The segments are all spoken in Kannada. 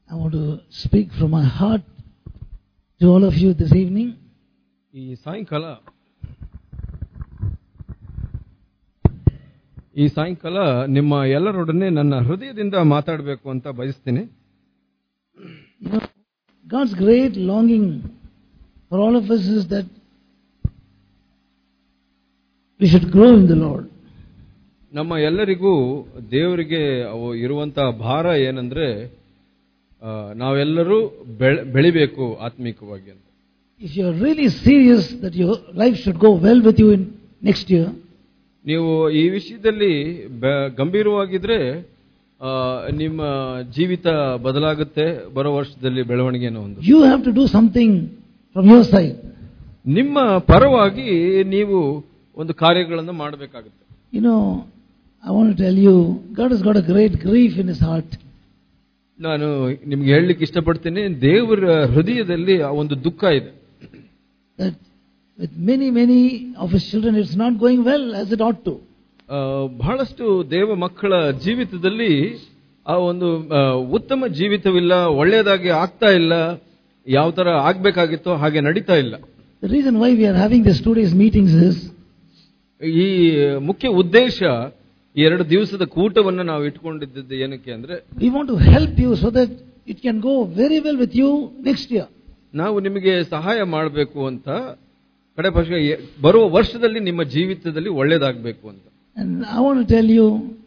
I want to speak from my heart to all of you this evening. ಈ ಸಾಯಂಕಾಲ ಈ ಸಾಯಂಕಾಲ ನಿಮ್ಮ ಎಲ್ಲರೊಡನೆ ನನ್ನ ಹೃದಯದಿಂದ ಮಾತಾಡಬೇಕು ಅಂತ ಬಯಸ್ತೀನಿ You know, God's great longing for all of us is that we should grow in the Lord. ನಮ್ಮ ಎಲ್ಲರಿಗೂ ದೇವರಿಗೆ ಅವು ಇರುವಂತಹ ಭಾರ ಏನಂದ್ರೆ ಆ, ನಾವೆಲ್ಲರೂ ಬೆಳ- ಬೆಳಿಬೇಕು ಆತ್ಮಿಕವಾಗಿ ಅಂತ If you are really serious that your life should go well with you in next year, ನೀವು ಈ ವಿಷಯದಲ್ಲಿ ಬೆ- ಗಂಭೀರವಾಗಿದ್ರೆ ಆ, ನಿಮ್ಮ ಜೀವಿತ ಬದಲಾಗುತ್ತೆ ಬರೋ ವರ್ಷದಲ್ಲಿ ಬೆಳವಣಿಗೆಯನ್ನು ಒಂದು you have to do something from your side. ನಿಮ್ಮ ಪರವಾಗಿ ನೀವು ಒಂದು ಕಾರ್ಯಗಳನ್ನು ಮಾಡಬೇಕಾಗುತ್ತೆ You know, I want to tell you, God has got a great grief in His heart. ನಾನು ನಿಮ್ಗೆ ಹೇಳಲಿಕ್ಕೆ ಇಷ್ಟಪಡ್ತೀನಿ ದೇವರ ಹೃದಯದಲ್ಲಿ ಆ ಒಂದು ದುಃಖ ಇದೆ That with many, many of His children, it's not going well as it ought to. ಆ, ಬಹಳಷ್ಟು ದೇವ ಮಕ್ಕಳ ಜೀವಿತದಲ್ಲಿ ಆ ಒಂದು ಆ, ಉತ್ತಮ ಜೀವಿತವಿಲ್ಲ ಒಳ್ಳೆಯದಾಗಿ ಆಗ್ತಾ ಇಲ್ಲ ಯಾವ ತರ ಆಗ್ಬೇಕಾಗಿತ್ತೋ ಹಾಗೆ ನಡೀತಾ ಇಲ್ಲ The reason why we are having these two days meetings is ಈ ಮುಖ್ಯ ಉದ್ದೇಶ ಈ ಎರಡು ದಿವಸದ ಕೂಟವನ್ನು ನಾವು ಇಟ್ಕೊಂಡಿದ್ದದ್ದು ಏನಕ್ಕೆ ಅಂದ್ರೆ we want to help you so that it can go very well with you next year. ನಾವು ನಿಮಗೆ ಸಹಾಯ ಮಾಡಬೇಕು ಅಂತ ಕಡೆ ಪಕ್ಷ ಎ- ಬರುವ ವರ್ಷದಲ್ಲಿ ನಿಮ್ಮ ಜೀವಿತದಲ್ಲಿ ಒಳ್ಳೇದಾಗಬೇಕು ಅಂತ And I want to tell you,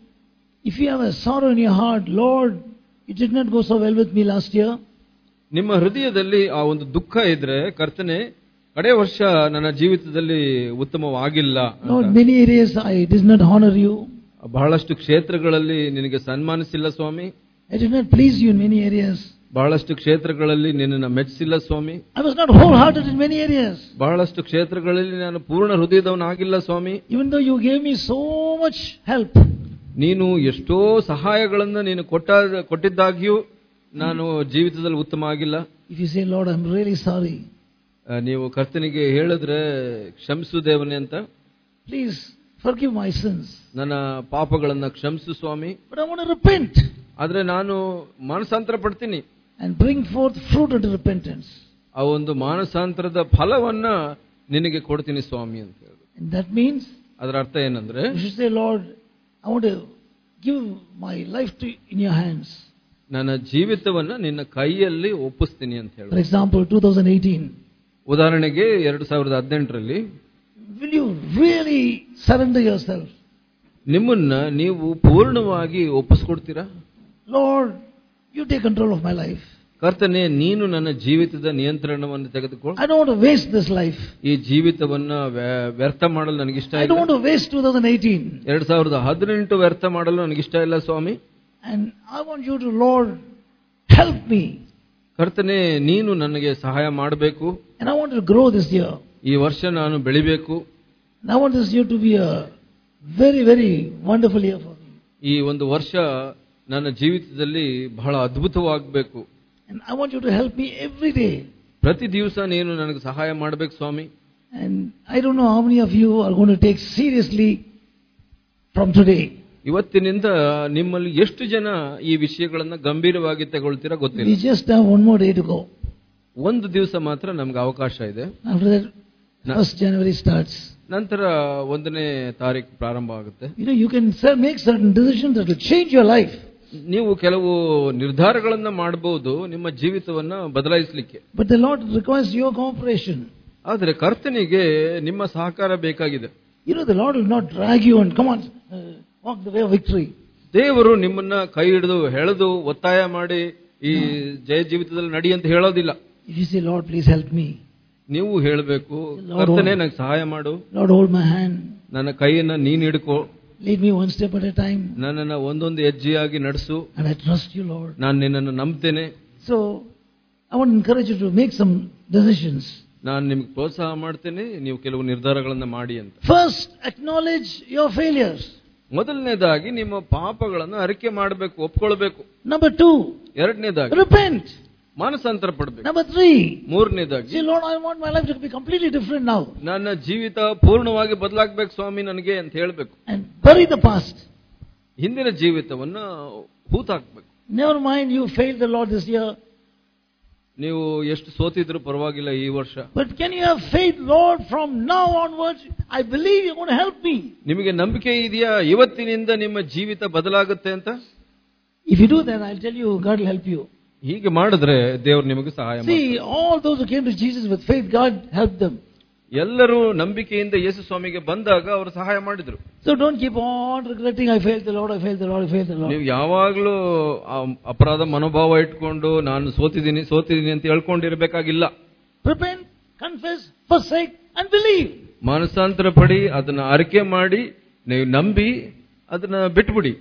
if you have a sorrow in your heart, Lord, it did not go so well with me last year. ನಿಮ್ಮ ಹೃದಯದಲ್ಲಿ ಆ ಒಂದು ದುಃಖ ಇದ್ರೆ ಕರ್ತನೆ ಕಡೆ ವರ್ಷ ನನ್ನ ಜೀವಿತದಲ್ಲಿ ಉತ್ತಮವಾಗಿಲ್ಲ ಅಂತ. Lord, many areas I did not honor you. ಬಹಳಷ್ಟು ಕ್ಷೇತ್ರಗಳಲ್ಲಿ ನಿನಗೆ ಸನ್ಮಾನಿಸಿಲ್ಲ ಸ್ವಾಮಿ I did not please you in many areas. ಬಹಳಷ್ಟು ಕ್ಷೇತ್ರಗಳಲ್ಲಿ ನಿನ್ನನ್ನು ಮೆಚ್ಚಿಲ್ಲ ಸ್ವಾಮಿ I was not wholehearted in many areas. ಬಹಳಷ್ಟು ಕ್ಷೇತ್ರಗಳಲ್ಲಿ ನಾನು ಪೂರ್ಣ ಹೃದಯದವನಾಗಿಲ್ಲ ಸ್ವಾಮಿ Even though you gave me so much help, ನೀನು ಎಷ್ಟೋ ಸಹಾಯಗಳನ್ನು ನೀನು ಕೊಟ್ಟ ಕೊಟ್ಟಿದ್ದಾಗ್ಯೂ ನಾನು ಜೀವಿತದಲ್ಲಿ ಉತ್ತಮ ಆಗಿಲ್ಲ if you say, Lord, I'm really sorry, ಆ, ನೀವು ಕರ್ತನಿಗೆ ಹೇಳಿದ್ರೆ ಕ್ಷಮಿಸು ದೇವನೇ ಅಂತ please forgive my sins. ನನ್ನ ಪಾಪಗಳನ್ನ ಕ್ಷಮಿಸು ಸ್ವಾಮಿ But I want to repent ಆದ್ರೆ ನಾನು ಮಾನಸಾಂತರ ಪಡ್ತೀನಿ and bring forth fruit unto repentance. ಆ ಒಂದು ಮಾನಸಾಂತರದ ಫಲವನ್ನ ನಿನಗೆ ಕೊಡ್ತೀನಿ ಸ್ವಾಮಿ ಅಂತ ಹೇಳಿ And that means ಅದರ ಅರ್ಥ ಏನಂದ್ರೆ you should say, Lord, I want to give my life to in your hands. ನನ್ನ ಜೀವಿತವನ್ನ ನಿನ್ನ ಕೈಯಲ್ಲಿ ಒಪ್ಪಿಸ್ತೀನಿ ಅಂತ For ಹೇಳಿ example, 2018. ಉದಾಹರಣೆಗೆ ಎರಡು ಸಾವಿರದ ಹದಿನೆಂಟರಲ್ಲಿ Will you really surrender yourself? ನಿಮ್ಮನ್ನ ನೀವು ಪೂರ್ಣವಾಗಿ ಒಪ್ಪಿಸ್ಕೊಡ್ತೀರಾ Lord, you take control of my life. ಕರ್ತನೆ ನೀನು ನನ್ನ ಜೀವಿತದ ನಿಯಂತ್ರಣವನ್ನು ತೆಗೆದುಕೊ I don't want to waste this life. ಈ ಜೀವಿತವನ್ನ ವ್ಯ- ವ್ಯರ್ಥ ಮಾಡಲು ನನಗಿಷ್ಟ I don't ಇಲ್ಲ want to waste 2018. ಎರಡ್ ಸಾವಿರದ ಹದಿನೆಂಟು ವ್ಯರ್ಥ ಮಾಡಲು ನನಗಿಷ್ಟ ಇಲ್ಲ ಸ್ವಾಮಿ And I want you to, Lord, help me. ಕರ್ತನೆ ನೀನು ನನಗೆ ಸಹಾಯ ಮಾಡಬೇಕು And I want to grow this year. ಈ ವರ್ಷ ನಾನು ಬೆಳಿಬೇಕು And I want this year to be a very, very wonderful year for me. ಈ ಒಂದು ವರ್ಷ ನನ್ನ ಜೀವಿತದಲ್ಲಿ ಬಹಳ ಅದ್ಭುತವಾಗಬೇಕು And I want you to help me every day. ಪ್ರತಿ ದಿವಸ ನೀನು ನನಗೆ ಸಹಾಯ ಮಾಡಬೇಕು ಸ್ವಾಮಿ And I don't know how many of you are going to take seriously from today. ಇವತ್ತಿನಿಂದ ನಿಮ್ಮಲ್ಲಿ ಎಷ್ಟು ಜನ ಈ ವಿಷಯಗಳನ್ನ ಗಂಭೀರವಾಗಿ ತಗೊಳ್ತೀರಾ We ಗೊತ್ತಿಲ್ಲ just have one more day to go. ಒಂದು ದಿವಸ ಮಾತ್ರ ನಮ್ಗೆ ಅವಕಾಶ ಇದೆ After that, No. first January starts. ನಂತರ ಒಂದನೇ ತಾರೀಕು ಪ್ರಾರಂಭ ಆಗುತ್ತೆ You know, you can cer- make certain decisions that will change your life. ನೀವು ಕೆಲವು ನಿರ್ಧಾರಗಳನ್ನ ಮಾಡಬಹುದು ನಿಮ್ಮ ಜೀವಿತವನ್ನ ಬದಲಾಯಿಸಲಿಕ್ಕೆ But the Lord requires your cooperation. ಆದರೆ ಕರ್ತನಿಗೆ ನಿಮ್ಮ ಸಹಕಾರ ಬೇಕಾಗಿದೆ You know, the Lord will not drag you and come on, uh, walk the way of victory. ದೇವರು ನಿಮ್ಮನ್ನ ಕೈ ಹಿಡಿದು ಎಳೆದು ಒತ್ತಾಯ ಮಾಡಿ ಈ ಜಯ ಜೀವಿತದಲ್ಲಿ ನಡಿ ಅಂತ ಹೇಳೋದಿಲ್ಲ If you say, Lord, please help me. ನೀವು ಹೇಳಬೇಕು Lord, ಕರ್ತನೆ ನಂಗೆ ಸಹಾಯ ಮಾಡು Lord, hold my hand. ನನ್ನ ಕೈಯನ್ನ ನೀನ್ ಹಿಡ್ಕೋ Lead me one step at a time. ನನ್ನನ್ನ ಒಂದೊಂದು ಹೆಜ್ಜೆಯಾಗಿ ನಡೆಸು And I trust you, Lord. ನಾನು ನಿನ್ನನ್ನು ನಂಬ್ತೇನೆ So, I want to encourage you to make some decisions. ನಾನು ನಿಮ್ಗೆ ಪ್ರೋತ್ಸಾಹ ಮಾಡ್ತೇನೆ ನೀವು ಕೆಲವು ನಿರ್ಧಾರಗಳನ್ನ ಮಾಡಿ ಅಂತ First, acknowledge your failures. ಮೊದಲನೇದಾಗಿ ನಿಮ್ಮ ಪಾಪಗಳನ್ನು ಅರಿಕೆ ಮಾಡಬೇಕು ಒಪ್ಕೊಳ್ಬೇಕು Number two, ಎರಡನೇದಾಗಿ repent. ಮಾನಸಾಂತರ ಪಡಬೇಕು Number three, ಮೂರನೇದಾಗಿ say, Lord, I want my life to be completely different now. ನನ್ನ ಜೀವಿತ ಪೂರ್ಣವಾಗಿ ಬದಲಾಗ್ಬೇಕು ಸ್ವಾಮಿ ನನಗೆ ಅಂತ ಹೇಳ್ಬೇಕು And bury the past. ಹಿಂದಿನ ಜೀವಿತವನ್ನ ಹೂತಾಕ್ಬೇಕು Never mind you failed the Lord this year. ನೀವು ಎಷ್ಟು ಸೋತಿದ್ರು ಪರವಾಗಿಲ್ಲ ಈ ವರ್ಷ But can you have faith, Lord, from now onwards? I believe you're going to help me. ನಿಮಗೆ ನಂಬಿಕೆ ಇದೆಯಾ ಇವತ್ತಿನಿಂದ ನಿಮ್ಮ ಜೀವಿತ ಬದಲಾಗುತ್ತೆ ಅಂತ If you do that, I'll tell you, God will help you. ಹೀಗೆ ಮಾಡಿದ್ರೆ ದೇವರು ನಿಮಗೆ ಸಹಾಯ ಮಾಡ್ತಾರೆ. See, all those who came to Jesus with faith, God helped them. ಎಲ್ಲರೂ ನಂಬಿಕೆಯಿಂದ ಯೇಸು ಸ್ವಾಮಿಗೆ ಬಂದಾಗ ಅವರು ಸಹಾಯ ಮಾಡಿದ್ರು So don't keep on regretting, I failed the Lord, I failed the Lord, I failed the Lord. ನೀವು ಯಾವಾಗ್ಲೂ ಆ ಅಪರಾಧ ಮನೋಭಾವ ಇಟ್ಕೊಂಡು ನಾನು ಸೋತಿದ್ದೀನಿ ಸೋತಿದ್ದೀನಿ ಅಂತ ಹೇಳ್ಕೊಂಡಿರ್ಬೇಕಾಗಿಲ್ಲ Repent, confess, forsake, and believe. ಮಾನಸಾಂತರ ಪಡಿ ಅದನ್ನ ಅರಿಕೆ ಮಾಡಿ ನೀವು ನಂಬಿ ಅದನ್ನ ಬಿಟ್ಬಿಡಿ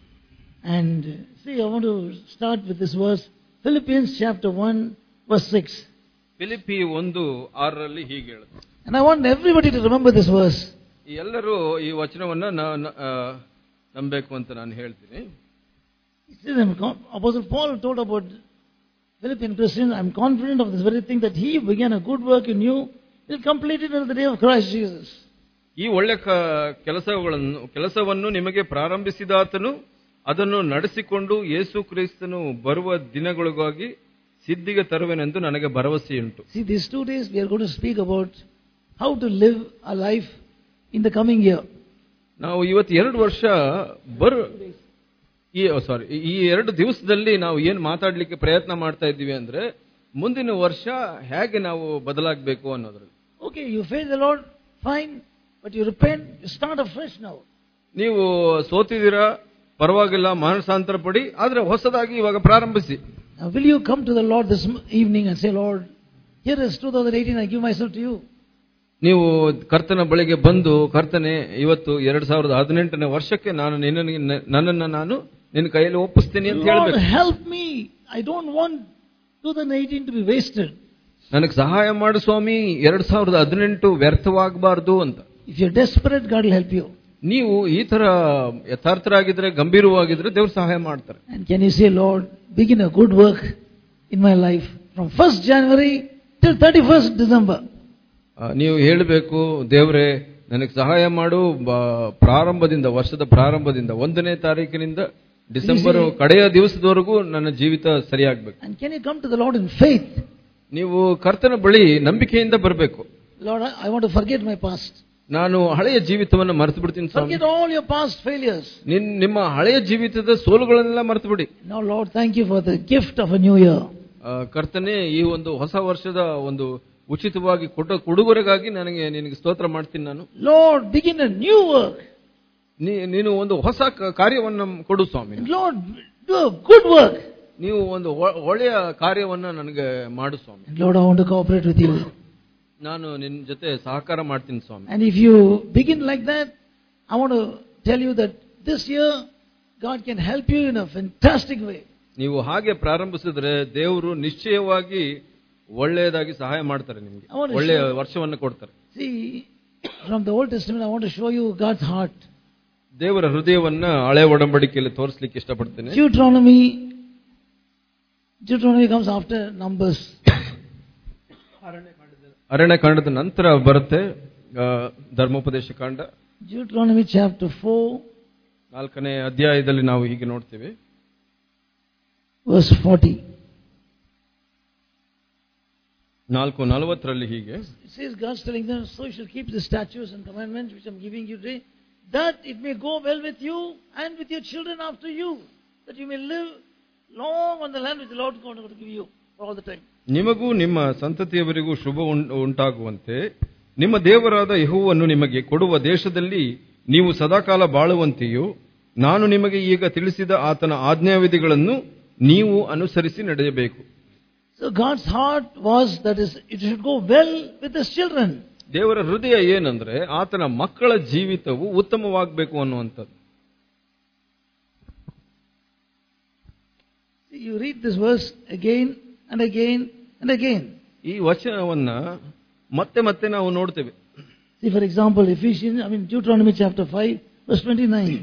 And uh, see, I want to start with this verse Philippians chapter 1, verse 6. Philippi ಒಂದು ಆರರಲ್ಲಿ ಹೀಗೆ ಹೇಳುತ್ತೆ And I want everybody to remember this verse. ಈ ಎಲ್ಲರೂ ಈ ವಚನವನ್ನ ನ- ನ- ಆ, ನಂಬೇಕು ಅಂತ ನಾನು ಹೇಳ್ತೀನಿ He says, I'm con- Apostle Paul told about Philippian Christians, I'm confident of this very thing that he who began a good work in you will complete it until the day of Christ Jesus. ಈ ಒಳ್ಳೆ ಕ- ಕೆಲಸಗಳನ್ನು ಕೆಲಸವನ್ನು ನಿಮಗೆ ಪ್ರಾರಂಭಿಸಿದಾತನು ಅದನ್ನು ನಡೆಸಿಕೊಂಡು ಯೇಸು ಕ್ರಿಸ್ತನು ಬರುವ ದಿನಗಳಿಗಾಗಿ ಸಿದ್ಧಿಗೆ ತರುವೆನೆಂದು ನನಗೆ ಭರವಸೆಯುಂಟು See, these two days we are going to speak about how to live a life in the coming year. ನಾವು ಇವತ್ತು ಎರಡು ವರ್ಷ ಬರು ಈ ಸಾರಿ ಈ ಎರಡು ದಿವಸದಲ್ಲಿ ನಾವು ಏನು ಮಾತಾಡ್ಲಿಕ್ಕೆ ಪ್ರಯತ್ನ ಮಾಡ್ತಾ ಇದ್ದೀವಿ ಅಂದ್ರೆ ಮುಂದಿನ ವರ್ಷ ಹೇಗೆ ನಾವು ಬದಲಾಗಬೇಕು ಅನ್ನೋದ್ರಲ್ಲಿ Okay, you fail the Lord, fine, but you repent, you start afresh now. ನೀವು ಸೋತಿದ್ದೀರಾ ಪರವಾಗಿಲ್ಲ ಮಾನಸಾಂತರ ಪಡಿ ಆದ್ರೆ ಹೊಸದಾಗಿ ಇವಾಗ ಪ್ರಾರಂಭಿಸಿ Now, will you come to the Lord this m- evening and say, Lord, here is 2018, I give myself to you. ನೀವು ಕರ್ತನ ಬಳಿಗೆ ಬಂದು ಕರ್ತನೆ ಇವತ್ತು ಎರಡ್ ಸಾವಿರದ ಹದಿನೆಂಟನೇ ವರ್ಷಕ್ಕೆ ನಾನು ನಿನ್ನನಿಗೆ ನನ್ನನ್ನು ನಾನು ನಿನ್ನ ಕೈಯಲ್ಲಿ ಒಪ್ಪಿಸ್ತೀನಿ ಅಂತ Lord, ಹೇಳ್ಬೇಕು help me. I don't want 2018 to be wasted. ನನಗೆ ಸಹಾಯ ಮಾಡು ಸ್ವಾಮಿ ಎರಡ್ ಸಾವಿರದ ಹದಿನೆಂಟು ವ್ಯರ್ಥವಾಗಬಾರ್ದು ಅಂತ If you're desperate, God will help you. ನೀವು ಈ ತರ ಯಥಾರ್ಥರಾಗಿದ್ರೆ ಗಂಭೀರವಾಗಿದ್ರೆ ದೇವ್ರು ಸಹಾಯ ಮಾಡ್ತಾರೆ And can you say, Lord, begin a good work in my life from 1st January till 31st December? ಆ, ನೀವು ಹೇಳಬೇಕು ದೇವ್ರೆ ನನಗೆ ಸಹಾಯ ಮಾಡು ಬ- ಪ್ರಾರಂಭದಿಂದ ವರ್ಷದ ಪ್ರಾರಂಭದಿಂದ ಒಂದನೇ ತಾರೀಕಿನಿಂದ ಡಿಸೆಂಬರ್ ಕಡೆಯ ದಿವಸದವರೆಗೂ ನನ್ನ ಜೀವಿತ ಸರಿಯಾಗಬೇಕು And can you come to the Lord in faith? ನೀವು ಕರ್ತನ ಬಳಿ ನಂಬಿಕೆಯಿಂದ ಬರಬೇಕು Lord, I, I want to forget my past. ನಾನು ಹಳೆಯ ಜೀವಿತವನ್ನು ಮರೆತು ಬಿಡ್ತೀನಿ ಸ್ವಾಮಿ Forget all your past failures. ನಿನ್ ನಿಮ್ಮ ಹಳೆಯ ಜೀವಿತದ ಸೋಲುಗಳನ್ನೆಲ್ಲ ಮರೆತು ಬಿಡಿ Now, Lord, thank you for the gift of a new year. ಆ, ಕರ್ತನೆ ಈ ಒಂದು ಹೊಸ ವರ್ಷದ ಒಂದು ಉಚಿತವಾಗಿ ಕೊಟ್ಟ ಕೊಡುಗೊರೆಗಾಗಿ ನನಗೆ ನಿನಗೆ ಸ್ತೋತ್ರ ಮಾಡ್ತೀನಿ ನಾನು Lord, begin a new work. ನೀ- ನೀನು ಒಂದು ಹೊಸ ಕ- ಕಾರ್ಯವನ್ನ ಕೊಡು ಸ್ವಾಮಿ And Lord, do a good work. ನೀವು ಒಂದು ಒ- ಒಳ್ಳೆಯ ಕಾರ್ಯವನ್ನ ನನಗೆ ಮಾಡು ಸ್ವಾಮಿ And Lord, I want to cooperate with you. ನಾನು ನಿನ್ನ ಜೊತೆ ಸಹಕಾರ ಮಾಡ್ತೀನಿ ಸ್ವಾಮಿ And if you begin like that, I want to tell you that this year, God can help you in a fantastic way. ನೀವು ಹಾಗೆ ಪ್ರಾರಂಭಿಸಿದ್ರೆ ದೇವರು ನಿಶ್ಚಯವಾಗಿ ಒಳ್ಳೆಯದಾಗಿ ಸಹಾಯ ಮಾಡ್ತಾರೆ ನಿಮಗೆ I want to ಒಳ್ಳೆಯ show- ವರ್ಷವನ್ನು ಕೊಡ್ತಾರೆ See, from the Old Testament, I want to show you God's heart. ದೇವರ ಹೃದಯವನ್ನ ಹಳೆ ಒಡಂಬಡಿಕೆಯಲ್ಲಿ ತೋರಿಸ್ಲಿಕ್ಕೆ ಇಷ್ಟಪಡ್ತೇನೆ Deuteronomy, Deuteronomy comes after Numbers. ಅರಣ್ಯ ಕಾಂಡದ ನಂತರ ಬರುತ್ತೆ ಆ, ಧರ್ಮೋಪದೇಶ ಕಾಂಡ Deuteronomy chapter 4, ನಾಲ್ಕನೇ ಅಧ್ಯಾಯದಲ್ಲಿ ನಾವು ಹೀಗೆ ನೋಡ್ತೇವೆ verse 40. ನಾಲ್ಕು ನಲವತ್ತರಲ್ಲಿ ಹೀಗೆ It says God's telling them, so you shall keep the statutes and commandments which I'm giving you today, that it may go well with you and with your children after you, that you may live long on the land which the Lord God will give you for all the time. ನಿಮಗೂ ನಿಮ್ಮ ಸಂತತಿಯವರಿಗೂ ಶುಭ ಉಂ- ಉಂಟಾಗುವಂತೆ ನಿಮ್ಮ ದೇವರಾದ ಯೆಹೋವನು ನಿಮಗೆ ಕೊಡುವ ದೇಶದಲ್ಲಿ ನೀವು ಸದಾಕಾಲ ಬಾಳುವಂತೆಯೂ ನಾನು ನಿಮಗೆ ಈಗ ತಿಳಿಸಿದ ಆತನ ಆಜ್ಞಾವಿಧಿಗಳನ್ನು ನೀವು ಅನುಸರಿಸಿ ನಡೆಯಬೇಕು So God's heart was that is, it should go well with his children. ದೇವರ ಹೃದಯ ಏನಂದ್ರೆ ಆತನ ಮಕ್ಕಳ ಜೀವಿತವು ಉತ್ತಮವಾಗಬೇಕು ಅನ್ನುವಂಥದ್ದು See, You read this verse again and again and again. ಈ ವಚನವನ್ನ ಮತ್ತೆ ಮತ್ತೆ ನಾವು ನೋಡ್ತೇವೆ See, for example, Ephesians, I mean, Deuteronomy chapter 5, verse 29.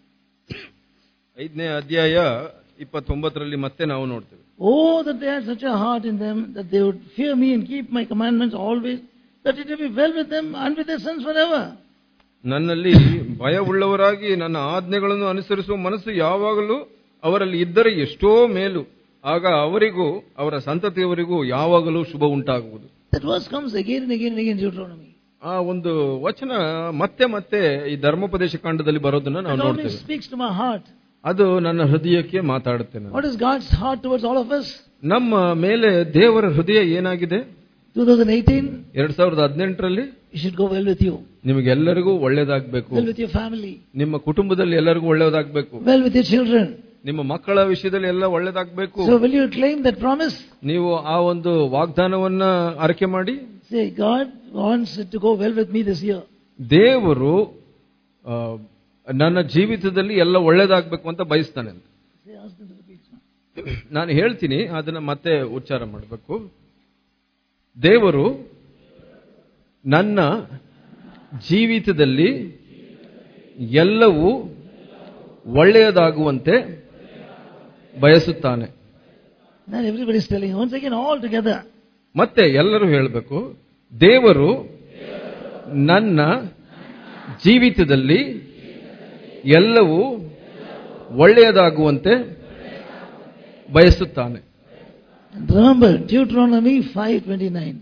ಐದನೇ ಅಧ್ಯಾಯ ಇಪ್ಪತ್ತೊಂಬತ್ತರಲ್ಲಿ ಮತ್ತೆ ನಾವು ನೋಡ್ತೇವೆ Oh, that they had such a heart in them that they would fear me and keep my commandments always, that it may be well with them and with their sons forever. ನನ್ನಲ್ಲಿ ಭಯವುಳ್ಳವರಾಗಿ ನನ್ನ ಆಜ್ಞೆಗಳನ್ನು ಅನುಸರಿಸುವ ಮನಸ್ಸು ಯಾವಾಗಲೂ ಅವರಲ್ಲಿ ಇದ್ದರೆ ಎಷ್ಟೋ ಮೇಲು ಆಗ ಅವರಿಗೂ ಅವರ ಸಂತತಿಯವರಿಗೂ ಯಾವಾಗಲೂ ಶುಭ ಉಂಟಾಗುವುದು That verse comes again and again and again in Deuteronomy. ಆ ಒಂದು ವಚನ ಮತ್ತೆ ಮತ್ತೆ ಈ ಧರ್ಮೋಪದೇಶ ಕಾಂಡದಲ್ಲಿ ಬರೋದನ್ನ ನಾವು It always ನೋಡ್ತೇವೆ speaks to my heart. ಅದು ನನ್ನ ಹೃದಯಕ್ಕೆ ಮಾತಾಡುತ್ತೆ ನಾನು. What is God's heart towards all of us? ನಮ್ಮ ಮೇಲೆ ದೇವರ ಹೃದಯ ಏನಾಗಿದೆ 2018, ಎರಡ್ ಸಾವಿರದ ಹದಿನೆಂಟರಲ್ಲಿ you should go well with you, ನಿಮಗೆಲ್ಲರಿಗೂ ಒಳ್ಳೇದಾಗ್ಬೇಕು well with your family, ನಿಮ್ಮ ಕುಟುಂಬದಲ್ಲಿ ಎಲ್ಲರಿಗೂ ಒಳ್ಳೇದಾಗ್ಬೇಕು well with your children. ನಿಮ್ಮ ಮಕ್ಕಳ ವಿಷಯದಲ್ಲಿ ಎಲ್ಲ ಒಳ್ಳೇದಾಗ್ಬೇಕು So will you claim that promise? ನೀವು ಆ ಒಂದು ವಾಗ್ದಾನವನ್ನ ಅರಕೆ ಮಾಡಿ Say, God wants it to go well with me this year. ದೇವರು ಆ, ನನ್ನ ಜೀವಿತದಲ್ಲಿ ಎಲ್ಲ ಒಳ್ಳೇದಾಗ್ಬೇಕು ಅಂತ ಬಯಸ್ತಾನೆ ಅಂತ Say, ask them to repeat. ನಾನು ಹೇಳ್ತೀನಿ ಅದನ್ನ ಮತ್ತೆ ಉಚ್ಚಾರ ಮಾಡಬೇಕು ದೇವರು ನನ್ನ ಜೀವಿತದಲ್ಲಿ ಎಲ್ಲವೂ ಒಳ್ಳೆಯದಾಗುವಂತೆ ಬಯಸುತ್ತಾನೆ Now everybody is telling, once again, all together. ಮತ್ತೆ ಎಲ್ಲರೂ ಹೇಳಬೇಕು ದೇವರು ನನ್ನ ಜೀವಿತದಲ್ಲಿ ಎಲ್ಲವೂ ಒಳ್ಳೆಯದಾಗುವಂತೆ ಬಯಸುತ್ತಾನೆ And remember, Deuteronomy 5.29.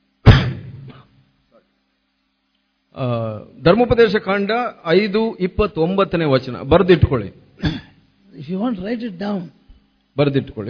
ಆ, ಧರ್ಮೋಪದೇಶ ಕಾಂಡ ಐದು ಇಪ್ಪತ್ತೊಂಬತ್ತನೇ ವಚನ ಬರೆದಿಟ್ಕೊಳ್ಳಿ If you want, write it down. ಬರೆದಿಟ್ಕೊಳ್ಳಿ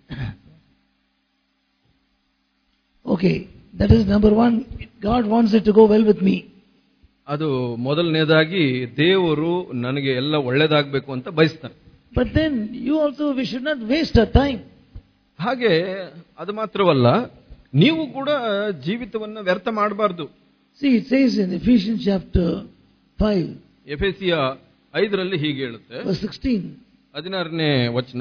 Okay, that is number one. God wants it to go well with me. ಅದು ಮೊದಲನೇದಾಗಿ ದೇವರು ನನಗೆ ಎಲ್ಲ ಒಳ್ಳೇದಾಗಬೇಕು ಅಂತ ಬಯಸ್ತಾನೆ But then you also, we should not waste our time. ಹಾಗೆ ಅದು ಮಾತ್ರವಲ್ಲ ನೀವು ಕೂಡ ಜೀವಿತವನ್ನ ವ್ಯರ್ಥ ಮಾಡಬಾರ್ದು See, it says in Ephesians chapter 5, ಎಫೆಸಿಯ ಐದರಲ್ಲಿ ಹೀಗೆ ಹೇಳುತ್ತೆ verse 16, ಹದಿನಾರನೇ ವಚನ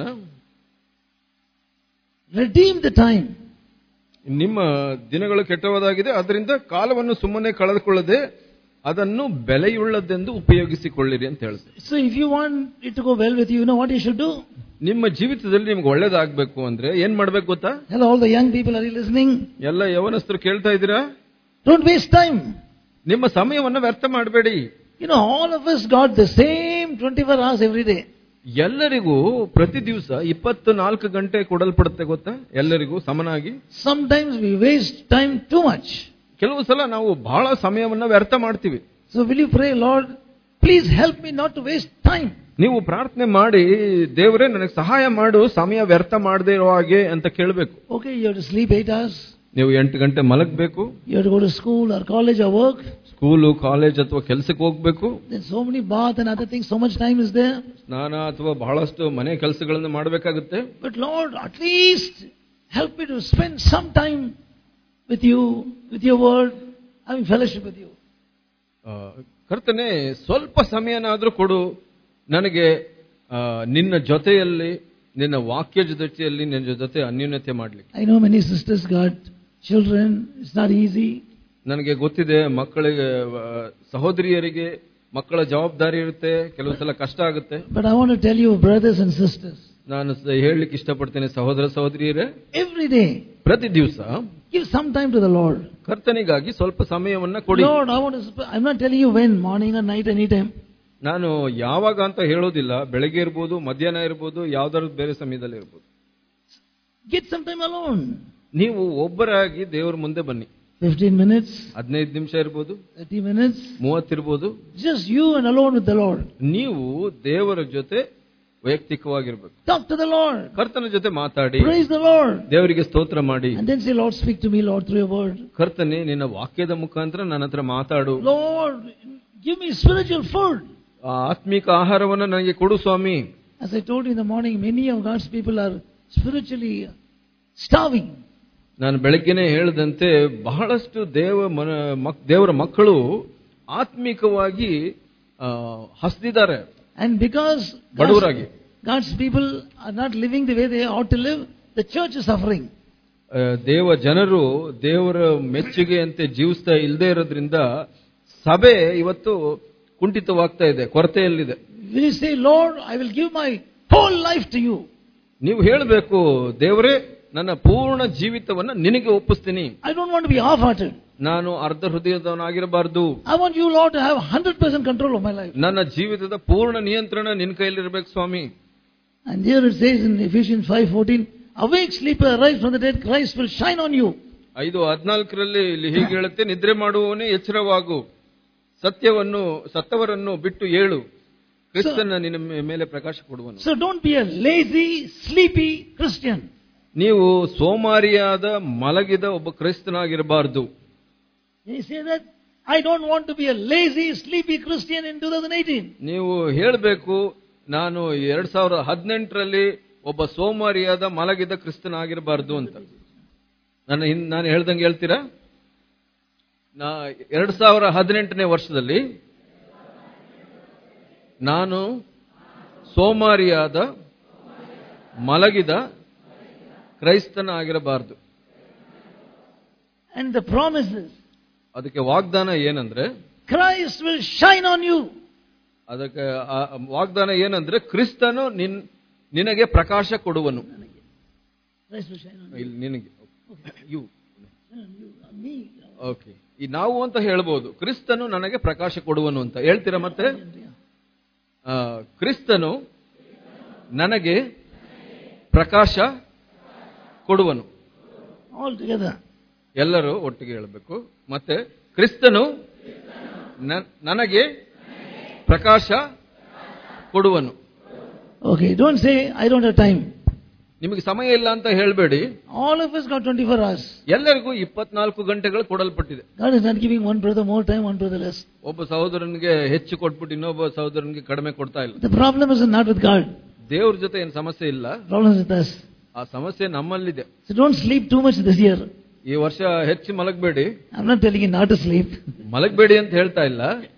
redeem the time. ನಿಮ್ಮ ದಿನಗಳು ಕೆಟ್ಟವಾದಾಗಿದೆ ಅದರಿಂದ ಕಾಲವನ್ನು ಸುಮ್ಮನೆ ಕಳೆದುಕೊಳ್ಳದೆ ಅದನ್ನು ಬೆಲೆಯುಳ್ಳದೆಂದು ಉಪಯೋಗಿಸಿಕೊಳ್ಳಿರಿ ಅಂತ ಹೇಳುತ್ತೆ So if you want it to go well with you, you know what you should do? ನಿಮ್ಮ ಜೀವಿತದಲ್ಲಿ ನಿಮ್ಗೆ ಒಳ್ಳೇದಾಗಬೇಕು ಅಂದ್ರೆ ಏನ್ ಮಾಡ್ಬೇಕು ಗೊತ್ತಾ Hello, all the young people, are you listening? ಎಲ್ಲ ಯವನಸ್ಥರು ಕೇಳ್ತಾ ಇದ್ದೀರಾ Don't waste time. ನಿಮ್ಮ ಸಮಯವನ್ನ ವ್ಯರ್ಥ ಮಾಡಬೇಡಿ You know, all of us got the same 24 hours every day. ಎಲ್ಲರಿಗೂ ಪ್ರತಿ ದಿವಸ ಇಪ್ಪತ್ತು ನಾಲ್ಕು ಗಂಟೆ ಕೊಡಲ್ಪಡುತ್ತೆ ಗೊತ್ತಾ ಎಲ್ಲರಿಗೂ ಸಮನಾಗಿ Sometimes we waste time too much. ಕೆಲವು ಸಲ ನಾವು ಬಹಳ ಸಮಯವನ್ನ ವ್ಯರ್ಥ ಮಾಡ್ತೀವಿ So will you pray, Lord, please help me not to waste time. ನೀವು ಪ್ರಾರ್ಥನೆ ಮಾಡಿ ದೇವರೇ ನನಗೆ ಸಹಾಯ ಮಾಡು ಸಮಯ ವ್ಯರ್ಥ ಮಾಡದೇ ಇರೋ ಹಾಗೆ ಅಂತ ಕೇಳಬೇಕು Okay, you have to sleep eight hours. ನೀವು ಎಂಟು ಗಂಟೆ ಮಲಗಬೇಕು You have to go to school or college or work. School college ಅಥವಾ ಕೆಲಸಕ್ಕೆ ಹೋಗ್ಬೇಕು Then so many bath and other things, so much time is there. ಸ್ನಾನ ಅಥವಾ ಬಹಳಷ್ಟು ಮನೆ ಕೆಲಸಗಳನ್ನು ಮಾಡಬೇಕಾಗುತ್ತೆ But Lord, at least help me to spend some time with you, with your word, having fellowship with you. ಆ, ಕರ್ತನೆ ಸ್ವಲ್ಪ ಸಮಯನಾದ್ರೂ ಕೊಡು ನನಗೆ ಆ, ನಿನ್ನ ಜೊತೆಯಲ್ಲಿ ನಿನ್ನ ವಾಕ್ಯ ಜೊತೆಯಲ್ಲಿ ನಿನ್ನ ಜೊತೆ ಅನ್ಯೂನ್ಯತೆ ಮಾಡ್ಲಿಕ್ಕೆ I know many sisters got children. It's not easy. ನನಗೆ ಗೊತ್ತಿದೆ ಮಕ್ಕಳಿಗೆ ಆ, ಸಹೋದರಿಯರಿಗೆ ಮಕ್ಕಳ ಜವಾಬ್ದಾರಿ ಇರುತ್ತೆ ಕೆಲವು ಸಲ ಕಷ್ಟ ಆಗುತ್ತೆ But I want to tell you, brothers and sisters, ನಾನು ಸ- ಹೇಳಲಿಕ್ಕೆ ಇಷ್ಟಪಡ್ತೇನೆ ಸಹೋದರ ಸಹೋದರಿಯರೇ every day, ಪ್ರತಿ ದಿವಸ give some time to the Lord. ಕರ್ತನಿಗಾಗಿ ಸ್ವಲ್ಪ ಸಮಯವನ್ನ ಕೊಡಿ Lord, I want to. Sp- I'm not telling you when, morning or night, anytime. ನಾನು ಯಾವಾಗ ಅಂತ ಹೇಳೋದಿಲ್ಲ ಬೆಳಗ್ಗೆ ಇರ್ಬೋದು ಮಧ್ಯಾಹ್ನ ಇರ್ಬೋದು ಯಾವ್ದಾದ್ರು ಬೇರೆ ಸಮಯದಲ್ಲಿ ಇರ್ಬೋದು Get some time alone. ನೀವು ಒಬ್ಬರಾಗಿ ದೇವರ ಮುಂದೆ ಬನ್ನಿ 15 minutes, ಹದಿನೈದು ನಿಮಿಷ ಇರ್ಬೋದು 30 minutes. ಮೂವತ್ತಿರ್ಬೋದು Just you and alone with the Lord. ನೀವು ದೇವರ ಜೊತೆ ವೈಯಕ್ತಿಕವಾಗಿರ್ಬೇಕು Talk to the Lord. ಕರ್ತನ ಜೊತೆ ಮಾತಾಡಿ Praise the Lord. ದೇವರಿಗೆ ಸ್ತೋತ್ರ ಮಾಡಿ And then say, Lord, speak to me, Lord, through your word. ಕರ್ತನೆ ನಿನ್ನ ವಾಕ್ಯದ ಮುಖಾಂತರ ನನ್ನ ಹತ್ರ ಮಾತಾಡು Lord, give me spiritual food. ಆ ಆತ್ಮಿಕ ಆಹಾರವನ್ನು ನನಗೆ ಕೊಡು ಸ್ವಾಮಿ As I told you in the morning, many of God's people are spiritually starving. ನಾನು ಬೆಳಗ್ಗೆನೆ ಹೇಳಿದಂತೆ ಬಹಳಷ್ಟು ದೇವ ಮನ ಮಕ್- ದೇವರ ಮಕ್ಕಳು ಆತ್ಮಿಕವಾಗಿ ಆ, ಹಸ್ದಿದ್ದಾರೆ And because God's, ಬಡವರಾಗಿ God's people are not living the way they ought to live, the church is suffering. ಆ, ದೇವ ಜನರು ದೇವರ ಮೆಚ್ಚುಗೆಯಂತೆ ಜೀವಿಸ್ತಾ ಇಲ್ಲದೆ ಇರೋದ್ರಿಂದ ಸಭೆ ಇವತ್ತು ಕುಂಠಿತವಾಗ್ತಾ ಇದೆ ಕೊರತೆಯಲ್ಲಿದೆ Will you say, Lord, I will give my whole life to you. ನೀವು ಹೇಳಬೇಕು ದೇವರೇ ನನ್ನ ಪೂರ್ಣ ಜೀವಿತವನ್ನ ನಿನಗೆ ಒಪ್ಪಿಸ್ತೀನಿ I don't want to be half-hearted. ನಾನು ಅರ್ಧ ಹೃದಯದವನಾಗಿರಬಾರ್ದು I want you, Lord, to have 100% control of my life. ನನ್ನ ಜೀವಿತದ ಪೂರ್ಣ ನಿಯಂತ್ರಣ ನಿನ್ನ ಕೈಲಿರ್ಬೇಕು ಸ್ವಾಮಿ And here it says in Ephesians 5:14, "Awake, sleeper, arise from the dead. Christ will shine on you." ಐದು ಹದಿನಾಲ್ಕರಲ್ಲಿ ಇಲ್ಲಿ ಹೀಗೆ ಹೇಳುತ್ತೆ ನಿದ್ರೆ ಮಾಡುವವನೇ ಎಚ್ಚರವಾಗು ಸತ್ಯವನ್ನು ಸತ್ತವರನ್ನು ಬಿಟ್ಟು ಏಳು ಕ್ರಿಸ್ತನ ನಿನ್ನ ಮೇ- ಮೇಲೆ ಪ್ರಕಾಶ ಕೊಡುವನು So don't be a lazy, sleepy Christian. ನೀವು ಸೋಮಾರಿಯಾದ ಮಲಗಿದ ಒಬ್ಬ ಕ್ರೈಸ್ತನಾಗಿರಬಾರದು Can you say that? I don't want to be a lazy, sleepy Christian in 2018. ನೀವು ಹೇಳಬೇಕು ನಾನು ಎರಡ್ ಸಾವಿರದ ಹದಿನೆಂಟರಲ್ಲಿ ಒಬ್ಬ ಸೋಮಾರಿಯಾದ ಮಲಗಿದ ಕ್ರಿಸ್ತನಾಗಿರಬಾರದು ಅಂತ ನನ್ನ ಹಿನ್- ನಾನು ಹೇಳ್ದಂಗೆ ಹೇಳ್ತೀರಾ ನಾ ಎರಡ್ ಸಾವಿರ ಹದಿನೆಂಟನೇ ವರ್ಷದಲ್ಲಿ ನಾನು ಸೋಮಾರಿಯಾದ ಮಲಗಿದ ಕ್ರೈಸ್ತನ ಆಗಿರಬಾರದು And the promises, ಅದಕ್ಕೆ ವಾಗ್ದಾನ ಏನಂದ್ರೆ Christ will shine on you. ಅದಕ್ಕೆ ಆ ವಾಗ್ದಾನ ಏನಂದ್ರೆ ಕ್ರಿಸ್ತನು ನಿನ್ ನಿನಗೆ ಪ್ರಕಾಶ ಕೊಡುವನು Christ will shine on you. ಇಲ್ಲಿ ನಿನಗೆ you On you, on me. Okay ಈ ನಾವು ಅಂತ ಹೇಳ್ಬೋದು ಕ್ರಿಸ್ತನು ನನಗೆ ಪ್ರಕಾಶ ಕೊಡುವನು ಅಂತ ಹೇಳ್ತೀರಾ ಮತ್ತೆ ಆ, ಕ್ರಿಸ್ತನು ನನಗೆ ಪ್ರಕಾಶ ಕೊಡುವನು All together. ಎಲ್ಲರೂ ಒಟ್ಟಿಗೆ ಹೇಳಬೇಕು ಮತ್ತೆ ಕ್ರಿಸ್ತನು ನ- ನನಗೆ ಪ್ರಕಾಶ ಕೊಡುವನು Okay, don't say, I don't have time. ನಿಮಗೆ ಸಮಯ ಇಲ್ಲ ಅಂತ ಹೇಳಬೇಡಿ All of us got 24 hours. ಎಲ್ಲರಿಗೂ ಇಪ್ಪತ್ನಾಲ್ಕು ಗಂಟೆಗಳು ಕೊಡಲ್ಪಟ್ಟಿದೆ God is not giving one brother more time, one brother less. ಒಬ್ಬ ಸಹೋದರನಿಗೆ ಹೆಚ್ಚು ಕೊಟ್ಬಿಟ್ಟು ಇನ್ನೊಬ್ಬ ಸಹೋದರನಿಗೆ ಕಡಿಮೆ ಕೊಡ್ತಾ ಇಲ್ಲ The problem is not with God. ದೇವ್ರ ಜೊತೆ ಏನು ಸಮಸ್ಯೆ ಇಲ್ಲ The problem is with us. ಆ ಸಮಸ್ಯೆ ನಮ್ಮಲ್ಲಿದೆ So don't sleep too much this year. ಈ ವರ್ಷ ಹೆಚ್ಚು ಮಲಗಬೇಡಿ I'm not telling you not to sleep. ಮಲಗಬೇಡಿ ಅಂತ ಹೇಳ್ತಾ ಇಲ್ಲ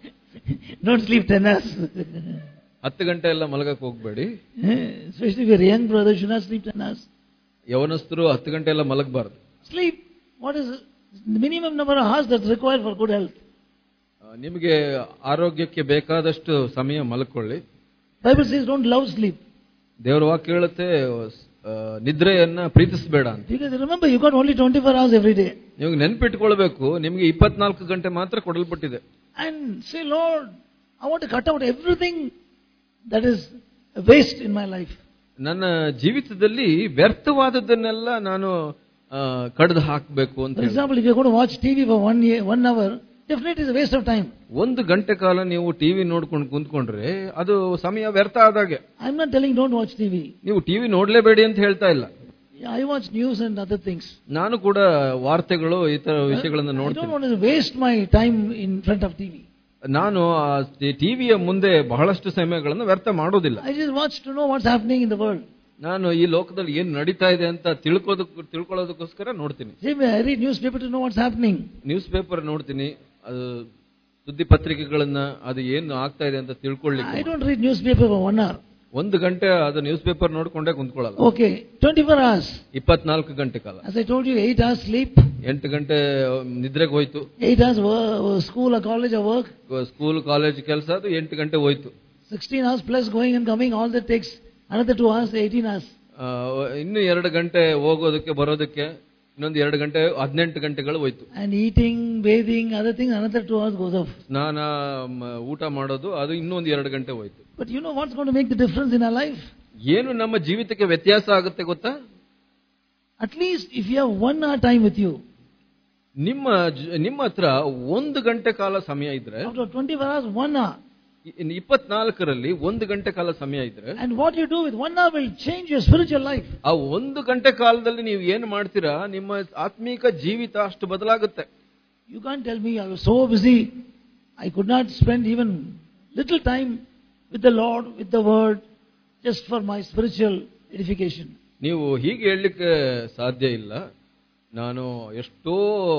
don't sleep 10 hours. ಹತ್ತು ಗಂಟೆ ಎಲ್ಲ ಮಲಗಕ್ ಹೋಗ್ಬೇಡಿ Especially if you're a young brother, you should not sleep 10 hours. ಯವನಸ್ಥರು ಹತ್ತು ಗಂಟೆ ಎಲ್ಲ ಮಲಗಬಾರ್ದು Sleep. What is the minimum number of hours that's required for good health? ನಿಮಗೆ ಆರೋಗ್ಯಕ್ಕೆ ಬೇಕಾದಷ್ಟು ಸಮಯ ಮಲ್ಕೊಳ್ಳಿ Bible says don't love sleep. ದೇವರ ವಾಕ್ಯ ಹೇಳುತ್ತೆ ಆ, ನಿದ್ರೆಯನ್ನ ಪ್ರೀತಿಸಬೇಡ ಅಂತ Because remember, you got only 24 hours every day. ನೀವು ನೆನ್ಪಿಟ್ಕೊಳ್ಬೇಕು ನಿಮಗೆ ಇಪ್ಪತ್ನಾಲ್ಕು ಗಂಟೆ ಮಾತ್ರ ಕೊಡಲ್ಪಟ್ಟಿದೆ And say, Lord, I want to cut out everything that is a waste in my life. ನನ್ನ ಜೀವಿತದಲ್ಲಿ ವ್ಯರ್ಥವಾದದ್ದನ್ನೆಲ್ಲ ನಾನು ಕಡ್ದು ಹಾಕಬೇಕು ಅಂತ For ಹೇಳಿ. example, if you're going to watch TV for one year, one hour, definitely it's a waste of time. ಒಂದು ಗಂಟೆ ಕಾಲ ನೀವು ಟಿವಿ ನೋಡ್ಕೊಂಡು ಕುಂತ್ಕೊಂಡ್ರೆ ಅದು ಸಮಯ ವ್ಯರ್ಥ ಆದಾಗೆ I'm not telling don't watch TV. ನೀವು ಟಿವಿ ನೋಡ್ಲೇಬೇಡಿ ಅಂತ ಹೇಳ್ತಾ ಇಲ್ಲ I watch news and other things. ನಾನು ಕೂಡ ವಾರ್ತೆಗಳು ಈ ತರ ವಿಷಯಗಳನ್ನ I don't ನೋಡ್ತೀನಿ want to waste my time in front of TV. ನಾನು ಟಿವಿಯ ಮುಂದೆ ಬಹಳಷ್ಟು ಸಮಯಗಳನ್ನು ವ್ಯರ್ಥ ಮಾಡೋದಿಲ್ಲ I just watch to know what's happening in the world. ನಾನು ಈ ಲೋಕದಲ್ಲಿ ಏನ್ ನಡೀತಾ ಇದೆ ಅಂತ ತಿಳ್ಕೋದಕ್ಕೆ ತಿಳ್ಕೊಳ್ಳೋದಕ್ಕೋಸ್ಕರ ನೋಡ್ತೀನಿ Same way, I read newspaper to know what's happening. Newspaper ನೋಡ್ತೀನಿ ಅದು ಸುದ್ದಿ ಪತ್ರಿಕೆಗಳನ್ನ ಅದು ಏನು ಆಗ್ತಾ ಇದೆ ಅಂತ ತಿಳ್ಕೊಳ್ಳಿಕ್ಕೆ I don't read newspaper for one hour. ಒಂದು ಗಂಟೆ ಅದು ನ್ಯೂಸ್ ಪೇಪರ್ ನೋಡ್ಕೊಂಡೇ ಕುಂತ್ಕೊಳ್ಳಲ್ಲ Okay, 24 hours. ಇಪ್ಪತ್ನಾಲ್ಕು ಗಂಟೆ ಕಾಲ As I told you, 8 hours sleep, ಎಂಟು ಗಂಟೆ ನಿದ್ರೆಗೆ ಹೋಯ್ತು 8 hours wo- school or college or work, school college ಕೆಲಸ ಅದು ಎಂಟು ಗಂಟೆ ಹೋಯ್ತು 16 hours plus going and coming, all that takes another 2 hours, 18 hours. ಆ, ಇನ್ನು ಎರಡು ಗಂಟೆ ಹೋಗೋದಕ್ಕೆ ಬರೋದಕ್ಕೆ ಇನ್ನೊಂದು ಎರಡು ಗಂಟೆ ಹದಿನೆಂಟು ಗಂಟೆಗಳು ಹೋಯ್ತು And eating, bathing, other things, another 2 hours goes off. ಸ್ನಾನ ಮ, ಊಟ ಮಾಡೋದು ಅದು ಇನ್ನೊಂದು ಎರಡು ಗಂಟೆ ಹೋಯ್ತು But you know what's going to make the difference in our life? ಏನು ನಮ್ಮ ಜೀವಿತಕ್ಕೆ ವ್ಯತ್ಯಾಸ ಆಗುತ್ತೆ ಗೊತ್ತಾ At least if you have one hour time with you, ನಿಮ್ಮ ಜ- ನಿಮ್ಮ ಹತ್ರ ಒಂದು ಗಂಟೆ ಕಾಲ ಸಮಯ ಇದ್ರೆ after 24 hours, one hour. ಇನ್ನು ಇಪ್ಪತ್ನಾಲ್ಕರಲ್ಲಿ ಒಂದು ಗಂಟೆ ಕಾಲ ಸಮಯ ಇದ್ರೆ And what you do with one hour will change your spiritual life. ಆ ಒಂದು ಗಂಟೆ ಕಾಲದಲ್ಲಿ ನೀವು ಏನು ಮಾಡ್ತೀರಾ ನಿಮ್ಮ ಆತ್ಮೀಕ ಜೀವಿತ ಅಷ್ಟು ಬದಲಾಗುತ್ತೆ You can't tell me I was so busy, I could not spend even little time with the Lord, with the Word, just for my spiritual edification. ನೀವು ಹೀಗೆ ಹೇಳಲಿಕ್ಕೆ ಸಾಧ್ಯ ಇಲ್ಲ ನಾನು ಎಷ್ಟೋ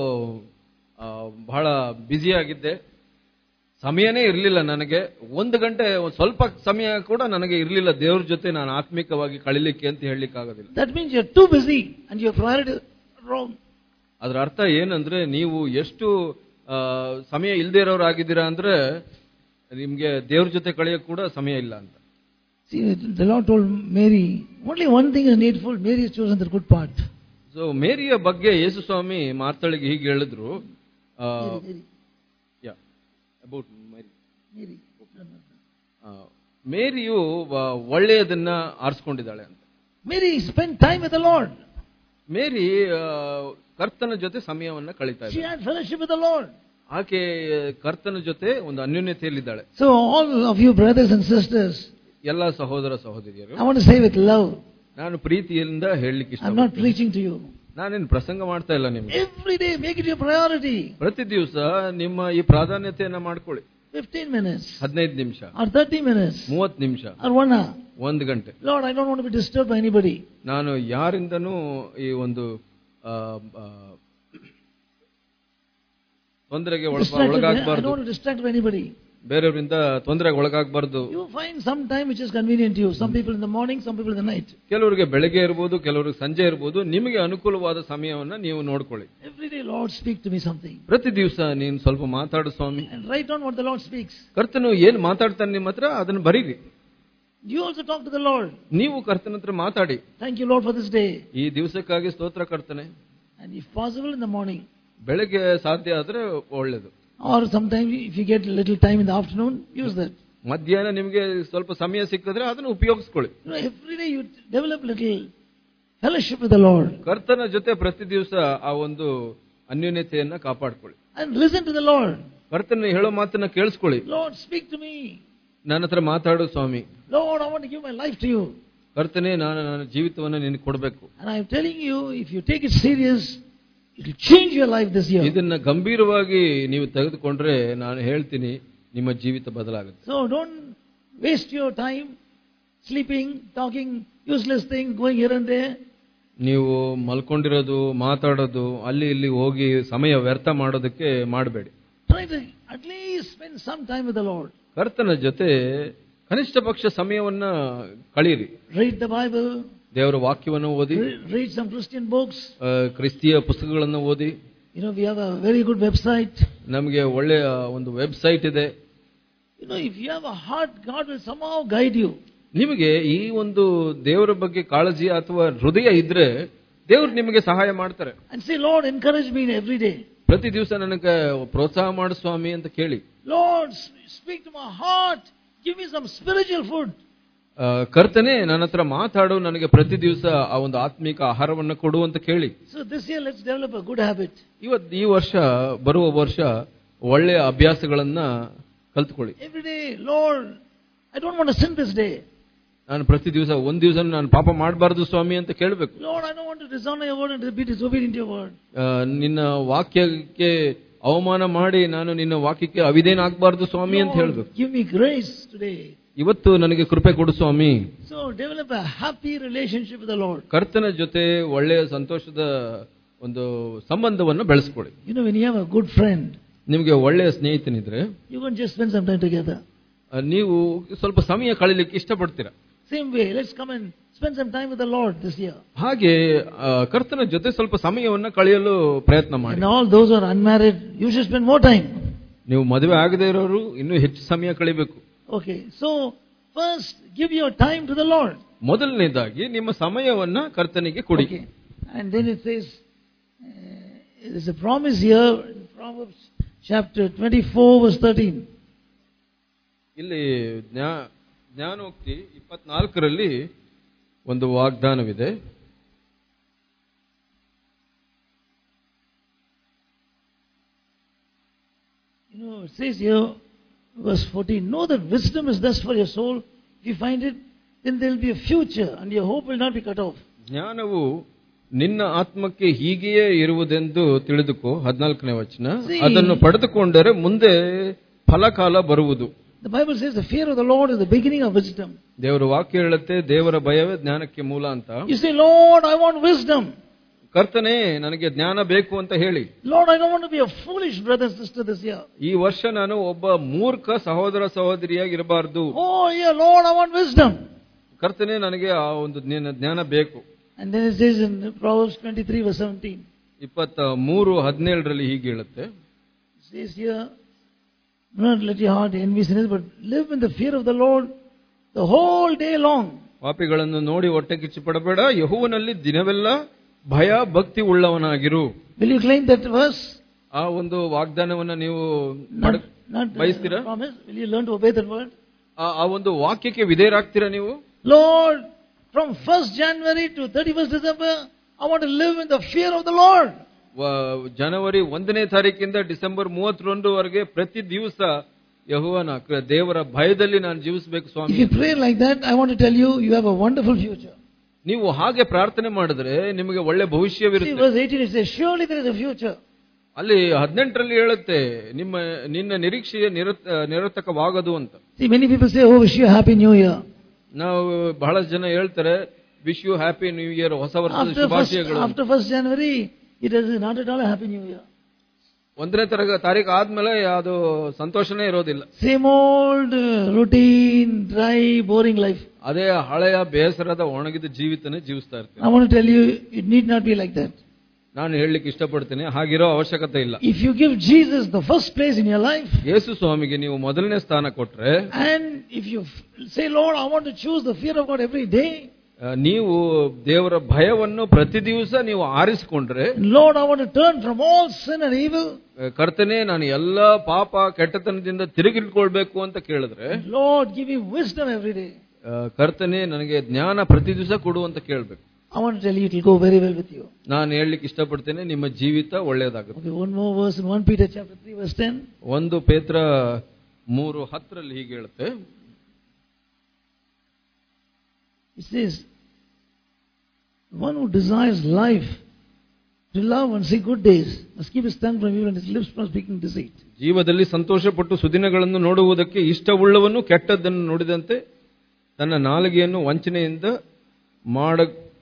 ಆ, ಬಹಳ ಬ್ಯುಸಿ ಆಗಿದ್ದೆ ಸಮಯನೇ ಇರಲಿಲ್ಲ ನನಗೆ ಒಂದು ಗಂಟೆ ಒಂದ್ ಸ್ವಲ್ಪ ಸಮಯ ಕೂಡ ನನಗೆ ಇರಲಿಲ್ಲ ದೇವ್ರ ಜೊತೆ ನಾನು ಆತ್ಮಿಕವಾಗಿ ಕಳಿಲಿಕ್ಕೆ ಅಂತ ಹೇಳಲಿಕ್ಕೆ ಆಗೋದಿಲ್ಲ That means you're too busy and your priority is wrong. ಅದರ ಅರ್ಥ ಏನಂದ್ರೆ ನೀವು ಎಷ್ಟು ಆ, ಸಮಯ ಇಲ್ದೇ ಇರೋರಾಗಿದ್ದೀರಾ ಅಂದ್ರೆ ನಿಮ್ಗೆ ದೇವ್ರ ಜೊತೆ ಕಳೆಯಕ್ಕೆ ಕೂಡ ಸಮಯ ಇಲ್ಲ ಅಂತ See, the Lord told Mary, only one thing is needful. Mary has chosen the good part. So ಮೇರಿಯ ಬಗ್ಗೆ ಯೇಸು ಸ್ವಾಮಿ ಮಾರ್ತಳಿಗೆ ಹೀಗೆ ಹೇಳಿದ್ರು Mary, Mary, about Mary Mary. ಆ, ಮೇರಿಯು ವ- ಒಳ್ಳೆಯದನ್ನ ಆರಿಸ್ಕೊಂಡಿದ್ದಾಳೆ ಅಂತ Mary spent time with the Lord. ಮೇರಿ ಆ, ಕರ್ತನ ಜೊತೆ ಸಮಯವನ್ನ ಕಳೀತಾ She ಇದ್ದಾಳೆ had fellowship with the Lord. ಆಕೆ ಕರ್ತನ ಜೊತೆ ಒಂದು ಅನ್ಯೋನ್ಯತೆಯಲ್ಲಿದ್ದಾಳೆ So, all of you brothers and sisters, ಎಲ್ಲ ಸಹೋದರ ಸಹೋದರಿಯರು I want to say with love, ನಾನು ಪ್ರೀತಿಯಿಂದ ಹೇಳಲಿಕ್ಕೆ I'm not ಇಷ್ಟ preaching to you. ನಾನೇನು ಪ್ರಸಂಗ ಮಾಡ್ತಾ ಇಲ್ಲ ನಿಮ್ಗೆ Every day, make it your priority. ಪ್ರತಿ ದಿವಸ ನಿಮ್ಮ ಈ ಪ್ರಾಧಾನ್ಯತೆಯನ್ನ ಮಾಡ್ಕೊಳ್ಳಿ 15 minutes, ಹದಿನೈದು ನಿಮಿಷ or 30 minutes, ಮೂವತ್ತು ನಿಮಿಷ or one hour. ಒಂದು ಗಂಟೆ Lord, I don't want to be disturbed by anybody. ನಾನು ಯಾರಿಂದನೂ ಈ ಒಂದು ಆ, ಆ, ತೊಂದರೆಗೆ ಒಳಪ- Distracted, I don't ಒಳಗಾಗಬಾರ್ದು want to distract by anybody. ಬೇರೆಯವರಿಂದ ತೊಂದರೆಗೆ ಒಳಗಾಗಬಾರ್ದು You find some time which is convenient to you. Some people in the morning, some people in the night. ಕೆಲವರಿಗೆ ಬೆಳಗ್ಗೆ ಇರ್ಬೋದು ಕೆಲವರಿಗೆ ಸಂಜೆ ಇರ್ಬೋದು ನಿಮಗೆ ಅನುಕೂಲವಾದ ಸಮಯವನ್ನ ನೀವು ನೋಡ್ಕೊಳ್ಳಿ Every day, Lord, speak to me something. ಪ್ರತಿ ದಿವಸ ನೀನು ಸ್ವಲ್ಪ ಮಾತಾಡು ಸ್ವಾಮಿ And write down what the Lord speaks. ಕರ್ತನು ಏನ್ ಮಾತಾಡ್ತಾನೆ ನಿಮ್ಮ ಹತ್ರ ಅದನ್ನ ಬರೀರಿ You also talk to the Lord. ನೀವು ಕರ್ತನ ಹತ್ರ ಮಾತಾಡಿ Thank you, Lord, for this day. ಈ ದಿವಸಕ್ಕಾಗಿ ಸ್ತೋತ್ರ ಕರ್ತನೆ And if possible, in the morning. ಬೆಳಗ್ಗೆ ಸಾಧ್ಯ ಆದ್ರೆ ಒಳ್ಳೇದು Or sometimes, if you get a little time in the afternoon, use that. ಮಧ್ಯಾಹ್ನ ನಿಮಗೆ ಸ್ವಲ್ಪ ಸಮಯ ಸಿಕ್ಕಿದ್ರೆ ಅದನ್ನು ಉಪಯೋಗಿಸ್ಕೊಳ್ಳಿ You know, every day you develop little fellowship with the Lord. ಕರ್ತನ ಜೊತೆ ಪ್ರತಿ ದಿವಸ ಆ ಒಂದು ಅನ್ಯೋನ್ಯತೆಯನ್ನ ಕಾಪಾಡ್ಕೊಳ್ಳಿ And listen to the Lord. ಕರ್ತನ ಹೇಳೋ ಮಾತನ್ನ ಕೇಳಿಸ್ಕೊಳ್ಳಿ Lord, speak to me. ನನ್ನ ಹತ್ರ ಮಾತಾಡು ಸ್ವಾಮಿ Lord, I want to give my life to you. ಕರ್ತನೆ ನಾನು ನನ್ನ ಜೀವಿತವನ್ನ ನಿನಗೆ ಕೊಡಬೇಕು And I'm telling you, if you take it serious, it will change your life this year. ಇದನ್ನ ಗಂಭೀರವಾಗಿ ನೀವು ತೆಗೆದುಕೊಂಡ್ರೆ ನಾನು ಹೇಳ್ತೀನಿ ನಿಮ್ಮ ಜೀವಿತ ಬದಲಾಗುತ್ತೆ So don't waste your time sleeping, talking useless things, going here and there. ನೀವು ಮಲ್ಕೊಂಡಿರೋದು ಮಾತಾಡೋದು ಅಲ್ಲಿ ಇಲ್ಲಿ ಹೋಗಿ ಸಮಯ ವ್ಯರ್ಥ ಮಾಡೋದಕ್ಕೆ ಮಾಡಬೇಡಿ Try to at least spend some time with the Lord. ಕರ್ತನ ಜೊತೆ ಕನಿಷ್ಠ ಪಕ್ಷ ಸಮಯವನ್ನ ಕಳೀರಿ Read the Bible, ದೇವರ ವಾಕ್ಯವನ್ನು ಓದಿ re- read some Christian books. ಆ, ಕ್ರಿಸ್ತಿಯ ಪುಸ್ತಕಗಳನ್ನು ಓದಿ You know, we have a very good website. ನಮಗೆ ಒಳ್ಳೆಯ ಒಂದು ವೆಬ್ಸೈಟ್ ಇದೆ You know, if you have a heart, God will somehow guide you. ನಿಮಗೆ ಈ ಒಂದು ದೇವರ ಬಗ್ಗೆ ಕಾಳಜಿ ಅಥವಾ ಹೃದಯ ಇದ್ರೆ ದೇವರು ನಿಮಗೆ ಸಹಾಯ ಮಾಡ್ತಾರೆ And say, Lord, encourage me every day. ಪ್ರತಿ ದಿವಸ ನನಗೆ ಪ್ರೋತ್ಸಾಹ ಮಾಡು ಸ್ವಾಮಿ ಅಂತ ಕೇಳಿ Lord, s- speak to my heart. Give me some spiritual food. ಆ, ಕರ್ತನೆ ನನ್ನ ಹತ್ರ ಮಾತಾಡು ನನಗೆ ಪ್ರತಿ ದಿವಸ ಆ ಒಂದು ಆತ್ಮಿಕ ಆಹಾರವನ್ನು ಕೊಡು ಅಂತ ಕೇಳಿ So this year, let's develop a good habit. ಇವತ್ತು ಈ ವರ್ಷ ಬರುವ ವರ್ಷ ಒಳ್ಳೆಯ ಅಭ್ಯಾಸಗಳನ್ನ ಕಲ್ತ್ಕೊಳ್ಳಿ Every day, Lord, I don't want to sin this day. ನಾನು ಪ್ರತಿ ದಿವಸ ಒಂದ್ ದಿವಸ ನಾನು ಪಾಪ ಮಾಡಬಾರ್ದು ಸ್ವಾಮಿ ಅಂತ ಕೇಳಬೇಕು Lord, I don't want to dishonor your word and to be disobedient to your word. ನಿನ್ನ ವಾಕ್ಯಕ್ಕೆ ಅವಮಾನ ಮಾಡಿ ನಾನು ನಿನ್ನ ವಾಕ್ಯಕ್ಕೆ ಅವಿಧೇನಾಗಬಾರ್ದು ಸ್ವಾಮಿ ಅಂತ ಹೇಳ್ಬೇಕು Lord, give me grace today. ಇವತ್ತು ನನಗೆ ಕೃಪೆ ಕೊಡು ಸ್ವಾಮಿ So develop a happy relationship with the Lord. ಕರ್ತನ ಜೊತೆ ಒಳ್ಳೆಯ ಸಂತೋಷದ ಒಂದು ಸಂಬಂಧವನ್ನು ಬೆಳೆಸ್ಕೊಳ್ಳಿ You know, when you have a good friend, ನಿಮಗೆ ಒಳ್ಳೆಯ ಸ್ನೇಹಿತನಿದ್ರೆ you can just spend some time together. ಆ, ನೀವು ಸ್ವಲ್ಪ ಸಮಯ ಕಳೀಲಿಕ್ಕೆ ಇಷ್ಟಪಡ್ತೀರಾ Same way, let's come and spend some time with the Lord this year. ಹಾಗೆ ಆ, ಕರ್ತನ ಜೊತೆ ಸ್ವಲ್ಪ ಸಮಯವನ್ನ ಕಳೆಯಲು ಪ್ರಯತ್ನ ಮಾಡಿ And all those who are unmarried, you should spend more time. ನೀವು ಮದುವೆ ಆಗದೇ ಇರೋರು ಇನ್ನೂ ಹೆಚ್ಚು ಸಮಯ ಕಳಿಬೇಕು Okay, so first give your time to the Lord. ಮೊದಲನೇದಾಗಿ ನಿಮ್ಮ ಸಮಯವನ್ನ ಕರ್ತನಿಗೆ ಕೊಡಿ Okay, and then it says, uh, there's a promise here in Proverbs chapter 24, verse 13. ಇಲ್ಲಿ ಜ್ಞಾ- ಜ್ಞಾನೋಕ್ತಿ ಇಪ್ಪತ್ನಾಲ್ಕರಲ್ಲಿ ಒಂದು ವಾಗ್ದಾನವಿದೆ You know, it says here, verse 14, know that wisdom is thus for your soul. If you find it, then there will be a future and your hope will not be cut off. ಜ್ಞಾನವು ನಿನ್ನ ಆತ್ಮಕ್ಕೆ ಹೀಗೆಯೇ ಇರುವುದೆಂದು ತಿಳಿದುಕೋ ಹದಿನಾಲ್ಕನೇ ವಚನ See. ಅದನ್ನು ಪಡೆದುಕೊಂಡರೆ ಮುಂದೆ ಫಲಕಾಲ ಬರುವುದು The Bible says the fear of the Lord is the beginning of wisdom. ದೇವರ ವಾಕ್ಯ ಹೇಳುತ್ತೆ ದೇವರ ಭಯವೇ ಜ್ಞಾನಕ್ಕೆ ಮೂಲ ಅಂತ You say, Lord, I want wisdom. ಕರ್ತನೆ ನನಗೆ ಜ್ಞಾನ ಬೇಕು ಅಂತ ಹೇಳಿ Lord, I don't want to be a foolish brother and sister this year. ಈ ವರ್ಷ ನಾನು ಒಬ್ಬ ಮೂರ್ಖ ಸಹೋದರ ಸಹೋದರಿಯಾಗಿ ಇರಬಾರ್ದು Oh, yeah, Lord, I want wisdom. ಕರ್ತನೆ ನನಗೆ ಆ ಒಂದು ಜ್ಞಾನ ಜ್ಞಾನ ಬೇಕು And then it says in Proverbs 23, verse 17, ಇಪ್ಪತ್ತ ಮೂರು ಹದಿನೇಳರಲ್ಲಿ ಹೀಗೆ ಹೇಳುತ್ತೆ it says here, do not let your heart envy sinners, but live in the fear of the Lord the whole day long. ಪಾಪಿಗಳನ್ನು ನೋಡಿ ಹೊಟ್ಟೆ ಕಿಚ್ಚು ಪಡಬೇಡ ಯಹುವನಲ್ಲಿ ದಿನವೆಲ್ಲ ಭಯ ಭಕ್ತಿ ಉಳ್ಳವನಾಗಿರು Will you claim that verse? ಆ ಒಂದು ವಾಗ್ದಾನವನ್ನ ನೀವು Not, ಪಡೆ- not uh, ಬಯಸ್ತೀರಾ? promise. Will you learn to obey that word? ಆ- ಆ ಒಂದು ವಾಕ್ಯಕ್ಕೆ ವಿಧೇಯರಾಗ್ತೀರಾ ನೀವು Lord, from 1st January to 31st December, I want to live in the fear of the Lord. ವ- ಜನವರಿ ಒಂದನೇ ತಾರೀಕಿಂದ ಡಿಸೆಂಬರ್ ಮೂವತ್ತೊಂದರವರೆಗೆ ಪ್ರತಿ ದಿವಸ ಯಹುವನ ಕ- ದೇವರ ಭಯದಲ್ಲಿ ನಾನು ಜೀವಿಸಬೇಕು If Swami you pray like that, I want to tell you, you have a wonderful future. ನೀವು ಹಾಗೆ ಪ್ರಾರ್ಥನೆ ಮಾಡಿದ್ರೆ ನಿಮಗೆ ಒಳ್ಳೆ See, ಭವಿಷ್ಯವಿರುತ್ತೆ verse 18 it says, Surely there is a future. ಅಲ್ಲಿ ಹದಿನೆಂಟರಲ್ಲಿ ಹೇಳುತ್ತೆ ನಿಮ್ಮ ನಿನ್ನ ನಿರೀಕ್ಷೆಯ ನಿರತ ನಿರರ್ಥಕವಾಗದು ಅಂತ See, many people say, Oh, wish you a happy new year. ನಾವು ಬಹಳಷ್ಟು ಜನ ಹೇಳ್ತಾರೆ wish you happy new year ಹೊಸ ವರ್ಷದ After first, ಶುಭಾಶಯಗಳು ಅಂತ. after 1st January, it is not at all a happy new year. ಒಂದನೇ ತರಗ ತಾರೀಕು ಆದ್ಮೇಲೆ ಅದು ಸಂತೋಷನೇ ಇರೋದಿಲ್ಲ Same old uh, routine, dry, boring life. ಅದೇ ಹಳೆಯ ಬೇಸರದ ಒಣಗಿದ ಜೀವಿತನೇ ಜೀವಿಸ್ತಾ ಇರ್ತೀವಿ I want to tell you, it need not be like that. ನಾನು ಹೇಳಲಿಕ್ಕೆ ಇಷ್ಟಪಡ್ತೇನೆ ಹಾಗಿರೋ ಅವಶ್ಯಕತೆ ಇಲ್ಲ If you give Jesus the first place in your life, ಯೇಸು ಸ್ವಾಮಿಗೆ ನೀವು ಮೊದಲನೇ ಸ್ಥಾನ ಕೊಟ್ರೆ and if you f- say, Lord, I want to choose the fear of God every day, ಆ, ನೀವು ದೇವರ ಭಯವನ್ನು ಪ್ರತಿ ದಿವಸ ನೀವು ಆರಿಸಿಕೊಂಡ್ರೆ and Lord, I want to turn from all sin and evil, ಆ, ಕರ್ತನೆ ನಾನು ಎಲ್ಲ ಪಾಪ ಕೆಟ್ಟತನದಿಂದ ತಿರುಗಿಟ್ಕೊಳ್ಬೇಕು ಅಂತ ಕೇಳಿದ್ರೆ Lord, give me wisdom every day. ಆ, ಕರ್ತನೆ ನನಗೆ ಜ್ಞಾನ ಪ್ರತಿ ದಿವಸ ಕೊಡು ಅಂತ ಕೇಳಬೇಕು I want to tell you, it will go very well with you. ನಾನು ಹೇಳಲಿಕ್ಕೆ ಇಷ್ಟಪಡ್ತೇನೆ ನಿಮ್ಮ ಜೀವಿತ ಒಳ್ಳೆಯದಾಗುತ್ತೆ Okay, one more verse in 1 Peter chapter 3, verse 10. ಒಂದು ಪೇತ್ರ ಮೂರು ಹತ್ತರಲ್ಲಿ ಹೀಗೆ ಹೇಳುತ್ತೆ It says, One who desires life, to love and see good days, must keep his tongue from evil and his lips from speaking deceit. ಜೀವದಲ್ಲಿ ಸಂತೋಷಪಟ್ಟು ಸುದಿನಗಳನ್ನು ನೋಡುವುದಕ್ಕೆ ಇಷ್ಟವುಳ್ಳವನು ಕೆಟ್ಟದ್ದನ್ನು ನುಡಿದಂತೆ ತನ್ನ ನಾಲಿಗೆಯನ್ನು ವಂಚನೆಯಿಂದ ಮಾಡ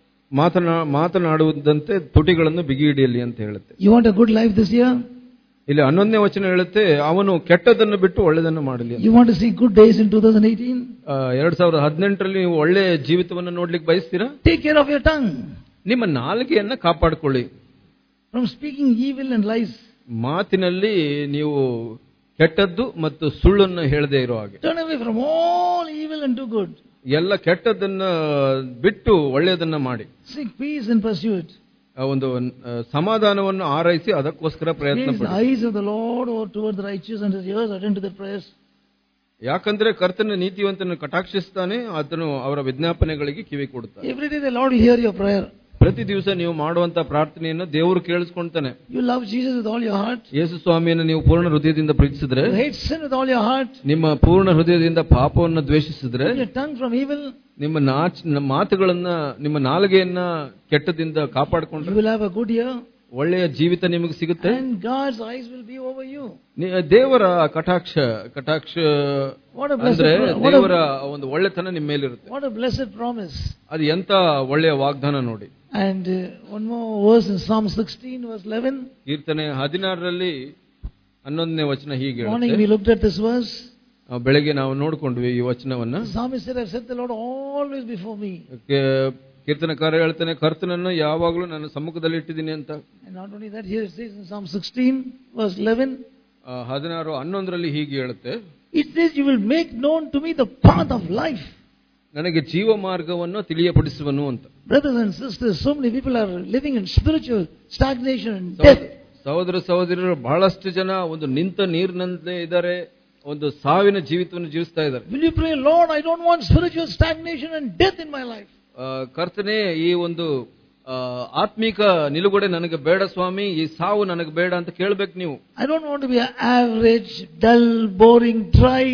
ಮಾತನಾ ಮಾತನಾಡುವುದಂತೆ ತುಟಿಗಳನ್ನು ಬಿಗಿ ಹಿಡಿಯಲಿ ಅಂತ ಹೇಳುತ್ತೆ You want a good life this year? ಇಲ್ಲಿ ಹನ್ನೊಂದನೇ ವಚನ ಹೇಳುತ್ತೆ ಅವನು ಕೆಟ್ಟದನ್ನು ಬಿಟ್ಟು ಒಳ್ಳೆಯದನ್ನು ಮಾಡಲಿ ಅಂತ. You want to see good days in 2018? ಆ, ಎರಡ್ ಸಾವಿರದ ಹದಿನೆಂಟರಲ್ಲಿ ನೀವು ಒಳ್ಳೆ ಜೀವಿತವನ್ನು ನೋಡ್ಲಿಕ್ಕೆ ಬಯಸ್ತೀರಾ Take care of your tongue ನಿಮ್ಮ ನಾಲಿಗೆಯನ್ನ ಕಾಪಾಡಿಕೊಳ್ಳಿ from speaking evil and lies. ಮಾತಿನಲ್ಲಿ ನೀವು ಕೆಟ್ಟದ್ದು ಮತ್ತು ಸುಳ್ಳನ್ನು ಹೇಳದೇ ಇರೋ ಹಾಗೆ Turn away from all evil and do good. ಎಲ್ಲ ಕೆಟ್ಟದನ್ನ ಬಿಟ್ಟು ಒಳ್ಳೆಯದನ್ನ ಮಾಡಿ Seek peace and pursue it. ಆ ಒಂದು ಆ, ಸಮಾಧಾನವನ್ನು ಆರೈಸಿ ಅದಕ್ಕೋಸ್ಕರ ಪ್ರಯತ್ನ Please, the ಪಡಿ eyes of the Lord are toward the righteous and his ears attend to their prayers. ಯಾಕಂದ್ರೆ ಕರ್ತನ ನೀತಿವಂತನ ಕಟಾಕ್ಷಿಸ್ತಾನೆ ಆತನು ಅವರ ವಿಜ್ಞಾಪನೆಗಳಿಗೆ ಕಿವಿ ಕೊಡುತ್ತಾನೆ Every day the Lord will hear your prayer. ಪ್ರತಿ ದಿವಸ ನೀವು ಮಾಡುವಂತ ಪ್ರಾರ್ಥನೆಯನ್ನು ದೇವರು ಕೇಳಿಸ್ಕೊಂತಾನೆ You love Jesus with all your heart. ಯೇಸು ಸ್ವಾಮಿಯನ್ನು ನೀವು ಪೂರ್ಣ ಹೃದಯದಿಂದ ಪ್ರೀತಿಸಿದ್ರೆ You hate sin with all your heart. ನಿಮ್ಮ ಪೂರ್ಣ ಹೃದಯದಿಂದ ಪಾಪವನ್ನು ದ್ವೇಷಿಸಿದ್ರೆ Keep your tongue from evil. ನಿಮ್ಮ ನಾಚ್ ನಮ್ಮ ಮಾತುಗಳನ್ನ ನಿಮ್ಮ ನಾಲಿಗೆಯನ್ನ ಕೆಟ್ಟದಿಂದ You ಕಾಪಾಡಿಕೊಂಡ್ರೆ will have a good year. ಒಳ್ಳೆಯ ಜೀವಿತ ನಿಮಗೆ ಸಿಗುತ್ತೆ And God's eyes will be over you. ನಿ- ದೇವರ ಕಟಾಕ್ಷ ಕಟಾಕ್ಷ What a blessed, ಅಂದ್ರೆ pro- what ದೇವರ a, ಒಂದು ಒಳ್ಳೆತನ ನಿಮ್ಮ ಮೇಲಿರುತ್ತೆ what a blessed promise. ಅದು ಎಂತ ಒಳ್ಳೆಯ ವಾಗ್ದಾನ ನೋಡಿ And uh, one more verse in Psalm 16, verse 11. ಕೀರ್ತನೆ ಹದಿನಾರರಲ್ಲಿ ಹನ್ನೊಂದನೇ ವಚನ ಹೀಗೆ Morning ಹೇಳುತ್ತೆ. we looked at this verse. ಆ, ಬೆಳಗ್ಗೆ ನಾವು ನೋಡ್ಕೊಂಡ್ವಿ ಈ ವಚನವನ್ನ The psalmist said, I've set the Lord always before me. ಕೆ- ಕೀರ್ತನಕಾರ ಹೇಳ್ತಾನೆ ಕರ್ತನನ್ನು ಯಾವಾಗಲೂ ನನ್ನ ಸಮ್ಮುಖದಲ್ಲಿ ಇಟ್ಟಿದ್ದೀನಿ ಅಂತ And not only that, here it says in Psalm 16, verse 11, ಆ, ಹದಿನಾರು ಹನ್ನೊಂದರಲ್ಲಿ ಹೀಗೆ ಹೇಳುತ್ತೆ it says, You will make known to me the path of life. ನನಗೆ ಜೀವ ಮಾರ್ಗವನ್ನು ತಿಳಿಯಪಡಿಸುವನು ಅಂತ Brothers and sisters, so many people are living in spiritual stagnation and ಸಹೋದ- death. ಸಹೋದರ ಸಹೋದರರು ಬಹಳಷ್ಟು ಜನ ಒಂದು ನಿಂತ ನೀರಿನಂತೆ ಇದ್ದಾರೆ ಒಂದು ಸಾವಿನ ಜೀವಿತವನ್ನು ಜೀವಿಸ್ತಾ ಇದ್ದಾರೆ Will you pray, Lord, I don't want spiritual stagnation and death in my life. ಆ, ಕರ್ತನೆ ಈ ಒಂದು ಆ, ಆತ್ಮಿಕ ನಿಲುಗಡೆ ನನಗೆ ಬೇಡ ಸ್ವಾಮಿ ಈ ಸಾವು ನನಗೆ ಬೇಡ ಅಂತ ಕೇಳ್ಬೇಕು ನೀವು I don't want to be an average, dull, boring, dry,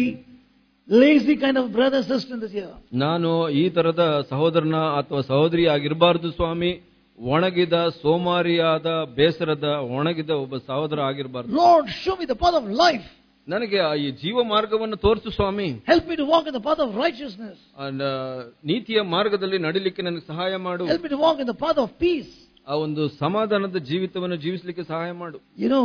lazy kind of brother, sister in this year. ನಾನು ಈ ತರದ ಸಹೋದರನ ಅಥವಾ ಸಹೋದರಿ ಆಗಿರಬಾರದು ಸ್ವಾಮಿ ಒಣಗಿದ ಸೋಮಾರಿಯಾದ ಬೇಸರದ ಒಣಗಿದ ಒಬ್ಬ ಸಹೋದರ ಆಗಿರಬಾರ್ದು Lord, show me the path of life. ನನಗೆ ಆ ಈ ಜೀವ ಮಾರ್ಗವನ್ನು ತೋರಿಸು ಸ್ವಾಮಿ Help me to walk in the path of righteousness. ಆ ನ- ನೀತಿಯ ಮಾರ್ಗದಲ್ಲಿ ನಡಿಲಿಕ್ಕೆ ನನಗೆ ಸಹಾಯ ಮಾಡು Help me to walk in the path of peace. ಆ ಒಂದು ಸಮಾಧಾನದ ಜೀವಿತವನ್ನು ಜೀವಿಸಲಿಕ್ಕೆ ಸಹಾಯ ಮಾಡು You know,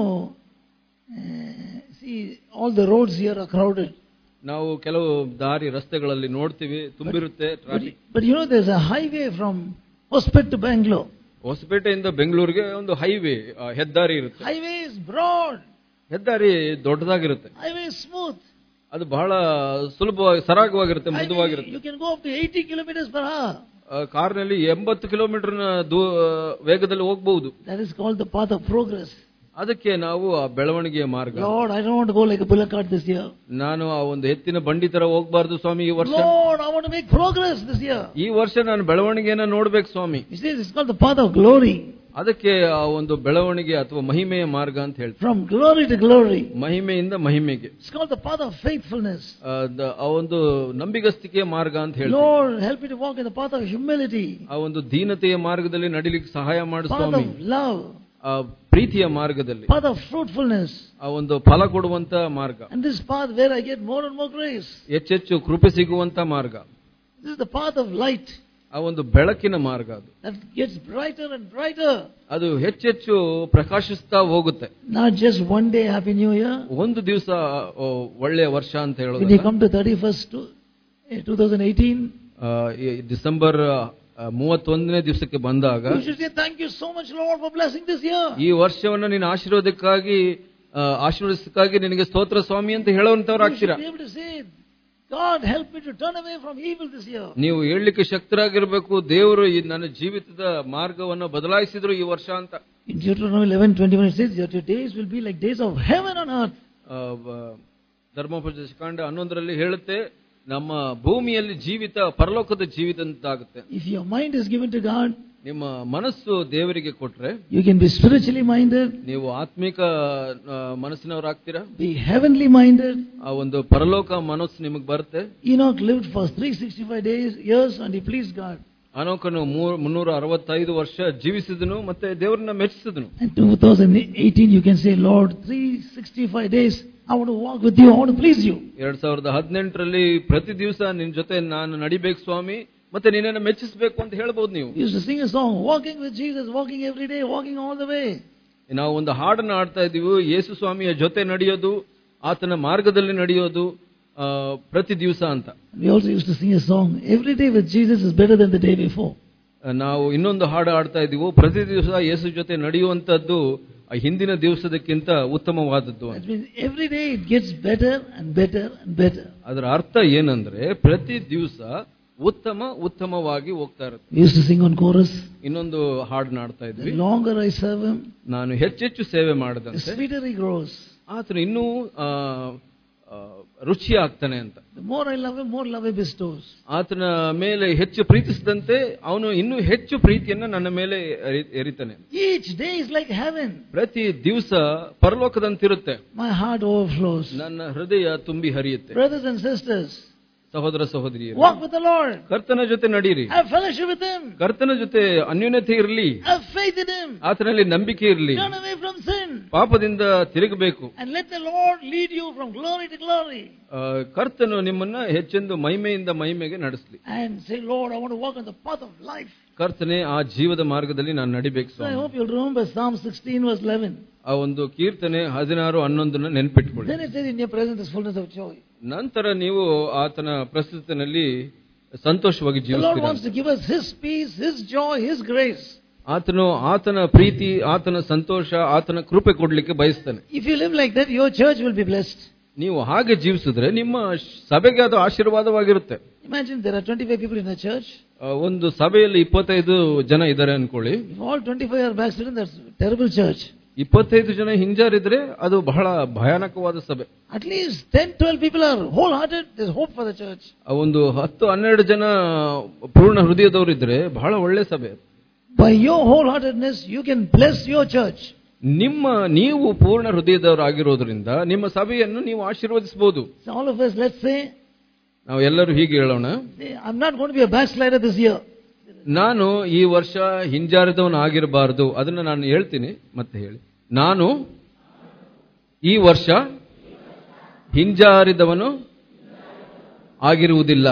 uh, see, all the roads here are crowded. ನಾವು ಕೆಲವು ದಾರಿ ರಸ್ತೆಗಳಲ್ಲಿ ನೋಡ್ತೀವಿ ತುಂಬಿರುತ್ತೆ But, traffic but you know, there's a highway from Hospet to Bangalore. ಹೊಸಪೇಟೆಯಿಂದ ಬೆಂಗಳೂರಿಗೆ ಒಂದು ಹೈವೇ ಹೆದ್ದಾರಿ ಇರುತ್ತೆ Highway is broad. ಹೆದ್ದಾರಿ ದೊಡ್ಡದಾಗಿರುತ್ತೆ Highway is smooth. ಅದು ಬಹಳ ಸುಲಭವಾಗಿ ಸರಾಗವಾಗಿರುತ್ತೆ Highway, ಮೃದುವಾಗಿರುತ್ತೆ you can go up to 80 kilometers per hour. ಆ, ಕಾರ್ನಲ್ಲಿ ಎಂಬತ್ತು ಕಿಲೋಮೀಟರ್ ವೇಗದಲ್ಲಿ ಹೋಗಬಹುದು That is called the path of progress. ಅದಕ್ಕೆ ನಾವು ಆ ಬೆಳವಣಿಗೆಯ ಮಾರ್ಗ Lord, I don't want to go like a bullock cart this year. ನಾನು ಆ ಒಂದು ಎತ್ತಿನ ಬಂಡಿ ತರ ಹೋಗ್ಬಾರ್ದು ಸ್ವಾಮಿ ಈ ವರ್ಷ Lord, I want to make progress this year. ಈ ವರ್ಷ ನಾನು ಬೆಳವಣಿಗೆಯನ್ನ ನೋಡ್ಬೇಕು ಸ್ವಾಮಿ You see, it's called the path of glory. ಅದಕ್ಕೆ ಆ ಒಂದು ಬೆಳವಣಿಗೆ ಅಥವಾ ಮಹಿಮೆಯ ಮಾರ್ಗ ಅಂತ ಹೇಳ್ತಾರೆ From glory to glory. ಮಹಿಮೆಯಿಂದ ಮಹಿಮೆಗೆ It's called the path of faithfulness. ಆ, ದ- ಆ ಒಂದು ನಂಬಿಗಸ್ತಿಕೆಯ ಮಾರ್ಗ ಅಂತ ಹೇಳ್ತಾರೆ Lord, help me to walk in the path of humility, ಆ ಒಂದು ದೀನತೆಯ ಮಾರ್ಗದಲ್ಲಿ ನಡಿಲಿಕ್ಕೆ ಸಹಾಯ ಮಾಡು path ಸ್ವಾಮಿ of love, ಆ ಪ್ರೀತಿಯ ಮಾರ್ಗದಲ್ಲಿ path of fruitfulness. ಆ ಒಂದು ಫಲ ಕೊಡುವಂತ ಮಾರ್ಗ And this path where I get more and more grace. ಹೆಚ್ಚೆಚ್ಚು ಕೃಪೆ ಸಿಗುವಂತ ಮಾರ್ಗ This is the path of light ಆ ಒಂದು ಬೆಳಕಿನ ಮಾರ್ಗ ಅದು that gets brighter and brighter. ಅದು ಹೆಚ್ಚೆಚ್ಚು ಪ್ರಕಾಶಿಸ್ತಾ ಹೋಗುತ್ತೆ Not just one day, Happy New Year. ಒಂದು ದಿವಸ ಒಳ್ಳೆಯ ವರ್ಷ ಅಂತ When you ಹೇಳೋದು come to 31st to, eh, 2018, December ಆ, ಮೂವತ್ತೊಂದನೇ ದಿವಸಕ್ಕೆ ಬಂದಾಗ you should say, Thank you so much, Lord, for blessing this year. ಈ ವರ್ಷವನ್ನ ನೀನು ಆಶೀರ್ವಾದಕ್ಕಾಗಿ ಆ, ಆಶೀರ್ವದಿಸಕ್ಕಾಗಿ ನಿನಗೆ ಸ್ತೋತ್ರ ಸ್ವಾಮಿ ಅಂತ ಹೇಳುವಂತವ್ರು You should ಆಗ್ತೀರಾ be able to say, God, help me to turn away from evil this year. ನೀವು ಹೇಳಲಿಕ್ಕೆ ಶಕ್ತರಾಗಿರ್ಬೇಕು ದೇವರು ಈ ನನ್ನ ಜೀವಿತದ ಮಾರ್ಗವನ್ನು ಬದಲಾಯಿಸಿದ್ರು ಈ ವರ್ಷ ಅಂತ In Deuteronomy 11 21, it says, Your days will be like days of heaven on earth. ಆ, ಬ- ಧರ್ಮೋಪದೇಶ ಕಾಂಡ ಹನ್ನೊಂದರಲ್ಲಿ ಹೇಳುತ್ತೆ ನಮ್ಮ ಭೂಮಿಯಲ್ಲಿ ಜೀವಿತ ಪರಲೋಕದ ಜೀವಿತ ಅಂತಾಗುತ್ತೆ If your mind is given to God, ನಿಮ್ಮ ಮನಸ್ಸು ದೇವರಿಗೆ ಕೊಟ್ರೆ you can be spiritually minded, ನೀವು ಆತ್ಮಿಕ ಆ, ಮನಸ್ಸಿನವರಾಗ್ತೀರಾ be heavenly minded. ಆ ಒಂದು ಪರಲೋಕ ಮನಸ್ಸು ನಿಮಗೆ ಬರುತ್ತೆ Enoch lived for 365 days, years, and he pleased God. ಅನೋಕನು ಮೂರ್- ಮುನ್ನೂರ ಅರವತ್ತೈದು ವರ್ಷ ಜೀವಿಸಿದನು ಮತ್ತೆ ದೇವರನ್ನ ಮೆಚ್ಚಿಸಿದನು And 2018, you can say, Lord, 365 days, I want to walk with you, I want to please you. ಎರಡ್ ಸಾವಿರದ ಹದಿನೆಂಟರಲ್ಲಿ ಪ್ರತಿ ದಿವಸ ನಿನ್ ಜೊತೆ ನಾನು ನಡಿಬೇಕು ಸ್ವಾಮಿ ಮತ್ತೆ ನಿನ್ನನ್ನು ಮೆಚ್ಚಿಸಬೇಕು ಅಂತ ಹೇಳ್ಬೋದು ನೀವು We used to sing a song, walking with Jesus, walking every day, walking all the way. ನಾವು ಒಂದು ಹಾಡನ್ನ ಆಡ್ತಾ ಇದೀವಿ ಯೇಸು ಸ್ವಾಮಿಯ ಜೊತೆ ನಡೆಯೋದು ಆತನ ಮಾರ್ಗದಲ್ಲಿ ನಡೆಯೋದು ಆ, ಪ್ರತಿ ದಿವಸ ಅಂತ We also used to sing a song, every day with Jesus is better than the day before. ನಾವು ಇನ್ನೊಂದು ಹಾಡು ಆಡ್ತಾ ಇದೀವಿ ಪ್ರತಿ ದಿವಸ ಯೇಸು ಜೊತೆ ನಡೆಯುವಂತದ್ದು ಆ ಹಿಂದಿನ ದಿವಸದಕ್ಕಿಂತ ಉತ್ತಮವಾದದ್ದು ಅಂತ That means every day it gets better and better and better. ಅದರ ಅರ್ಥ ಏನಂದ್ರೆ ಪ್ರತಿ ದಿವಸ ಉತ್ತಮ ಉತ್ತಮವಾಗಿ ಹೋಗ್ತಾ ಇರುತ್ತೆ We used to sing on chorus, ಇನ್ನೊಂದು ಹಾಡನ್ನ ಆಡ್ತಾ the ಇದ್ವಿ longer I serve him, ನಾನು ಹೆಚ್ಚೆಚ್ಚು ಸೇವೆ the ಮಾಡದಂತೆ sweeter he grows. ಆತನು ಇನ್ನೂ ಆ, ಆ, ರುಚಿ ಆಗ್ತಾನೆ ಅಂತ The more I love him, more love he bestows. ಆತನ ಮೇಲೆ ಹೆಚ್ಚು ಪ್ರೀತಿಸಿದಂತೆ ಅವನು ಇನ್ನೂ ಹೆಚ್ಚು ಪ್ರೀತಿಯನ್ನ ನನ್ನ ಮೇಲೆ ಎರಿ- ಎರಿತಾನೆ Each day is like heaven. ಪ್ರತಿ ದಿವಸ ಪರಲೋಕದಂತಿರುತ್ತೆ My heart overflows. ನನ್ನ ಹೃದಯ ತುಂಬಿ ಹರಿಯುತ್ತೆ Brothers and sisters, ಸಹೋದರ ಸಹೋದರಿಯರು walk with the Lord. ಕರ್ತನ ಜೊತೆ ನಡೀರಿ Have fellowship with him. ಕರ್ತನ ಜೊತೆ ಅನ್ಯೋನ್ಯತೆ ಇರಲಿ Have faith in him. ಆತನಲ್ಲಿ ನಂಬಿಕೆ ಇರಲಿ Turn away from sin. ಪಾಪದಿಂದ ತಿರುಗಬೇಕು And let the Lord lead you from glory to glory. ಆ, ಕರ್ತನು ನಿಮ್ಮನ್ನ ಹೆಚ್ಚೆಂದು ಮಹಿಮೆಯಿಂದ ಮಹಿಮೆಗೆ ನಡೆಸಲಿ And say, Lord, I want to walk on the path of life. ಕರ್ತನೆ ಆ ಜೀವದ ಮಾರ್ಗದಲ್ಲಿ ನಾನು ನಡಿಬೇಕು So I Swami hope you'll remember Psalm 16 verse 11. ಆ ಒಂದು ಕೀರ್ತನೆ ಹದಿನಾರು ಹನ್ನೊಂದನ್ನ ನೆನ್ಪಿಟ್ಕೊಳ್ಳಿ Then it says, in your presence is fullness of joy. ನಂತರ ನೀವು ಆತನ ಪ್ರಸ್ತುತಿನಲ್ಲಿ ಸಂತೋಷವಾಗಿ The Lord ಜೀವಿಸ್ತೀರ wants to give us His peace, His joy, His grace. ಆತನು ಆತನ ಪ್ರೀತಿ ಆತನ ಸಂತೋಷ ಆತನ ಕೃಪೆ ಕೊಡ್ಲಿಕ್ಕೆ ಬಯಸ್ತಾನೆ If you live like that, your church will be blessed. ನೀವು ಹಾಗೆ ಜೀವಿಸಿದ್ರೆ ನಿಮ್ಮ ಸಭೆಗೆ ಅದು ಆಶೀರ್ವಾದವಾಗಿರುತ್ತೆ Imagine there are 25 people in a church. ಆ, ಒಂದು ಸಭೆಯಲ್ಲಿ ಇಪ್ಪತ್ತೈದು ಜನ ಇದ್ದಾರೆ ಅನ್ಕೊಳ್ಳಿ If all 25 are backslidden, that's a terrible church. ಇಪ್ಪತ್ತೈದು ಜನ ಹಿಂಜಾರಿದ್ರೆ ಅದು ಬಹಳ ಭಯಾನಕವಾದ ಸಭೆ At least 10, 12 people are wholehearted. There's hope for the church. ಆ ಒಂದು ಹತ್ತು ಹನ್ನೆರಡು ಜನ ಪೂರ್ಣ ಹೃದಯದವರಿದ್ರೆ ಬಹಳ ಒಳ್ಳೆ ಸಭೆ By your wholeheartedness, you can bless your church. ನಿಮ್ಮ ನೀವು ಪೂರ್ಣ ಹೃದಯದವರಾಗಿರೋದ್ರಿಂದ ನಿಮ್ಮ ಸಭೆಯನ್ನು ನೀವು ಆಶೀರ್ವದಿಸಬಹುದು So all of us, let's say, ನಾವು ಎಲ್ಲರೂ ಹೀಗೆ ಹೇಳೋಣ I'm not going to be a backslider this year. ನಾನು ಈ ವರ್ಷ ಹಿಂಜಾರಿದವನು ಆಗಿರಬಾರದು ಅದನ್ನ ನಾನು ಹೇಳ್ತೀನಿ ಮತ್ತೆ ಹೇಳಿ ನಾನು ಈ ವರ್ಷ ಹಿಂಜಾರಿದವನು ಆಗಿರುವುದಿಲ್ಲ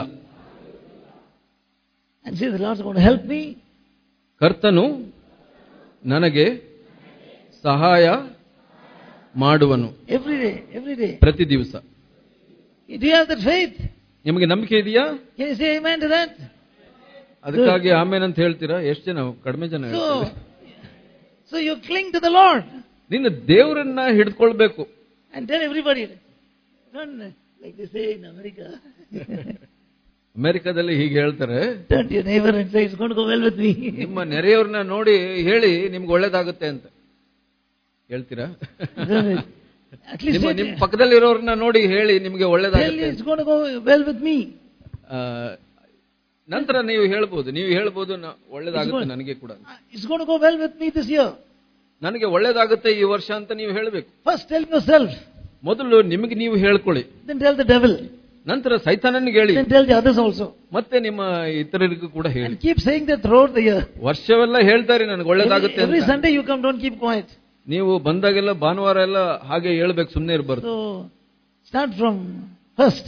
And say, the Lord's going to help me. ಕರ್ತನು ನನಗೆ ಸಹಾಯ ಮಾಡುವನು Every day, every day. ಪ್ರತಿ ದಿವಸ Do you have that faith? ನಿಮಗೆ ನಂಬಿಕೆ ಇದೆಯಾ Can you say amen to that? ಅದಕ್ಕಾಗಿ ಆಮೇಲೆ ಅಂತ ಹೇಳ್ತೀರಾ ಎಷ್ಟು ಜನ ಕಡಿಮೆ ಜನ So, ಹೇಳ್ತಾರೆ so you cling to the Lord ನಿನ್ನ ದೇವರನ್ನ ಹಿಡ್ಕೊಳ್ಬೇಕು and tell everybody. Don't, like they say in America, ಅಮೆರಿಕದಲ್ಲಿ ಹೀಗೆ ಹೇಳ್ತಾರೆ turn to your neighbor and say, it's going to go well with me. ನಿಮ್ಮ ನೆರೆಯವ್ರನ್ನ ನೋಡಿ ಹೇಳಿ ನಿಮ್ಗೆ ಒಳ್ಳೇದಾಗುತ್ತೆ ಅಂತ ಹೇಳ್ತೀರಾ At least ನಿಮ್ಮ say, ನಿಮ್ ಪಕ್ಕದಲ್ಲಿರೋರ್ನ ನೋಡಿ ಹೇಳಿ ನಿಮ್ಗೆ tell ಒಳ್ಳೇದಾಗುತ್ತೆ me it's going to go well with me. ಆ, ನಂತರ ನೀವು ಹೇಳ್ಬೋದು ನೀವು ಹೇಳ್ಬೋದು ನ- ಒಳ್ಳೇದಾಗುತ್ತೆ ನನಗೆ ಕೂಡ Uh, It's going to go well with me this year. ನನಗೆ ಒಳ್ಳೇದಾಗುತ್ತೆ ಈ ವರ್ಷ ಅಂತ ನೀವು ಹೇಳಬೇಕು First tell yourself, ಮೊದಲು ನಿಮಗೆ ನೀವು ಹೇಳ್ಕೊಳ್ಳಿ then tell the devil, ನಂತರ ಸೈತಾನನಿಗೆ ಹೇಳಿ then tell the others also. ಮತ್ತೆ ನಿಮ್ಮ ಇತರರಿಗೂ ಕೂಡ ಹೇಳಿ And keep saying that throughout the year. ವರ್ಷವೆಲ್ಲ ಹೇಳ್ತಾರೆ ನನಗೆ ಒಳ್ಳೇದಾಗುತ್ತೆ Every, every ಅಂತ Sunday you come, don't keep quiet. ನೀವು ಬಂದಾಗೆಲ್ಲ ಭಾನುವಾರ ಎಲ್ಲ ಹಾಗೆ ಹೇಳ್ಬೇಕು ಸುಮ್ಮನೆ ಇರಬಾರ್ದು So start from first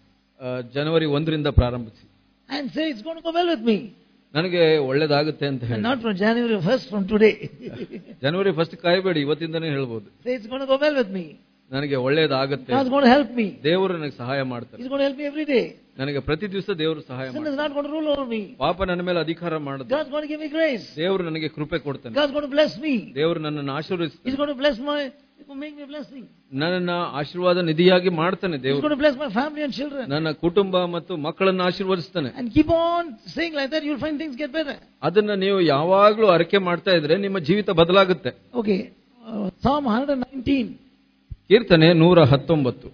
ಜನವರಿ ಒಂದರಿಂದ ಪ್ರಾರಂಭಿಸಿ and say it's going to go well with me. ನನಗೆ ಒಳ್ಳೇದಾಗುತ್ತೆ ಅಂತ And ಹೇಳಿ not from January 1st, from today. ಜನವರಿ ಫಸ್ಟ್ ಕಾಯಬೇಡಿ ಇವತ್ತಿಂದನೇ ಹೇಳ್ಬೋದು say it's going to go well with me. ನನಗೆ ಒಳ್ಳೇದಾಗುತ್ತೆ God's going to help me. ದೇವರು ನನಗೆ ಸಹಾಯ ಮಾಡ್ತಾರೆ He's going to help me every day. ನನಗೆ ಪ್ರತಿ ದಿವಸ ದೇವರು ಸಹಾಯ Sin ಮಾಡ್ತಾರೆ is not going to rule over me. ಪಾಪ ನನ್ನ ಮೇಲೆ ಅಧಿಕಾರ ಮಾಡುತ್ತೆ God's going to give me grace. ದೇವರು ನನಗೆ ಕೃಪೆ ಕೊಡ್ತಾನೆ God's going to bless me. ದೇವರು ನನ್ನನ್ನು ಆಶೀರ್ವದಿಸ್ತಾನೆ He's going to bless my, He's going to make me a blessing. ನನ್ನನ್ನ ಆಶೀರ್ವಾದ ನಿಧಿಯಾಗಿ ಮಾಡ್ತಾನೆ He's ದೇವರು going to bless my family and children. ನನ್ನ ಕುಟುಂಬ ಮತ್ತು ಮಕ್ಕಳನ್ನು ಆಶೀರ್ವದಿಸ್ತಾನೆ And keep on saying like that, you'll find things get better. ಅದನ್ನ ನೀವು ಯಾವಾಗ್ಲೂ ಅರಕೆ ಮಾಡ್ತಾ ಇದ್ರೆ ನಿಮ್ಮ ಜೀವಿತ ಬದಲಾಗುತ್ತೆ Okay. Uh, Psalm 119. ಕೀರ್ತನೆ ನೂರ ಹತ್ತೊಂಬತ್ತು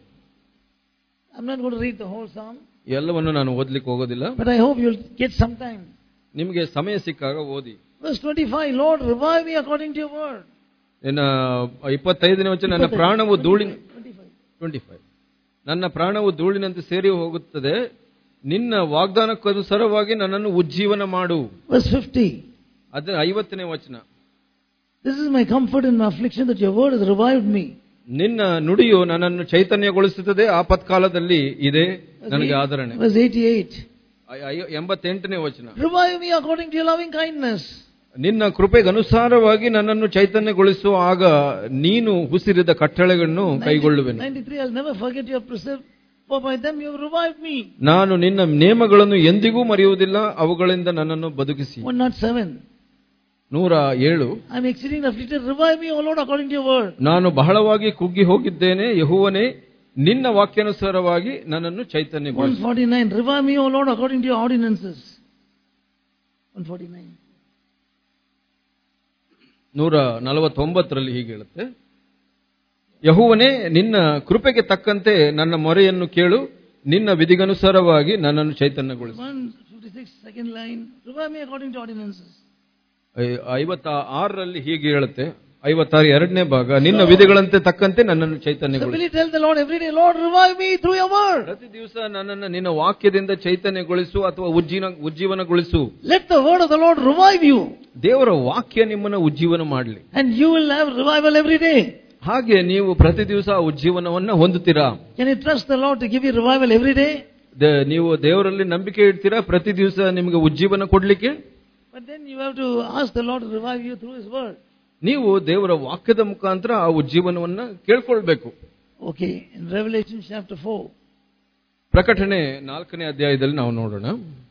I'm not going to read the whole psalm, ಎಲ್ಲವನ್ನು ನಾನು ಓದ್ಲಿಕ್ಕೆ ಹೋಗೋದಿಲ್ಲ but I hope you'll get some time. ನಿಮಗೆ ಸಮಯ ಸಿಕ್ಕಾಗ ಓದಿ Verse 25, Lord, revive me according to your word. ನಿನ್ನ ಇಪ್ಪತ್ತೈದನೇ ವಚನ ನನ್ನ ಪ್ರಾಣವು ಧೂಳಿನ 25. ಟ್ವೆಂಟಿ ಫೈವ್ ನನ್ನ ಪ್ರಾಣವು ಧೂಳಿನಂತೆ ಸೇರಿ ಹೋಗುತ್ತದೆ ನಿನ್ನ ವಾಗ್ದಾನಕ್ಕನುಸಾರವಾಗಿ ನನ್ನನ್ನು ಉಜ್ಜೀವನ ಮಾಡು Verse 50. ಅದ ಐವತ್ತನೇ ವಚನ This is my comfort in my affliction that your word has revived me. ನಿನ್ನ ನುಡಿಯು ನನ್ನನ್ನು ಚೈತನ್ಯಗೊಳಿಸುತ್ತದೆ ಆಪತ್ಕಾಲದಲ್ಲಿ ಇದೆ ನನಗೆ ಆದರಣೆ Verse 88. ಐ- ಐ- ಎಂಬತ್ತೆಂಟನೇ ವಚನ Revive me according to your loving kindness. ನಿನ್ನ ಕೃಪೆಗನುಸಾರವಾಗಿ ನನ್ನನ್ನು ಚೈತನ್ಯಗೊಳಿಸುವ ಆಗ ನೀನು ಹುಸಿರಿದ ಕಟ್ಟಳೆಗಳನ್ನು ಕೈಗೊಳ್ಳುವೆನು 93. I'll never forget your precept, for by them you have revived me. ನಾನು ನಿನ್ನ ನೇಮಗಳನ್ನು ಎಂದಿಗೂ ಮರೆಯುವುದಿಲ್ಲ ಅವುಗಳಿಂದ ನನ್ನನ್ನು ಬದುಕಿಸಿ 107. ನೂರ ಏಳು I'm exceeding afflicted. Revive me, O Lord, according to your word. ನಾನು ಬಹಳವಾಗಿ ಕುಗ್ಗಿ ಹೋಗಿದ್ದೇನೆ ಯಹುವನೇ ನಿನ್ನ ವಾಕ್ಯಾನುಸಾರವಾಗಿ ನನ್ನನ್ನು ಚೈತನ್ಯಗೊಳಿಸು 149. Revive me, O Lord, according to your ordinances. 149. ನೂರ ನಲವತ್ತೊಂಬತ್ತರಲ್ಲಿ ಹೀಗೆ ಹೇಳುತ್ತೆ ಯಹುವನೇ ನಿನ್ನ ಕೃಪೆಗೆ ತಕ್ಕಂತೆ ನನ್ನ ಮೊರೆಯನ್ನು ಕೇಳು ನಿನ್ನ ವಿಧಿಗನುಸಾರವಾಗಿ ನನ್ನನ್ನು ಚೈತನ್ಯಗೊಳಿಸು 156, second line. Revive me according to ordinances. ಐ- ಐವತ್ತ ಆರರಲ್ಲಿ ಹೀಗೆ ಹೇಳುತ್ತೆ ಐವತ್ತಾರು ಎರಡನೇ ಭಾಗ ನಿನ್ನ ವಿಧಿಗಳಂತೆ ತಕ್ಕಂತೆ ನನ್ನನ್ನು So ಚೈತನ್ಯಗೊಳಿಸು will you tell the Lord every day, Lord, revive me through your word. ಪ್ರತಿ ದಿವಸ ನನ್ನನ್ನು ನಿನ್ನ ವಾಕ್ಯದಿಂದ ಚೈತನ್ಯಗೊಳಿಸು ಅಥವಾ ಉಜ್ಜೀನ ಉಜ್ಜೀವನಗೊಳಿಸು Let the word of the Lord revive you. ದೇವರ ವಾಕ್ಯ ನಿಮ್ಮನ್ನು ಉಜ್ಜೀವನ ಮಾಡಲಿ And you will have revival every day. ಹಾಗೆ ನೀವು ಪ್ರತಿ ದಿವಸ ಆ ಉಜ್ಜೀವನವನ್ನ ಹೊಂದುತ್ತೀರಾ Can you trust the Lord to give you revival every day? ದ- ನೀವು ದೇವರಲ್ಲಿ ನಂಬಿಕೆ ಇಡ್ತೀರಾ ಪ್ರತಿ ದಿವಸ ನಿಮಗೆ ಉಜ್ಜೀವನ ಕೊಡ್ಲಿಕ್ಕೆ But then you have to ask the Lord to revive you through His word. ನೀವು ದೇವರ ವಾಕ್ಯದ ಮುಖಾಂತರ ಆ ಉಜ್ಜೀವನವನ್ನ ಕೇಳ್ಕೊಳ್ಬೇಕು Okay, in Revelation chapter 4, ಪ್ರಕಟಣೆ ನಾಲ್ಕನೇ ಅಧ್ಯಾಯದಲ್ಲಿ ನಾವು ನೋಡೋಣ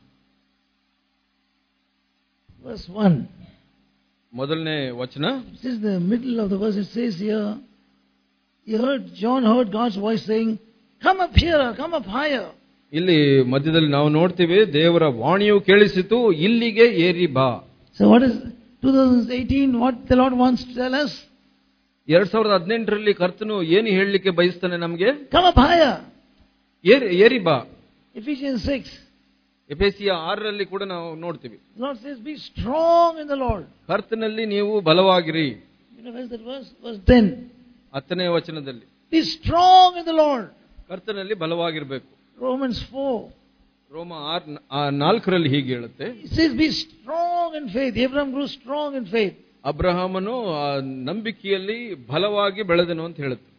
verse 1. ಮೊದಲನೇ ವಚನ This is the middle of the verse. It says here, he heard, John heard God's voice saying, Come up here, come up higher. ಇಲ್ಲಿ ಮಧ್ಯದಲ್ಲಿ ನಾವು ನೋಡ್ತೀವಿ ದೇವರ ವಾಣಿಯು ಕೇಳಿಸಿತು ಇಲ್ಲಿಗೆ ಏರಿ ಬಾ So, what is 2018? What the Lord wants to tell us? ಎರಡ್ ಸಾವಿರದ ಹದಿನೆಂಟರಲ್ಲಿ ಕರ್ತನು ಏನು ಹೇಳಲಿಕ್ಕೆ ಬಯಸ್ತಾನೆ ನಮಗೆ Come up higher. ಏರಿ ಏರಿ ಬಾ Ephesians 6. ಎಫೆಸಿಯ ಆರರಲ್ಲಿ ಕೂಡ ನಾವು ನೋಡ್ತೀವಿ The Lord says, Be strong in the Lord. ಕರ್ತನಲ್ಲಿ ನೀವು ಬಲವಾಗಿರಿ You know, where's that verse? Verse 10. ಹತ್ತನೇ ವಚನದಲ್ಲಿ Be strong in the Lord. ಕರ್ತನಲ್ಲಿ ಬಲವಾಗಿರ್ಬೇಕು Romans 4. ರೋಮ ಆರ್ ಆ ನಾಲ್ಕರಲ್ಲಿ ಹೀಗೆ ಹೇಳುತ್ತೆ It says, Be strong in faith. Abraham grew strong in faith. ಅಬ್ರಹಾಮನು ಆ ನಂಬಿಕೆಯಲ್ಲಿ ಬಲವಾಗಿ ಬೆಳೆದನು ಅಂತ ಹೇಳುತ್ತೆ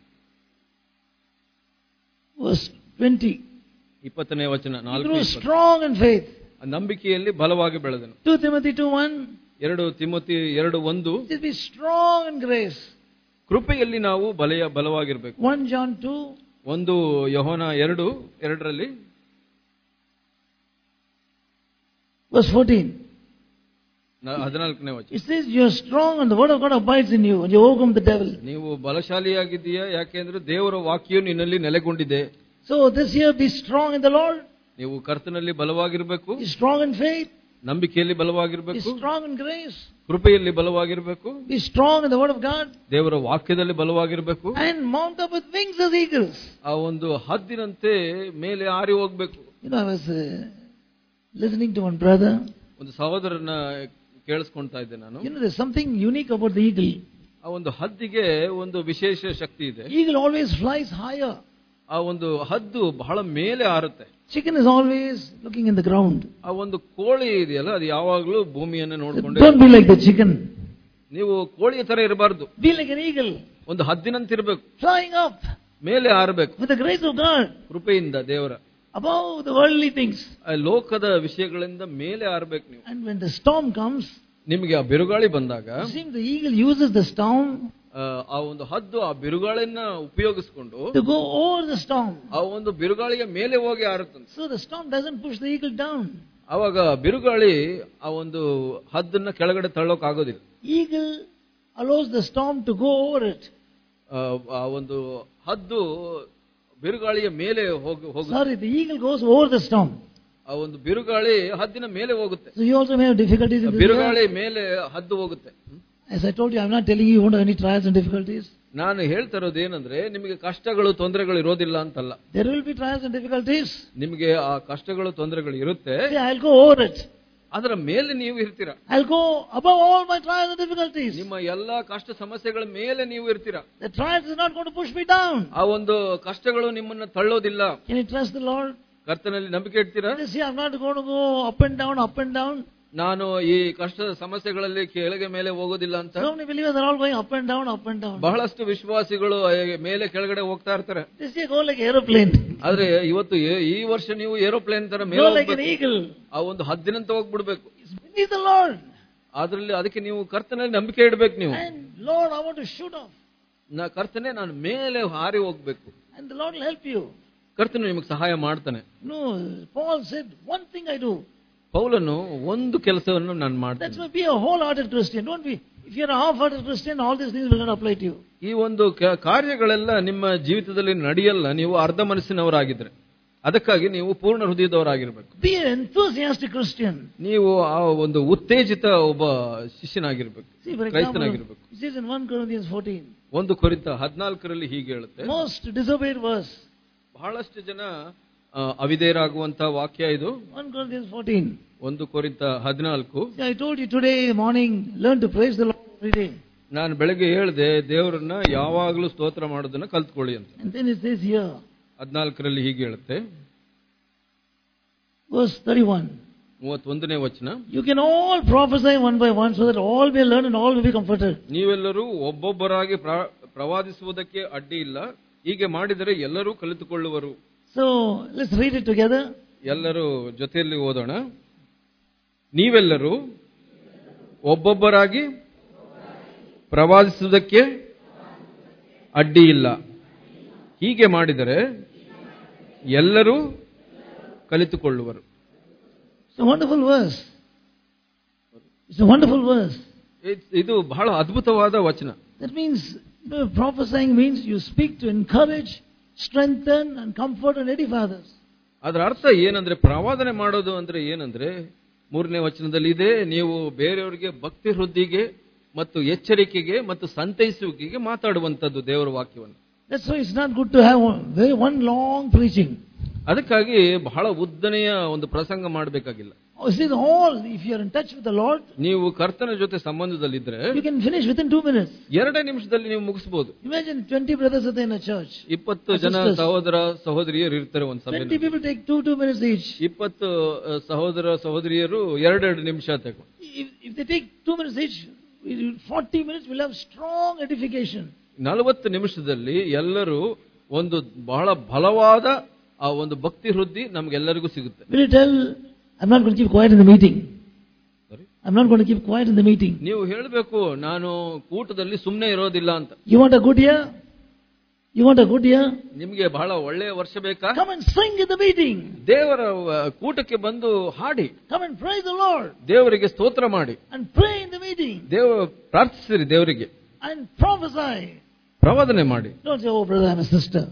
Verse 20. ಇಪ್ಪತ್ತನೇ ವಚನ He ನಾಲ್ಕು grew ಇಪ್ಪತ್ತು. strong in faith. ಆ ನಂಬಿಕೆಯಲ್ಲಿ ಬಲವಾಗಿ ಬೆಳೆದನು 2 Timothy 2 1. ಎರಡು ತಿಮೋತಿ ಎರಡು ಒಂದು It says, Be strong in grace. ಕೃಪೆಯಲ್ಲಿ ನಾವು ಬಲೆಯ ಬಲವಾಗಿರ್ಬೇಕು 1 John 2. ಒಂದು ಯಹೋನ ಎರಡು ಎರಡರಲ್ಲಿ Verse 14. ನ- ಹದಿನಾಲ್ಕನೇ ವಚನ It says, You are strong and the word of God abides in you, and you overcome the devil. ನೀವು ಬಲಶಾಲಿಯಾಗಿದ್ದೀಯಾ ಯಾಕೆಂದ್ರೆ ದೇವರ ವಾಕ್ಯವು ನಿನ್ನಲ್ಲಿ ನೆಲೆಗೊಂಡಿದೆ So this year, be strong in the Lord. ನೀವು ಕರ್ತನಲ್ಲಿ ಬಲವಾಗಿರ್ಬೇಕು Be strong in faith. ನಂಬಿಕೆಯಲ್ಲಿ Be ಬಲವಾಗಿರ್ಬೇಕು strong in grace. ಕೃಪೆಯಲ್ಲಿ ಬಲವಾಗಿರ್ಬೇಕು Be strong in the word of God. ದೇವರ ವಾಕ್ಯದಲ್ಲಿ ಬಲವಾಗಿರ್ಬೇಕು And mount up with wings as eagles. ಆ ಒಂದು ಹದ್ದಿನಂತೆ ಮೇಲೆ ಹಾರಿ ಹೋಗ್ಬೇಕು You know, I was uh, listening to one brother. ಒಂದು ಸಹೋದರನ ಕೇಳಿಸ್ಕೊಂತಾ ಇದ್ದೆ ನಾನು You know, there's something unique about the eagle. ಆ ಒಂದು ಹದ್ದಿಗೆ ಒಂದು ವಿಶೇಷ ಶಕ್ತಿ ಇದೆ Eagle always flies higher. ಆ ಒಂದು ಹದ್ದು ಬಹಳ ಮೇಲೆ ಹಾರುತ್ತೆ Chicken is always looking in the ground. ಆ ಒಂದು ಕೋಳಿ ಇದೆಯಲ್ಲ ಅದು ಯಾವಾಗ್ಲೂ ಭೂಮಿಯನ್ನ ನೋಡ್ಕೊಂಡೆ Don't be like the chicken. ನೀವು ಕೋಳಿಯ ತರ ಇರಬಾರ್ದು Be like an eagle, ಒಂದು ಹದ್ದಿನಂತಿರ್ಬೇಕು flying up ಮೇಲೆ ಹಾರಬೇಕು with the grace of God ಕೃಪೆಯಿಂದ ದೇವರ above the worldly things. ಆ ಲೋಕದ ವಿಷಯಗಳಿಂದ ಮೇಲೆ ಹಾರಬೇಕು ನೀವು And when the storm comes, ನಿಮಗೆ ಆ ಬಿರುಗಾಳಿ ಬಂದಾಗ it seems the eagle uses the storm ಆ, ಆ ಒಂದು ಹದ್ದು ಆ ಬಿರುಗಾಳಿಯನ್ನ ಉಪಯೋಗಿಸ್ಕೊಂಡು to go over the storm. ಆ ಒಂದು ಬಿರುಗಾಳಿಯ ಮೇಲೆ ಹೋಗಿ ಹಾರುತ್ತಂತೆ So the storm doesn't push the eagle down. ಅವಾಗ ಬಿರುಗಾಳಿ ಆ ಒಂದು ಹದ್ದನ್ನ ಕೆಳಗಡೆ ತಳ್ಳೋಕ್ ಆಗೋದಿಲ್ಲ Eagle allows the storm to go over it. ಆ, ಆ ಒಂದು ಹದ್ದು ಬಿರುಗಾಳಿಯ ಮೇಲೆ ಹೋಗಿ ಹೋಗುತ್ತೆ Sorry, the eagle goes over the storm. ಆ ಒಂದು ಬಿರುಗಾಳಿ ಹದ್ದಿನ ಮೇಲೆ ಹೋಗುತ್ತೆ So you also may have difficulties in this. ಬಿರುಗಾಳಿ area. ಮೇಲೆ ಹದ್ದು ಹೋಗುತ್ತೆ As I told you, I'm not telling you you won't have any trials and difficulties. ನಾನು ಹೇಳ್ತಾ ಇರೋದು ಏನಂದ್ರೆ ನಿಮಗೆ ಕಷ್ಟಗಳು ತೊಂದರೆಗಳು ಇರೋದಿಲ್ಲ ಅಂತಲ್ಲ There will be trials and difficulties. ನಿಮಗೆ ಆ ಕಷ್ಟಗಳು ತೊಂದರೆಗಳು ಇರುತ್ತೆ See, I'll go over it. ಅದರ ಮೇಲೆ ನೀವು ಇರ್ತೀರಾ I'll go above all my trials and difficulties. ನಿಮ್ಮ ಎಲ್ಲಾ ಕಷ್ಟ ಸಮಸ್ಯೆಗಳ ಮೇಲೆ ನೀವು ಇರ್ತೀರಾ The trials is not going to push me down. ಆ ಒಂದು ಕಷ್ಟಗಳು ನಿಮ್ಮನ್ನ ತಳ್ಳೋದಿಲ್ಲ Can you trust the Lord? ಕರ್ತನಲ್ಲಿ ನಂಬಿಕೆ ಇಡ್ತೀರಾ This year I'm not going to go up and down, up and down. ನಾನು ಈ ಕಷ್ಟದ ಸಮಸ್ಯೆಗಳಲ್ಲಿ ಕೆಳಗೆ ಮೇಲೆ ಹೋಗೋದಿಲ್ಲ ಅಂತ So many believers are all going up and down, up and down. ಬಹಳಷ್ಟು ವಿಶ್ವಾಸಿಗಳು ಮೇಲೆ ಕೆಳಗಡೆ ಹೋಗ್ತಾ ಇರ್ತಾರೆ This year go like aeroplane. ಆದ್ರೆ ಇವತ್ತು ಏ- ಈ ವರ್ಷ ನೀವು ಏರೋಪ್ಲೇನ್ ತರ ಮೇಲೆ Go like an ಹೋಗ್ಬೇಕು. eagle. ಆ ಒಂದು ಹದ್ದಿನಂತ ಹೋಗ್ಬಿಡ್ಬೇಕು It's beneath the Lord. ಅದ್ರಲ್ಲಿ ಅದಕ್ಕೆ ನೀವು ಕರ್ತನಲ್ಲಿ ನಂಬಿಕೆ ಇಡಬೇಕು ನೀವು And Lord, I want to shoot off. ನಾ ಕರ್ತನೆ ನಾನು ಮೇಲೆ ಹಾರಿ ಹೋಗ್ಬೇಕು And the Lord will help you. ಕರ್ತನು ನಿಮಗೆ ಸಹಾಯ ಮಾಡ್ತಾನೆ No, Paul said, one thing I do. ಪೌಲನು ಒಂದು ಕೆಲಸವನ್ನು ನಾನು That's ಮಾಡ್ತೇನೆ why be a wholehearted Christian. Don't be, if you're a half-hearted Christian, all these things will not apply to you. ಈ ಒಂದು ಕ- ಕಾರ್ಯಗಳೆಲ್ಲ ನಿಮ್ಮ ಜೀವಿತದಲ್ಲಿ ನಡೆಯಲ್ಲ ನೀವು ಅರ್ಧ ಮನಸ್ಸಿನವರಾಗಿದ್ರೆ ಅದಕ್ಕಾಗಿ ನೀವು ಪೂರ್ಣ ಹೃದಯದವರಾಗಿರ್ಬೇಕು Be an enthusiastic Christian. ನೀವು ಆ ಒಂದು ಉತ್ತೇಜಿತ ಒಬ್ಬ ಶಿಷ್ಯನಾಗಿರ್ಬೇಕು See, for example, ಕ್ರೈಸ್ತನಾಗಿರ್ಬೇಕು it says in 1 Corinthians 14, ಒಂದು ಕುರಿತ ಹದಿನಾಲ್ಕರಲ್ಲಿ ಹೀಗೆ ಹೇಳುತ್ತೆ most disobeyed verse. ಬಹಳಷ್ಟು ಜನ ಆ, ಅವಿಧೇಯರಾಗುವಂತ ವಾಕ್ಯ ಇದು 1 Corinthians 14. ಒಂದು ಕುರಿತ ಹದಿನಾಲ್ಕು See, I told you today morning, learn to praise the Lord every day. ನಾನು ಬೆಳಗ್ಗೆ ಹೇಳ್ದೆ ದೇವರನ್ನ ಯಾವಾಗಲೂ ಸ್ತೋತ್ರ ಮಾಡೋದನ್ನ ಕಲ್ತ್ಕೊಳ್ಳಿ ಅಂತ And then it says here, ಹದಿನಾಲ್ಕರಲ್ಲಿ ಹೀಗೆ ಹೇಳುತ್ತೆ verse 31. ಮೂವತ್ತೊಂದನೇ ವಚನ You can all prophesy one by one so that all may learn and all will be comforted. ನೀವೆಲ್ಲರೂ ಒಬ್ಬೊಬ್ಬರಾಗಿ ಪ್ರ- ಪ್ರವಾದಿಸುವುದಕ್ಕೆ ಅಡ್ಡಿ ಇಲ್ಲ ಹೀಗೆ ಮಾಡಿದರೆ ಎಲ್ಲರೂ ಕಲಿತುಕೊಳ್ಳುವರು So let's read it together. ಎಲ್ಲರೂ ಜೊತೆಯಲ್ಲಿ ಓದೋಣ ನೀವೆಲ್ಲರೂ ಒಬ್ಬೊಬ್ಬರಾಗಿ ಪ್ರವಾದಿಸುವುದಕ್ಕೆ ಅಡ್ಡಿ ಇಲ್ಲ ಹೀಗೆ ಮಾಡಿದರೆ ಎಲ್ಲರೂ ಕಲಿತುಕೊಳ್ಳುವರು It's a wonderful verse. It's a wonderful verse. ಇದ್- ಇದು ಬಹಳ ಅದ್ಭುತವಾದ ವಚನ That means you know, prophesying means you speak to encourage, strengthen, and comfort and edify others. ಅದರ ಅರ್ಥ ಏನಂದ್ರೆ ಪ್ರವಾದನೆ ಮಾಡೋದು ಅಂದ್ರೆ ಏನಂದ್ರೆ ಮೂರನೇ ವಚನದಲ್ಲಿ ಇದೆ ನೀವು ಬೇರೆಯವರಿಗೆ ಭಕ್ತಿ ವೃದ್ಧಿಗೆ ಮತ್ತು ಎಚ್ಚರಿಕೆಗೆ ಮತ್ತು ಸಂತೈಸುವಿಕೆಗೆ ಮಾತಾಡುವಂತದ್ದು ದೇವರ ವಾಕ್ಯವನ್ನು That's why it's not good to have one, very, one long preaching. ಅದಕ್ಕಾಗಿ ಬಹಳ ಉದ್ದನೆಯ ಒಂದು ಪ್ರಸಂಗ ಮಾಡಬೇಕಾಗಿಲ್ಲ Oh, see, the whole, if you're in touch with the Lord, ನೀವು ಕರ್ತನ ಜೊತೆ ಸಂಬಂಧದಲ್ಲಿದ್ರೆ you can finish within two minutes. ಎರಡೇ ನಿಮಿಷದಲ್ಲಿ ನೀವು ಮುಗಿಸಬಹುದು Imagine 20 brothers are there in a church. ಇಪ್ಪತ್ತು ಜನ Sisters. ಸಹೋದರ ಸಹೋದರಿಯರು ಇರ್ತಾರೆ ಒಂದು 20 ಸಭೆಯಲ್ಲಿ people take two, two minutes each. ಇಪ್ಪತ್ತು ಅಹ್, ಸಹೋದರ ಸಹೋದರಿಯರು ಎರಡೆರಡು ನಿಮಿಷ ತಗೋ If, if they take two minutes each, 40 minutes will have strong edification. ನಲವತ್ತು ನಿಮಿಷದಲ್ಲಿ ಎಲ್ಲರೂ ಒಂದು ಬಹಳ ಬಲವಾದ ಆ ಒಂದು ಭಕ್ತಿ ವೃದ್ಧಿ ನಮ್ಗೆಲ್ಲರಿಗೂ ಸಿಗುತ್ತೆ Will you tell, I'm not going to keep quiet in the meeting. Sorry? I'm not going to keep quiet in the meeting. ನೀವು ಹೇಳಬೇಕು ನಾನು ಕೂಟದಲ್ಲಿ ಸುಮ್ಮನೆ ಇರೋದಿಲ್ಲ ಅಂತ You want a good year? You want a good year? ನಿಮ್ಗೆ ಬಹಳ ಒಳ್ಳೆಯ ವರ್ಷ ಬೇಕಾ Come and sing in the meeting. ದೇವರ ಆ, ಕೂಟಕ್ಕೆ ಬಂದು ಹಾಡಿ Come and praise the Lord. ದೇವರಿಗೆ ಸ್ತೋತ್ರ ಮಾಡಿ And pray in the meeting. ದೇವ ಪ್ರಾರ್ಥಿಸಿರಿ ದೇವರಿಗೆ And prophesy. ಪ್ರವಾದನೆ ಮಾಡಿ Don't say, oh brother, I'm a sister.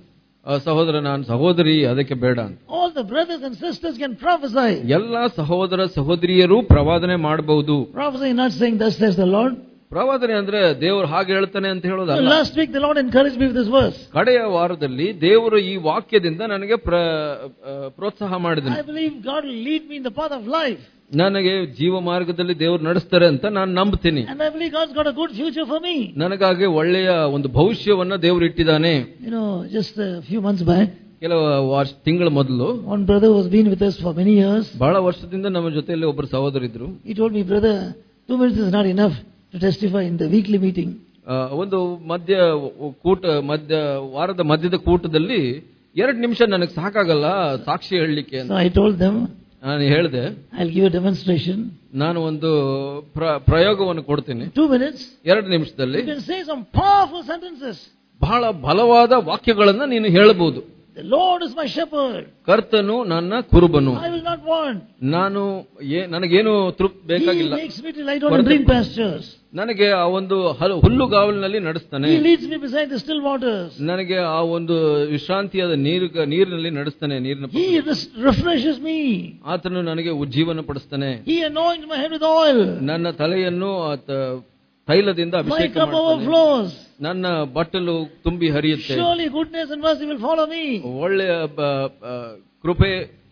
ಆ, ಸಹೋದರ ನಾನು ಸಹೋದರಿ ಅದಕ್ಕೆ ಬೇಡ ಅಂತ All the brothers and sisters can prophesy. ಎಲ್ಲ ಸಹೋದರ ಸಹೋದರಿಯರು ಪ್ರವಾದನೆ ಮಾಡಬಹುದು Prophesy not saying, Thus says the Lord. ಪ್ರವಾದನೆ ಅಂದ್ರೆ ದೇವರು ಹಾಗೆ ಹೇಳ್ತಾನೆ ಅಂತ ಹೇಳೋದಲ್ಲ Last week the Lord encouraged me with this verse. ಕಡೆಯ ವಾರದಲ್ಲಿ ದೇವರು ಈ ವಾಕ್ಯದಿಂದ ನನಗೆ ಪ್ರ ಆ, ಪ್ರೋತ್ಸಾಹ ಮಾಡಿದನು I believe God will lead me in the path of life. ನನಗೆ ಜೀವ ಮಾರ್ಗದಲ್ಲಿ ದೇವರು ನಡೆಸ್ತಾರೆ ಅಂತ ನಾನು ನಂಬ್ತೀನಿ And I believe God's got a good future for me. ನನಗಾಗಿ ಒಳ್ಳೆಯ ಒಂದು ಭವಿಷ್ಯವನ್ನ ದೇವರು ಇಟ್ಟಿದ್ದಾನೆ You know, just a few months back, ಕೆಲವು ವರ್ಷ ತಿಂಗಳ ಮೊದಲು one brother who has been with us for many years. ಬಹಳ ವರ್ಷದಿಂದ ನಮ್ಮ ಜೊತೆಯಲ್ಲಿ ಒಬ್ಬರು ಸಹೋದರಿದ್ರು He told me, brother, two minutes is not enough to testify in the weekly meeting. ಆ, ಒಂದು ಮಧ್ಯ ಕೂಟ ಮಧ್ಯ ವಾರದ ಮಧ್ಯದ ಕೂಟದಲ್ಲಿ ಎರಡು ನಿಮಿಷ ನನಗೆ ಸಾಕಾಗಲ್ಲ ಸಾಕ್ಷಿ ಹೇಳಲಿಕ್ಕೆ ಅಂತ So I told them, ನಾನು ಹೇಳಿದೆ I'll give a demonstration. ನಾನು ಒಂದು ಪ್ರ- ಪ್ರಯೋಗವನ್ನು ಕೊಡ್ತೀನಿ Two minutes, ಎರಡು ನಿಮಿಷದಲ್ಲಿ you can say some powerful sentences. ಬಹಳ ಬಲವಾದ ವಾಕ್ಯಗಳನ್ನ ನೀನು ಹೇಳಬಹುದು The Lord is my shepherd. ಕರ್ತನು ನನ್ನ ಕುರುಬನು I will not want. ನಾನು ಏ- ನನಗೇನು ತೃಪ್ತಿ He ಬೇಕಾಗಿಲ್ಲ makes me to lie down in green pastures. ನನಗೆ ಆ ಒಂದು ಹಲ್- ಹುಲ್ಲುಗಾವಲಿನಲ್ಲಿ ನಡೆಸ್ತಾನೆ He leads me beside the still waters. ನನಗೆ ಆ ಒಂದು ವಿಶ್ರಾಂತಿಯಾದ ನೀರು ನೀರಿನಲ್ಲಿ ನಡೆಸ್ತಾನೆ ನೀರಿನ He res- refreshes me. ಆತನು ನನಗೆ ಉಜ್ಜೀವನ ಪಡಿಸ್ತಾನೆ He anoints my head with oil. ನನ್ನ ತಲೆಯನ್ನು ಆತ ತೈಲದಿಂದ My ಅಭಿಷೇಕ cup ಮಾಡ್ತಾನೆ overflows. ನನ್ನ ಬಟ್ಟಲು ತುಂಬಿ ಹರಿಯುತ್ತೆ Surely goodness and mercy will follow me. ಒಳ್ಳೆಯ ಬ- ಆ, ಕೃಪೆ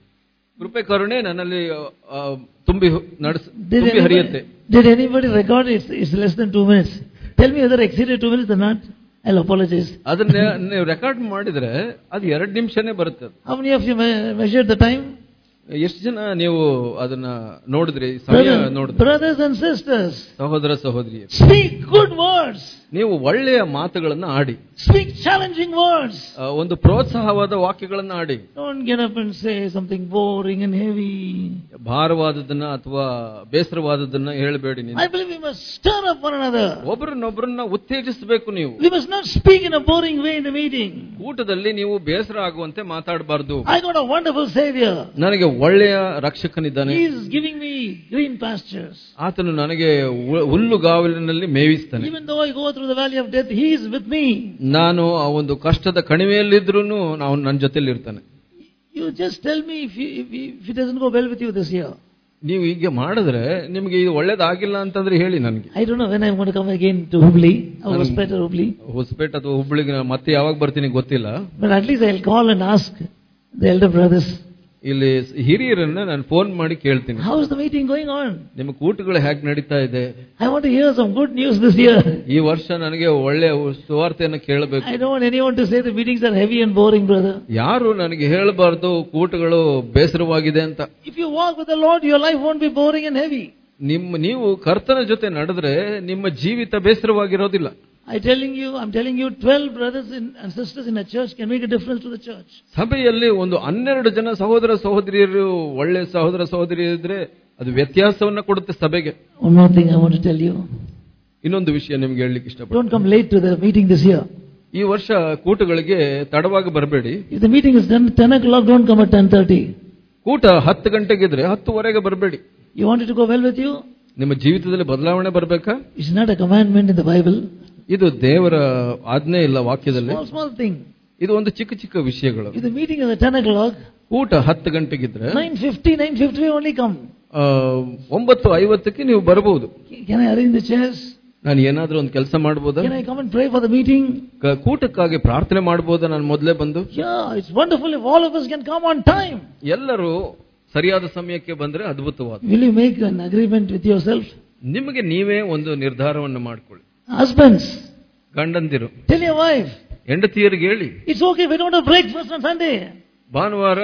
ಕೃಪೆ ಕರುಣೆ ನನ್ನಲ್ಲಿ ಆ, ತುಂಬಿ ಹು- ನಡೆಸ್ Did ತುಂಬಿ ಹರಿಯುತ್ತೆ anybody, did anybody record it? It's less than two minutes. Tell me whether exceeded two minutes or not. I'll apologize. ಅದನ್ನ ನೀವು ರೆಕಾರ್ಡ್ ಮಾಡಿದ್ರೆ ಅದು ಎರಡು ನಿಮಿಷನೇ ಬರುತ್ತೆ ಅದು. How many of you me- measured the time? ಎಷ್ಟು ಜನ ನೀವು ಅದನ್ನ ನೋಡಿದ್ರಿ ಸಮಯ Brother- ನೋಡಿದ್ರಿ brothers and sisters, ಸಹೋದರ ಸಹೋದರಿ speak good words. ನೀವು ಒಳ್ಳೆಯ ಮಾತುಗಳನ್ನ ಆಡಿ Speak challenging words. ಆ, ಒಂದು ಪ್ರೋತ್ಸಾಹವಾದ ವಾಕ್ಯಗಳನ್ನ ಆಡಿ Don't get up and say something boring and heavy. ಭಾರವಾದದನ್ನ ಅಥವಾ ಬೇಸರವಾದದನ್ನ ಹೇಳಬೇಡಿ ನೀವು I believe we must stir up one another. ಒಬ್ಬರನ್ನೊಬ್ಬರನ್ನ ಉತ್ತೇಜಿಸಬೇಕು ನೀವು We must not speak in a boring way in the meeting. ಊಟದಲ್ಲಿ ನೀವು ಬೇಸರ ಆಗುವಂತೆ ಮಾತಾಡಬಾರ್ದು I got a wonderful Savior. ನನಗೆ ಒಳ್ಳೆಯ ರಕ್ಷಕನಿದ್ದಾನೆ He is giving me green pastures. ಆತನು ನನಗೆ ಹು- ಹುಲ್ಲುಗಾವಲಿನಲ್ಲಿ ಮೇವಿಸ್ತಾನೆ Even though I go through the valley of death, He is with me. ನಾನು ಆ ಒಂದು ಕಷ್ಟದ ಕಣಿವೆಯಲ್ಲಿದ್ರೂ ನಾವು ನನ್ನ ಜೊತೆಲಿ ಇರ್ತಾನೆ You just tell me if, you, if, you- if it doesn't go well with you this year. ನೀವು ಹೀಗೆ ಮಾಡಿದ್ರೆ ನಿಮಗೆ ಇದು ಒಳ್ಳೇದಾಗಿಲ್ಲ ಅಂತಂದ್ರೆ ಹೇಳಿ ನನಗೆ I don't know when I'm going to come again to Hubli, or Hospeta Hubli. Hosapete ಅಥವಾ ಹುಬ್ಬಳ್ಳಿಗೆ ನಾನು ಮತ್ತೆ ಯಾವಾಗ ಬರ್ತೀನಿ ಗೊತ್ತಿಲ್ಲ But at least I'll call and ask the elder brothers, ಇಲ್ಲಿ ಹಿರಿಯರನ್ನ ನಾನು ಫೋನ್ ಮಾಡಿ ಕೇಳ್ತೀನಿ how is the meeting going on? ನಿಮ್ಮ ಕೂಟಗಳು ಹೇಗೆ ನಡೀತಾ ಇದೆ I want to hear some good news this year. ಈ ವರ್ಷ ನನಗೆ ಒಳ್ಳೆಯ ಸುವಾರ್ತೆಯನ್ನು ಕೇಳಬೇಕು I don't want anyone to say the meetings are heavy and boring, brother. ಯಾರು ನನಗೆ ಹೇಳಬಾರ್ದು ಕೂಟಗಳು ಬೇಸರವಾಗಿದೆ ಅಂತ If you walk with the Lord, your life won't be boring and heavy. ನಿಮ್ಮ ನೀವು ಕರ್ತನ ಜೊತೆ ನಡೆದ್ರೆ ನಿಮ್ಮ ಜೀವಿತ ಬೇಸರವಾಗಿರೋದಿಲ್ಲ I telling you, I'm telling you, 12 brothers in, and sisters in a church can make a difference to the church. ಸಭೆಯಲ್ಲಿ ಒಂದು ಹನ್ನೆರಡು ಜನ ಸಹೋದರ ಸಹೋದರಿಯರು ಒಳ್ಳೆ ಸಹೋದರ ಸಹೋದರಿ ಇದ್ರೆ ಅದು ವ್ಯತ್ಯಾಸವನ್ನ ಕೊಡುತ್ತೆ ಸಭೆಗೆ One more thing I want to tell you. ಇನ್ನೊಂದು ವಿಷಯ ನಿಮ್ಗೆ ಹೇಳಲಿಕ್ಕೆ ಇಷ್ಟಪಡ್ತೀನಿ Don't come late to the meeting this year. ಈ ವರ್ಷ ಕೂಟಗಳಿಗೆ ತಡವಾಗಿ ಬರಬೇಡಿ If the meeting is done at 10 o'clock, don't come at 10.30. ಕೂಟ ಹತ್ತು ಗಂಟೆಗಿದ್ರೆ ಹತ್ತುವರೆಗೆ ಬರಬೇಡಿ You want it to go well with you? ನಿಮ್ಮ ಜೀವಿತದಲ್ಲಿ ಬದಲಾವಣೆ ಬರಬೇಕಾ It's not a commandment in the Bible. ಇದು ದೇವರ ಆಜ್ಞೆ ಇಲ್ಲ ವಾಕ್ಯದಲ್ಲಿ Small, small thing. ಇದು ಒಂದು ಚಿಕ್ಕ ಚಿಕ್ಕ ವಿಷಯಗಳು If the meeting is at 10 o'clock, ಊಟ ಹತ್ತು ಗಂಟೆಗಿದ್ರೆ 9.50, 9.50 only come. ಆ, ಒಂಬತ್ತು ಐವತ್ತಕ್ಕೆ ನೀವು ಬರಬಹುದು Can I arrange the chairs? ನಾನು ಏನಾದ್ರೂ ಒಂದು ಕೆಲಸ ಮಾಡ್ಬೋದಾ Can I come and pray for the meeting? ಕ- ಕೂಟಕ್ಕಾಗಿ ಪ್ರಾರ್ಥನೆ ಮಾಡ್ಬೋದಾ ನಾನು ಮೊದಲೇ ಬಂದು Yeah, it's wonderful if all of us can come on time. ಎಲ್ಲರೂ ಸರಿಯಾದ ಸಮಯಕ್ಕೆ ಬಂದ್ರೆ ಅದ್ಭುತವಾದ Will you make an agreement with yourself? ನಿಮಗೆ ನೀವೇ ಒಂದು ನಿರ್ಧಾರವನ್ನು ಮಾಡ್ಕೊಳ್ಳಿ Husbands, ಗಂಡಂದಿರು tell your wife, ಹೆಂಡತಿಯರಿಗೆ ಹೇಳಿ it's okay if we don't have breakfast on Sunday. ಭಾನುವಾರ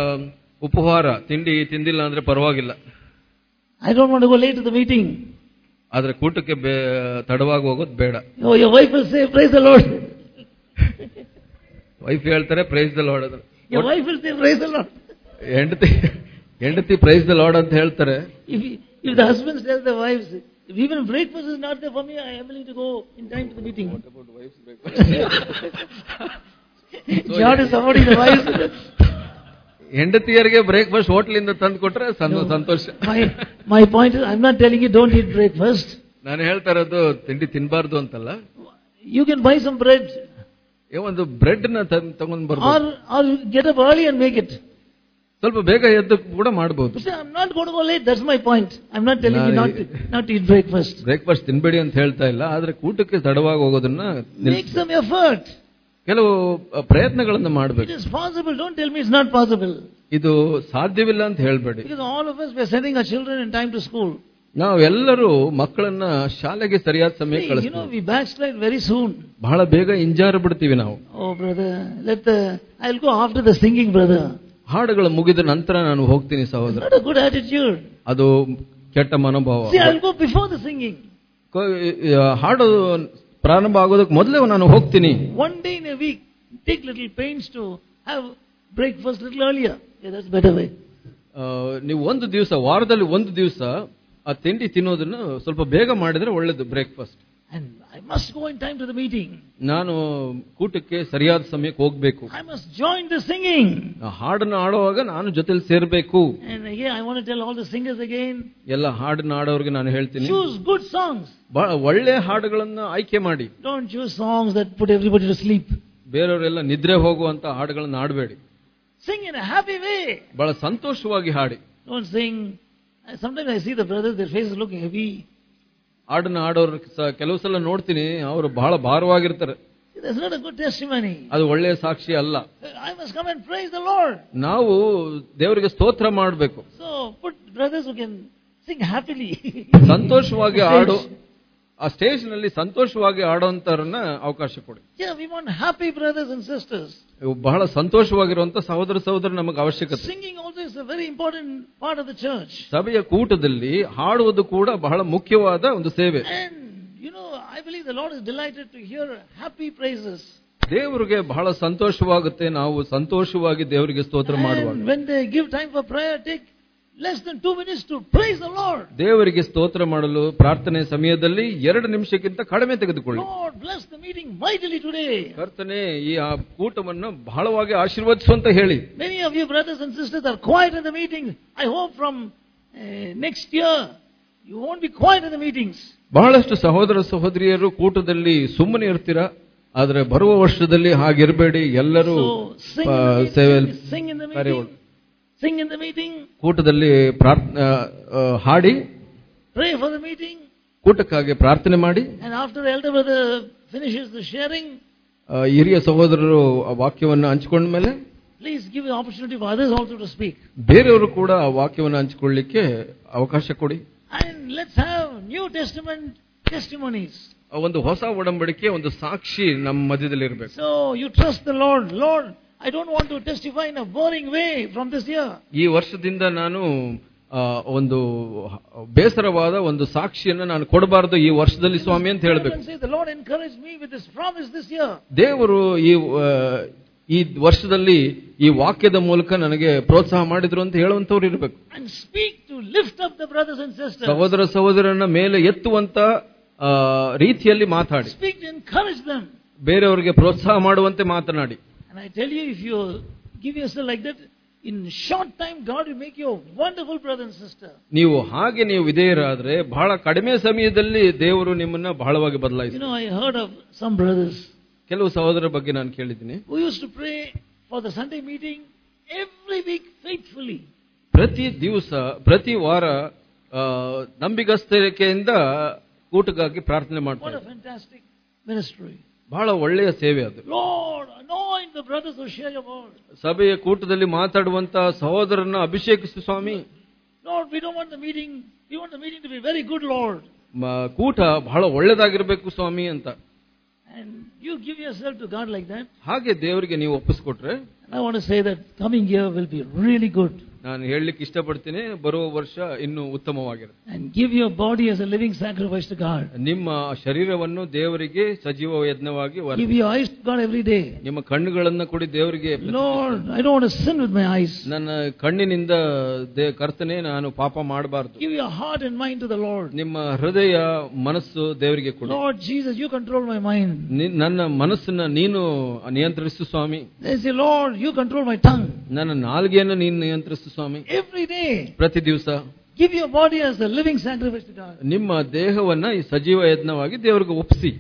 ಉಪಹಾರ ತಿಂಡಿ ತಿಂದಿಲ್ಲ ಅಂದ್ರೆ ಪರವಾಗಿಲ್ಲ I don't want to go late to the meeting. ಆದ್ರೆ ಕೂಟಕ್ಕೆ ಬೇ- ತಡವಾಗಿ ಹೋಗೋದು ಬೇಡ Oh, your wife will say, praise the Lord. Wife ಹೇಳ್ತಾರೆ ಪ್ರೈಸ್ ದ ಲಾರ್ಡ್ ಅದು Your wife will say, praise the Lord. ಹೆಂಡತಿ ಹೆಂಡತಿ ಪ್ರೈಸ್ ದ ಲಾರ್ಡ್ ಅಂತ ಹೇಳ್ತಾರೆ If, if the husbands tell the wives, if even breakfast is not there for me, I am willing to go in time to the meeting. God is supporting the wives. ಹೆಂಡತಿಯರಿಗೆ ಬ್ರೇಕ್ಫಾಸ್ಟ್ ಹೋಟ್ಲಿಂದ ತಂದು ಕೊಟ್ರೆ ಸಂತ- ಸಂತೋಷ My, my point is, I'm not telling you don't eat breakfast. ನಾನು ಹೇಳ್ತಾ ಇರೋದು ತಿಂಡಿ ತಿನ್ಬಾರ್ದು ಅಂತಲ್ಲ You can buy some bread. ಏ, ಒಂದು ಬ್ರೆಡ್ ನ ತಗೊಂಡ್ ಬರ್ಬೋದು Or, or you get up early and make it. ಸ್ವಲ್ಪ ಬೇಗ ಎದ್ದು ಕೂಡ ಮಾಡಬಹುದು You say, I'm not going to go late, that's my point. I'm not telling you not to, not to eat breakfast. Breakfast ತಿನ್ಬೇಡಿ ಅಂತ ಹೇಳ್ತಾ ಇಲ್ಲ ಆದ್ರೆ ಕೂಟಕ್ಕೆ ತಡವಾಗಿ ಹೋಗೋದನ್ನ ನಿಲ್ಸಿ. Make some effort. ಕೆಲವು ಅ, ಪ್ರಯತ್ನಗಳನ್ನ It ಮಾಡಬೇಕು is possible. Don't tell me it's not possible. ಇದು ಸಾಧ್ಯವಿಲ್ಲ ಅಂತ ಹೇಳ್ಬೇಡಿ Because all of us, we are sending our children in time to school. ನಾವೆಲ್ಲರೂ ಮಕ್ಕಳನ್ನ ಶಾಲೆಗೆ ಸರಿಯಾದ ಸಮಯ See, you know, ಕಳಿಸ್ತೀವಿ we backslide very soon. ಬಹಳ ಬೇಗ ಇಂಜಾರ ಬಿಡ್ತೀವಿ ನಾವು Oh, brother, let the, I'll go after the singing, brother. ಹಾಡುಗಳು ಮುಗಿದ ನಂತರ ನಾನು ಹೋಗ್ತೀನಿ ಸಹೋದರ Not a good attitude. ಅದು ಕೆಟ್ಟ ಮನೋಭಾವ See, I'll go before the singing. ಕೊ- ಆ, ಹಾಡು ಪ್ರಾರಂಭ ಆಗೋದಕ್ಕೆ ಮೊದಲೇ ನಾನು ಹೋಗ್ತೀನಿ One day in a week, take little pains to have breakfast little earlier. Yeah, that's better way. ಆ, ನೀವು ಒಂದು ದಿವಸ ವಾರದಲ್ಲಿ ಒಂದು ದಿವಸ ಆ ತಿಂಡಿ ತಿನ್ನೋದನ್ನ ಸ್ವಲ್ಪ ಬೇಗ ಮಾಡಿದ್ರೆ ಒಳ್ಳೇದು breakfast And I must go in time to the meeting. ನಾನು ಕೂಟಕ್ಕೆ ಸರಿಯಾದ ಸಮಯಕ್ಕೆ ಹೋಗ್ಬೇಕು I must join the singing. ಆ ಹಾಡನ್ನ ಆಡುವಾಗ ನಾನು ಜೊತೆಲಿ ಸೇರ್ಬೇಕು And again, I want to tell all the singers again, ಎಲ್ಲ ಹಾಡನ್ನ ಆಡೋರಿಗೆ ನಾನು ಹೇಳ್ತೀನಿ choose good songs. ಬಹಳ ಒಳ್ಳೆ ಹಾಡುಗಳನ್ನ ಆಯ್ಕೆ ಮಾಡಿ Don't choose songs that put everybody to sleep. ಬೇರೆಯವರೆಲ್ಲ ನಿದ್ರೆ ಹೋಗುವಂತ ಹಾಡುಗಳನ್ನ ಆಡಬೇಡಿ Sing in a happy way. ಬಹಳ ಸಂತೋಷವಾಗಿ ಹಾಡಿ Don't sing. Sometimes I see the brothers, their faces looking heavy. ಹಾಡನ್ನ ಆಡೋರು ಸ- ಕೆಲವು ಸಲ ನೋಡ್ತೀನಿ ಅವರು ಬಹಳ ಭಾರವಾಗಿರ್ತಾರೆ That's not a good testimony. ಅದು ಒಳ್ಳೆಯ ಸಾಕ್ಷಿ ಅಲ್ಲ I must come and praise the Lord. ನಾವು ದೇವರಿಗೆ ಸ್ತೋತ್ರ ಮಾಡಬೇಕು So put brothers who can sing happily. ಸಂತೋಷವಾಗಿ ಆಡು ಆ ಸ್ಟೇಜ್ ನಲ್ಲಿ ಸಂತೋಷವಾಗಿ ಆಡೋಂತರನ್ನ ಅವಕಾಶ ಕೊಡಿ yeah, we want happy brothers and sisters. ಇವು ಬಹಳ ಸಂತೋಷವಾಗಿರುವಂತ ಸಹೋದರ ಸಹೋದರ ನಮಗೆ ಅವಶ್ಯಕತೆ Singing also is a very important part of the church. ಸಭೆಯ ಕೂಟದಲ್ಲಿ ಹಾಡುವುದು ಕೂಡ ಬಹಳ ಮುಖ್ಯವಾದ ಒಂದು ಸೇವೆ And, you know, I believe the Lord is delighted to hear happy praises. ದೇವರಿಗೆ ಬಹಳ ಸಂತೋಷವಾಗುತ್ತೆ ನಾವು ಸಂತೋಷವಾಗಿ ದೇವರಿಗೆ ಸ್ತೋತ್ರ ಮಾಡುವಾಗ And when they give time for prayer, take less than two minutes to praise the Lord. ದೇವರಿಗೆ ಸ್ತೋತ್ರ ಮಾಡಲು ಪ್ರಾರ್ಥನೆ ಸಮಯದಲ್ಲಿ ಎರಡು ನಿಮಿಷಕ್ಕಿಂತ ಕಡಿಮೆ ತೆಗೆದುಕೊಳ್ಳಿ Lord, bless the meeting mightily today. ಕರ್ತನೆ ಈ ಆ ಕೂಟವನ್ನು ಬಹಳವಾಗಿ ಆಶೀರ್ವದಿಸು ಅಂತ ಹೇಳಿ Many of you brothers and sisters are quiet in the meetings. I hope from uh, next year you won't be quiet in the meetings. ಬಹಳಷ್ಟು ಸಹೋದರ ಸಹೋದರಿಯರು ಕೂಟದಲ್ಲಿ ಸುಮ್ಮನೆ ಇರ್ತೀರಾ ಆದರೆ ಬರುವ ವರ್ಷದಲ್ಲಿ ಹಾಗಿರಬೇಡಿ ಎಲ್ಲರೂ So sing ಆ, in the ಸೇವೆಯಲ್ಲಿ meeting. Sing in the ಕಾರ್ಯಗಳು. meeting. Sing in the meeting. ಕೂಟದಲ್ಲಿ ಪ್ರಾರ್ಥ್- ಆ, ಆ, ಹಾಡಿ Pray for the meeting. ಕೂಟಕ್ಕಾಗಿ ಪ್ರಾರ್ಥನೆ ಮಾಡಿ And after the elder brother finishes the sharing, ಆ, ಹಿರಿಯ ಸಹೋದರರು ಆ ವಾಕ್ಯವನ್ನು ಹಂಚಿಕೊಂಡ ಮೇಲೆ please give the opportunity for others also to speak. ಬೇರೆಯವರು ಕೂಡ ಆ ವಾಕ್ಯವನ್ನು ಹಂಚಿಕೊಳ್ಳಿಕ್ಕೆ ಅವಕಾಶ ಕೊಡಿ And let's have New Testament testimonies. ಆ ಒಂದು ಹೊಸ ಒಡಂಬಡಿಕೆ ಒಂದು ಸಾಕ್ಷಿ ನಮ್ಮ ಮಧ್ಯದಲ್ಲಿ ಇರಬೇಕು So you trust the Lord. Lord, I don't want to testify in a boring way from this year. ಈ ವರ್ಷದಿಂದ ನಾನು ಆ, ಒಂದು ಬೇಸರವಾದ ಒಂದು ಸಾಕ್ಷಿಯನ್ನು ನಾನು ಕೊಡಬಾರದು ಈ ವರ್ಷದಲ್ಲಿ ಸ್ವಾಮಿ ಅಂತ ಹೇಳಬೇಕು And say, the Lord encouraged me with this promise this year. ದೇವರು ಈ ಆ, ಈ ವರ್ಷದಲ್ಲಿ ಈ ವಾಕ್ಯದ ಮೂಲಕ ನನಗೆ ಪ್ರೋತ್ಸಾಹ ಮಾಡಿದ್ರು ಅಂತ ಹೇಳುವಂತವ್ರು ಇರಬೇಕು And speak to lift up the brothers and sisters. ಸಹೋದರ ಸಹೋದರನ ಮೇಲೆ ಎತ್ತುವಂತ ಆ, ರೀತಿಯಲ್ಲಿ ಮಾತಾಡಿ Speak to encourage them. ಬೇರೆಯವರಿಗೆ ಪ್ರೋತ್ಸಾಹ ಮಾಡುವಂತೆ ಮಾತನಾಡಿ And I tell you, if you give yourself like that, in short time, God will make you a wonderful brother and sister. ನೀವು ಹಾಗೆ ನೀವು ವಿಧೇಯರಾದ್ರೆ ಬಹಳ ಕಡಿಮೆ ಸಮಯದಲ್ಲಿ ದೇವರು ನಿಮ್ಮನ್ನ ಬಹಳವಾಗಿ You ಬದಲಾಯಿಸಿ know, I heard of some brothers ಕೆಲವು ಸಹೋದರ ಬಗ್ಗೆ ನಾನು ಕೇಳಿದ್ದೀನಿ who used to pray for the Sunday meeting every week faithfully. ಪ್ರತಿ ದಿವಸ ಪ್ರತಿ ವಾರ ಆ, ನಂಬಿಗಸ್ತರಿಕೆಯಿಂದ ಕೂಟಕ್ಕಾಗಿ ಪ್ರಾರ್ಥನೆ What ಮಾಡ್ತಾರೆ a fantastic ministry. ಬಹಳ ಒಳ್ಳೆಯ ಸೇವೆ ಅದು Lord, anoint the brothers who share your word. ಸಭೆಯ ಕೂಟದಲ್ಲಿ ಮಾತಾಡುವಂತ ಸಹೋದರನ ಅಭಿಷೇಕಿಸು ಸ್ವಾಮಿ Lord, we don't want the meeting, we want the meeting to be very good, Lord. ಮ- ಕೂಟ ಬಹಳ ಒಳ್ಳೆದಾಗಿರ್ಬೇಕು ಸ್ವಾಮಿ ಅಂತ And you give yourself to God like that. ಹಾಗೆ ದೇವರಿಗೆ ನೀವು ಒಪ್ಪಿಸ್ಕೊಟ್ರೆ And I want to say that coming year will be really good. ನಾನು ಹೇಳಲಿಕ್ಕೆ ಇಷ್ಟಪಡ್ತೀನಿ ಬರುವ ವರ್ಷ ಇನ್ನೂ ಉತ್ತಮವಾಗಿರುತ್ತೆ And give your body as a living sacrifice to God. ನಿಮ್ಮ ಶರೀರವನ್ನು ದೇವರಿಗೆ ಸಜೀವ ಯಜ್ಞವಾಗಿ ವರ್- Give your eyes to God every day. ನಿಮ್ಮ ಕಣ್ಣುಗಳನ್ನ ಕೊಡಿ ದೇವರಿಗೆ Lord, I don't want to sin with my eyes. ನನ್ನ ಕಣ್ಣಿನಿಂದ ದೇ ಕರ್ತನೆ ನಾನು ಪಾಪ ಮಾಡಬಾರ್ದು Give your heart and mind to the Lord. ನಿಮ್ಮ ಹೃದಯ ಮನಸ್ಸು ದೇವರಿಗೆ ಕೊಡು Lord Jesus, you control my mind. ನಿ- ನನ್ನ ಮನಸ್ಸನ್ನ ನೀನು ನಿಯಂತ್ರಿಸು ಸ್ವಾಮಿ They say, Lord, you control my tongue. ನನ್ನ ನಾಲ್ಗೆಯನ್ನು ನೀನು ನಿಯಂತ್ರಿಸು ಸ್ವಾಮಿ Every day, ಪ್ರತಿ ದಿವಸ give your body as a living sacrifice to God. ನಿಮ್ಮ ದೇಹವನ್ನ ಈ ಸಜೀವ ಯಜ್ಞವಾಗಿ ದೇವರಿಗೆ ಒಪ್ಪಿಸಿ And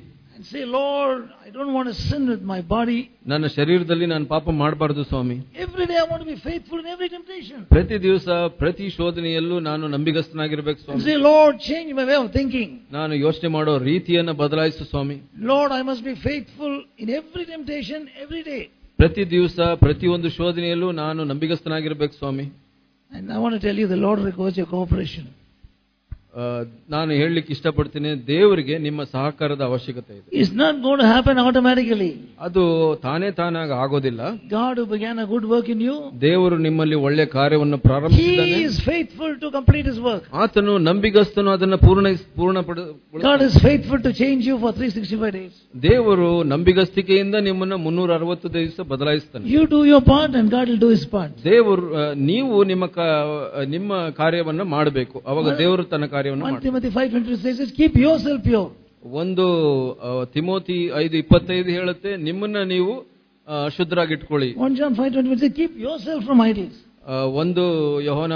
and say, Lord, I don't want to sin with my body. ನನ್ನ ಶರೀರದಲ್ಲಿ ನಾನು ಪಾಪ ಮಾಡಬಾರದು ಸ್ವಾಮಿ Every day I want to be faithful in every temptation. ಪ್ರತಿ ದಿವಸ ಪ್ರತಿ ಶೋಧನೆಯಲ್ಲೂ ನಾನು ನಂಬಿಗಸ್ತನಾಗಿರ್ಬೇಕು And Swami say, Lord, change my way of thinking. ನಾನು ಯೋಚನೆ ಮಾಡೋ ರೀತಿಯನ್ನ ಬದಲಾಯಿಸು ಸ್ವಾಮಿ Lord, I must be faithful in every temptation every day. ಪ್ರತಿ ದಿವಸ ಪ್ರತಿಯೊಂದು ಶೋಧನೆಯಲ್ಲೂ ನಾನು ನಂಬಿಗಸ್ತನಾಗಿರ್ಬೇಕು ಸ್ವಾಮಿ And I want to tell you, the Lord requires your cooperation. ಆ, ನಾನು ಹೇಳಲಿಕ್ಕೆ ಇಷ್ಟಪಡ್ತೀನಿ ದೇವರಿಗೆ ನಿಮ್ಮ ಸಹಕಾರದ ಅವಶ್ಯಕತೆ ಇದೆ It's not going to happen automatically. ಅದು ತಾನೇ ತಾನಾಗ ಆಗೋದಿಲ್ಲ God who began a good work in you, ದೇವರು ನಿಮ್ಮಲ್ಲಿ ಒಳ್ಳೆ ಕಾರ್ಯವನ್ನು ಪ್ರಾರಂಭಿಸಿದ್ದಾನೆ He is faithful to complete His work. ಆತನು ನಂಬಿಗಸ್ತನು ಅದನ್ನು ಪೂರ್ಣ ಪೂರ್ಣಪಡ God is faithful to change you for 365 days. ದೇವರು ನಂಬಿಗಸ್ತಿಕೆಯಿಂದ ನಿಮ್ಮನ್ನ ಮುನ್ನೂರ ಅರವತ್ತು ದಿವಸ ಬದಲಾಯಿಸ್ತಾನೆ You do your part and God will do His part. ದೇವರು ಆ, ನೀವು ನಿಮ್ಮ ಕಾ- ನಿಮ್ಮ ಕಾರ್ಯವನ್ನ ಮಾಡಬೇಕು ಅವಾಗ ದೇವರು ತನ್ನ ಕಾರ್ಯವನ್ನು 1 ಮಾಡ್ತಾನೆ Timothy 5.20 says, keep yourself pure. ಒಂದು ಆ, ತಿಮೋತಿ ಐದು ಇಪ್ಪತ್ತೈದು ಹೇಳುತ್ತೆ ನಿಮ್ಮನ್ನ ನೀವು ಆ, ಶುದ್ಧರಾಗಿಟ್ಕೊಳ್ಳಿ 1 John 5.20 says, keep yourself from idols. ಆ, ಒಂದು ಯಹೋನ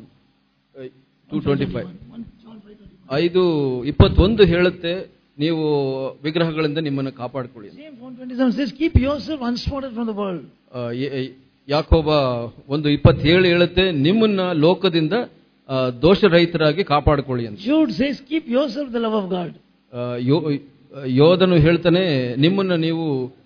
ಟೂ ಟ್ವೆಂಟಿ ಫೈವ್ 1 John 5.20. ಐದು ಇಪ್ಪತ್ತೊಂದು ಹೇಳುತ್ತೆ ನೀವು ವಿಗ್ರಹಗಳಿಂದ ನಿಮ್ಮನ್ನು ಕಾಪಾಡಿಕೊಳ್ಳಿ James 1.27 says, keep yourself unspotted from the world. ಆ, ಯ- ಯಾಕೋಬ ಒಂದು ಇಪ್ಪತ್ತೇಳು ಹೇಳುತ್ತೆ ನಿಮ್ಮನ್ನ ಲೋಕದಿಂದ ಆ, ದೋಷರಹಿತರಾಗಿ ಕಾಪಾಡಿಕೊಳ್ಳಿ ಅಂತ Jude says, keep yourself the love of God. ಆ, ಯೋ- ಯೋಧನು ಹೇಳ್ತಾನೆ ನಿಮ್ಮನ್ನ ನೀವು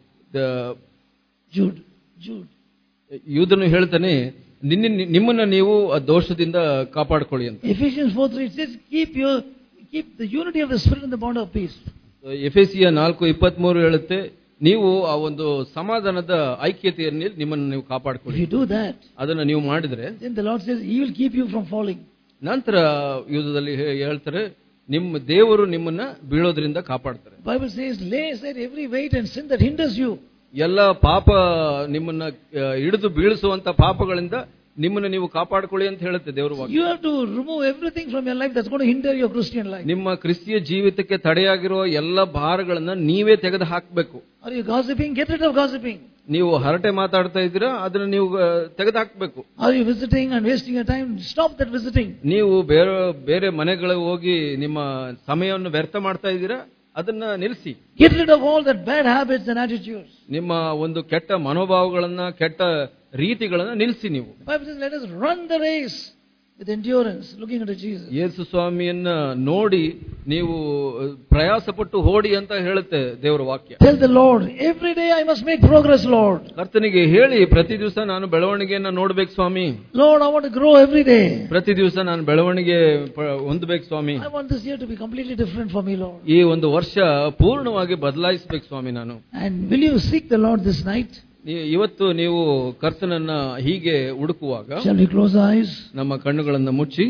ದ- Jude. Jude. ಯೂದನು ಹೇಳ್ತಾನೆ ನಿನ್ನ ನಿಮ್ಮನ್ನ ನೀವು ಆ ದೋಷದಿಂದ ಕಾಪಾಡಿಕೊಳ್ಳಿ ಅಂತ Ephesians 4.3 it says, keep your keep the unity of the spirit in the bond of peace. ಎಫೆಸಿಯ ನಾಲ್ಕು ಇಪ್ಪತ್ಮೂರು ಹೇಳುತ್ತೆ ನೀವು ಆ ಒಂದು ಸಮಾಧಾನದ ಐಕ್ಯತೆಯಲ್ಲಿ ನಿಮ್ಮನ್ನು ನೀವು If ಕಾಪಾಡಿಕೊಳ್ಳಿ you do that, ಅದನ್ನ ನೀವು ಮಾಡಿದ್ರೆ then the Lord says, He will keep you from falling. ನಂತರ ಯುದ್ಧದಲ್ಲಿ ಹೇ- ಹೇಳ್ತಾರೆ ನಿಮ್ಮ ದೇವರು ನಿಮ್ಮನ್ನ ಬೀಳೋದ್ರಿಂದ ಕಾಪಾಡ್ತಾರೆ Bible says, lay aside every weight and sin that hinders you. ಎಲ್ಲ ಪಾಪ ನಿಮ್ಮನ್ನ ಆ, ಹಿಡಿದು ಬೀಳಿಸುವಂತ ಪಾಪಗಳಿಂದ ನಿಮ್ಮನ್ನ ನೀವು ಕಾಪಾಡಿಕೊಳ್ಳಿ ಅಂತ ಹೇಳುತ್ತೆ ದೇವರು ವಾಕ್ಯ. You have to remove everything from your life that's going to hinder your Christian life. ನಿಮ್ಮ ಕ್ರಿಸ್ತಿಯ ಜೀವಿತಕ್ಕೆ ತಡೆಯಾಗಿರುವ ಎಲ್ಲ ಭಾರಗಳನ್ನ ನೀವೇ ತೆಗೆದು ಹಾಕಬೇಕು Are you gossiping? Get rid of gossiping. ನೀವು ಹರಟೆ ಮಾತಾಡ್ತಾ ಇದ್ದೀರಾ ಅದನ್ನ ನೀವು ತೆಗೆದು ಹಾಕಬೇಕು Are you visiting and wasting your time? Stop that visiting. ನೀವು ಬೇರೆ ಬೇರೆ ಮನೆಗಳಿಗೆ ಹೋಗಿ ನಿಮ್ಮ ಸಮಯವನ್ನು ವ್ಯರ್ಥ ಮಾಡ್ತಾ ಇದ್ದೀರಾ ಅದನ್ನ ನಿಲ್ಲಿಸಿ Get rid of all that bad habits and attitudes. ನಿಮ್ಮ ಒಂದು ಕೆಟ್ಟ ಮನೋಭಾವಗಳನ್ನ ಕೆಟ್ಟ ರೀತಿಗಳನ್ನ ನಿಲ್ಲಿಸಿ ನೀವು Bible says, let us run the race with endurance, looking unto Jesus. ಯೇಸು ಸ್ವಾಮಿಯನ್ನ ನೋಡಿ ನೀವು ಪ್ರಯಾಸಪಟ್ಟು ಹೋಡಿ ಅಂತ ಹೇಳುತ್ತೆ ದೇವರ ವಾಕ್ಯ Tell the Lord, every day I must make progress, Lord. ಕರ್ತನಿಗೆ ಹೇಳಿ ಪ್ರತಿ ದಿವಸ ನಾನು ಬೆಳವಣಿಗೆಯನ್ನ ನೋಡ್ಬೇಕು ಸ್ವಾಮಿ Lord, I want to grow every day. ಪ್ರತಿ ದಿವಸ ನಾನು ಬೆಳವಣಿಗೆ ಪ- ಹೊಂದಬೇಕು ಸ್ವಾಮಿ I want this year to be completely different for me, Lord. ಈ ಒಂದು ವರ್ಷ ಪೂರ್ಣವಾಗಿ ಬದಲಾಯಿಸ್ಬೇಕು ಸ್ವಾಮಿ ನಾನು And will you seek the Lord this night? ನೀ- ಇವತ್ತು ನೀವು ಕರ್ತನನ್ನ ಹೀಗೆ ಹುಡುಕುವಾಗ Shall we close our eyes? ನಮ್ಮ ಕಣ್ಣುಗಳನ್ನ ಮುಚ್ಚಿ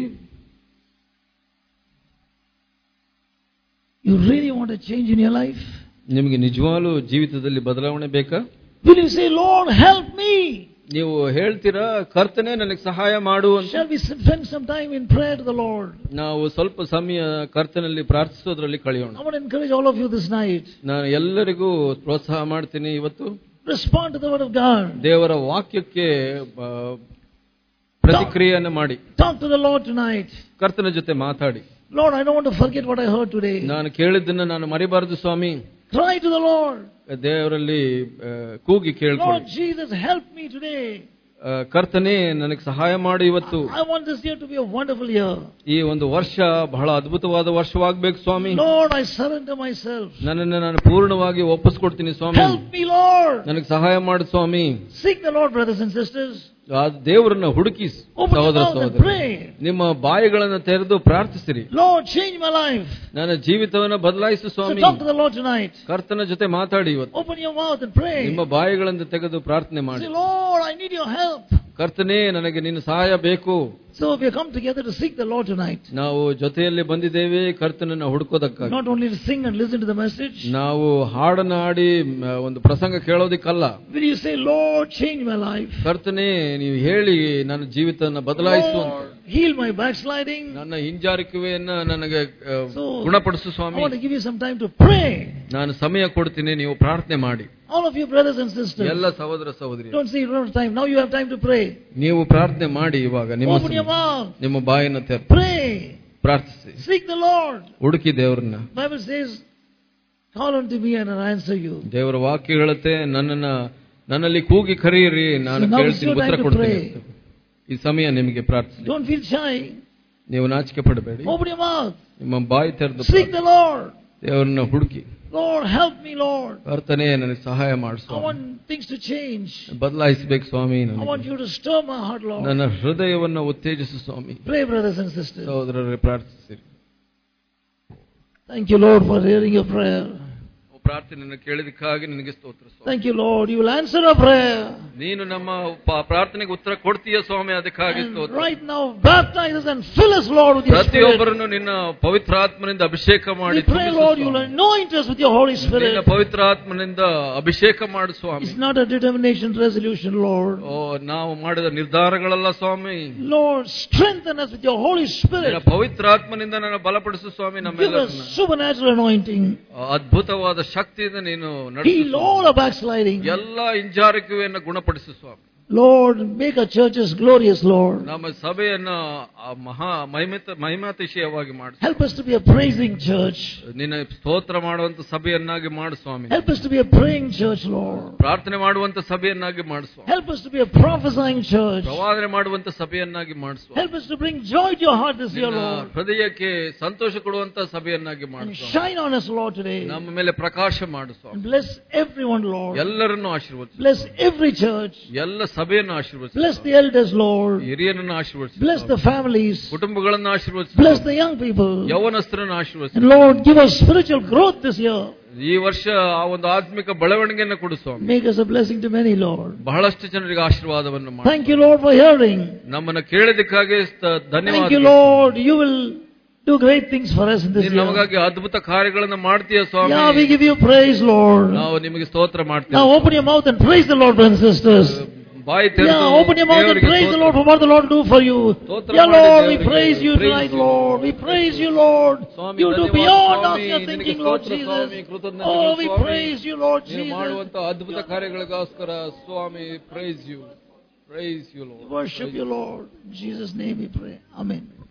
You really want a change in your life? ನಿಮಗೆ ನಿಜವಾಗ್ಲೂ ಜೀವಿತದಲ್ಲಿ ಬದಲಾವಣೆ ಬೇಕಾ Will you say, Lord, help me? ನೀವು ಹೇಳ್ತೀರಾ ಕರ್ತನೆ ನನಗೆ ಸಹಾಯ ಮಾಡು ಅಂತ Shall we spend some time in prayer to the Lord? ನಾವು ಸ್ವಲ್ಪ ಸಮಯ ಕರ್ತನಲ್ಲಿ ಪ್ರಾರ್ಥಿಸೋದ್ರಲ್ಲಿ ಕಳೆಯೋಣ I want to encourage all of you this night. ನಾನು ಎಲ್ಲರಿಗೂ ಪ್ರೋತ್ಸಾಹ ಮಾಡ್ತೀನಿ ಇವತ್ತು Respond to the word of God. ದೇವರ ವಾಕ್ಯಕ್ಕೆ ಆ, ಪ್ರತಿಕ್ರಿಯೆಯನ್ನು ಮಾಡಿ Talk to the Lord tonight. ಕರ್ತನ ಜೊತೆ ಮಾತಾಡಿ Lord, I don't want to forget what I heard today. ನಾನು ಕೇಳಿದ್ದನ್ನ ನಾನು ಮರಿಬಾರದು ಸ್ವಾಮಿ Cry to the Lord. ದೇವರಲ್ಲಿ ಆ, ಕೂಗಿ Lord ಕೇಳ್ಕೊಳ್ಳಿ Jesus, help me today. ಆ, ಕರ್ತನೇ ನನಗೆ ಸಹಾಯ ಮಾಡು ಇವತ್ತು I want this year to be a wonderful year. ಈ ಒಂದು ವರ್ಷ ಬಹಳ ಅದ್ಭುತವಾದ ವರ್ಷವಾಗ್ಬೇಕು ಸ್ವಾಮಿ Lord, I surrender myself. ನನ್ನನ್ನು ನಾನು ಪೂರ್ಣವಾಗಿ ಒಪ್ಪಿಸ್ಕೊಡ್ತೀನಿ ಸ್ವಾಮಿ Help me, Lord. ನನಗೆ ಸಹಾಯ ಮಾಡು ಸ್ವಾಮಿ Seek the Lord, brothers and sisters. ಆ ದೇವರನ್ನ ಹುಡುಕಿ Open your ಸಹೋದರ mouth and ಸಹೋದರಿ pray. ನಿಮ್ಮ ಬಾಯಿಗಳನ್ನು ತೆರೆದು ಪ್ರಾರ್ಥಿಸಿರಿ Lord, change my life. ನನ್ನ ಜೀವಿತವನ್ನ ಬದಲಾಯಿಸು So Swami talk to the Lord tonight. ಕರ್ತನ ಜೊತೆ ಮಾತಾಡಿ ಇವತ್ತು Open your mouth and pray. ನಿಮ್ಮ ಬಾಯಿಗಳನ್ನು ತೆಗೆದು ಪ್ರಾರ್ಥನೆ ಮಾಡಿ Say, Lord, I need your help. ಕರ್ತನೇ ನನಗೆ ನಿನ್ನ ಸಹಾಯ ಬೇಕು So we have come together to seek the Lord tonight. ನಾವು ಜೊತೆಯಲ್ಲಿ ಬಂದಿದ್ದೇವೆ ಕರ್ತನನ್ನ ಹುಡುಕೋದಕ್ಕಾಗಿ Not only to sing and listen to the message. ನಾವು ಹಾಡನ್ನ ಹಾಡಿ ಮ, ಒಂದು ಪ್ರಸಂಗ ಕೇಳೋದಿಕ್ಕಲ್ಲ Will you say, Lord, change my life? ಕರ್ತನೇ ನೀವು ಹೇಳಿ ನನ್ನ ಜೀವಿತವನ್ನ ಬದಲಾಯಿಸು ಅಂತ Lord, heal my backsliding. ನನ್ನ ಹಿಂಜಾರಿಕೆಯನ್ನ ನನಗೆ ಆ, So, ಗುಣಪಡಿಸು I Swami want to give you some time to pray. ನಾನು ಸಮಯ ಕೊಡ್ತೀನಿ ನೀವು ಪ್ರಾರ್ಥನೆ ಮಾಡಿ All of you brothers and sisters. ಎಲ್ಲ ಸಹೋದರ ಸಹೋದರಿ Don't say you don't have time. Now you have time to pray. ನೀವು ಪ್ರಾರ್ಥನೆ ಮಾಡಿ ಇವಾಗ ನಿಮ್ಮ Open your ಸಮಯ. mouth. ನಿಮ್ಮ ಬಾಯನ್ನು ತೆರ Pray. ಪ್ರಾರ್ಥಿಸಿ Seek the Lord. ಹುಡುಕಿ ದೇವ್ರನ್ನ Bible says, Call unto me and I'll answer you. ದೇವರ ವಾಕ್ಯ ಹೇಳುತ್ತೆ ನನ್ನನ್ನ ನನ್ನಲ್ಲಿ ಕೂಗಿ ಕರೆಯಿರಿ ನಾನು So now it's ಕೇಳ್ತೀನಿ your ಉತ್ತರ time to ಕೊಡ್ತೀನಿ pray. ಅಂತ. ಈ ಸಮಯ ನಿಮಗೆ ಪ್ರಾರ್ಥನೆ Don't feel shy. ನೀವು ನಾಚಿಕೆ ಪಡಬೇಡಿ Open your mouth. ನಿಮ್ಮ ಬಾಯಿ ತೆರೆದು Seek the Lord. ದೇವರನ್ನ ಹುಡುಕಿ Lord, help me, Lord. ಕರ್ತನೆ ನನಗೆ ಸಹಾಯ I ಮಾಡಿಸು want things to change. ಬದಲಾಯಿಸಬೇಕು ಸ್ವಾಮಿ I ನನಗೆ. want you to stir my heart, Lord. ನನ್ನ ಹೃದಯವನ್ನ ಉತ್ತೇಜಿಸು ಸ್ವಾಮಿ Pray, brothers and sisters. ಸಹೋದರರೇ ಪ್ರಾರ್ಥಿಸಿರಿ Thank you, Lord, for hearing your prayer. ಪ್ರಾರ್ಥನೆಯನ್ನು ಕೇಳಿದಕ್ಕಾಗಿ ನಿನಗೆ ಸ್ತೋತ್ರ ಸ್ವಾಮಿ Thank you, Lord. You will answer our prayer. ನೀನು ನಮ್ಮ ಪ- ಪ್ರಾರ್ಥನೆಗೆ ಉತ್ತರ ಕೊಡ್ತೀಯ ಸ್ವಾಮಿ ಅದಕ್ಕಾಗಿ And ಸ್ತೋತ್ರ right now, baptize us and fill us, Lord, with your Spirit. ಪ್ರತಿಯೊಬ್ಬರನ್ನು ನಿನ್ನ ಪವಿತ್ರಾತ್ಮನಿಂದ ಅಭಿಷೇಕ ಮಾಡಿ We pray, ತುಂಬಿಸು Lord, you will Swami. anoint us with your Holy ನಿನ್ನ Spirit. ಪವಿತ್ರಾತ್ಮನಿಂದ ಅಭಿಷೇಕ ಮಾಡು ಸ್ವಾಮಿ It's not a determination resolution, Lord. ಓ ನಾವು ಮಾಡಿದ ನಿರ್ಧಾರಗಳಲ್ಲ ಸ್ವಾಮಿ Lord, strengthen us with your Holy ನಿನ್ನ Spirit. ಪವಿತ್ರಾತ್ಮನಿಂದ ನನ್ನ ಬಲಪಡಿಸು ಸ್ವಾಮಿ Give us ನಮ್ಮೆಲ್ಲರನ್ನ supernatural anointing. ಅದ್ಭುತವಾದ ಶಕ್ತಿಯಿಂದ ನೀನು ನಡೆಸು Heal Swami. all our backsliding. ಎಲ್ಲ ಹಿಂಜಾರಿಕೆಯನ್ನು ಗುಣಪಡಿಸು ಸ್ವಾಮಿ Lord, make our churches glorious, Lord. ನಮ್ಮ ಸಭೆಯನ್ನ ಆ ಮಹಾ ಮಹಿಮಿತ ಮಹಿಮಾತಿಶಯವಾಗಿ ಮಾಡು Help us to be a praising church. ನಿನ್ನ ಸ್ತೋತ್ರ ಮಾಡುವಂತ ಸಭೆಯನ್ನಾಗಿ ಮಾಡು ಸ್ವಾಮಿ Help us to be a praying church, Lord. ಪ್ರಾರ್ಥನೆ ಮಾಡುವಂತ ಸಭೆಯನ್ನಾಗಿ ಮಾಡು ಸ್ವಾಮಿ Help us to be a prophesying church. ಪ್ರವಾದನೆ ಮಾಡುವಂತ ಸಭೆಯನ್ನಾಗಿ ಮಾಡು ಸ್ವಾಮಿ Help us to bring joy to your heart this year, ನಿನ್ನ Lord. ಹೃದಯಕ್ಕೆ ಸಂತೋಷ ಕೊಡುವಂತ ಸಭೆಯನ್ನಾಗಿ ಮಾಡು And Swami shine on us, Lord, today. ನಮ್ಮ ಮೇಲೆ ಪ್ರಕಾಶ ಮಾಡು And Swami bless everyone, Lord. ಎಲ್ಲರನ್ನು ಆಶೀರ್ವದಿಸು Bless every church. ಎಲ್ಲ ಸಭೆಯನ್ನು ಆಶೀರ್ವದಿಸು Bless the elders, Lord. ಹಿರಿಯರನ್ನು ಆಶೀರ್ವದಿಸು Bless the families. ಕುಟುಂಬಗಳನ್ನು ಆಶೀರ್ವದಿಸು Bless the young people. ಯೌವನಸ್ಥರನ್ನು ಆಶೀರ್ವದಿಸು And Lord, give us spiritual growth this year. ಈ ವರ್ಷ ಆ ಒಂದು ಆತ್ಮಿಕ ಬೆಳವಣಿಗೆಯನ್ನು ಕೊಡು ಸ್ವಾಮಿ Make us a blessing to many, Lord. ಬಹಳಷ್ಟು ಜನರಿಗೆ ಆಶೀರ್ವಾದವನ್ನು ಮಾಡಿ Thank you, Lord, for hearing. ನಮ್ಮನ್ನು ಕೇಳಿದಕ್ಕಾಗಿ ಸ್ತ- Thank you, ಧನ್ಯವಾದ Lord. You will do great things for us in this ನೀನು year. ನಮಗಾಗಿ ಅದ್ಭುತ ಕಾರ್ಯಗಳನ್ನು ಮಾಡ್ತೀಯ ಸ್ವಾಮಿ Yeah, we give you praise, Lord. ನಾವು ನಿಮಗೆ ಸ್ತೋತ್ರ ಮಾಡ್ತೀವಿ Now open your mouth and praise the Lord, brothers and sisters. ಬಾಯಿ ತೆರೆದು Yeah, open your mouth and ದೇವರಿಗೆ praise the ಸ್ತೋತ್ರ. Lord for what the Lord do for you. ಸ್ತೋತ್ರ Yeah, ಮಾಡಿ Lord, we ದೇವರಿಗೆ praise you praise tonight, you. Lord. We praise you, Lord. Swami, You do ಧನ್ಯವಾದ beyond ಸ್ವಾಮಿ, us your ನಿನಗೆ thinking, Lord ಸ್ತೋತ್ರ ಸ್ವಾಮಿ, Jesus. ಕೃತಜ್ಞತೆಗಳು Oh, we Swami. praise you, Lord ನೀವು Jesus. ಮಾಡುವಂತ ಅದ್ಭುತ ಕಾರ್ಯಗಳಿಗೋಸ್ಕರ ಸ್ವಾಮಿ praise you praise you We worship you, Lord. In Jesus' name we pray. Amen.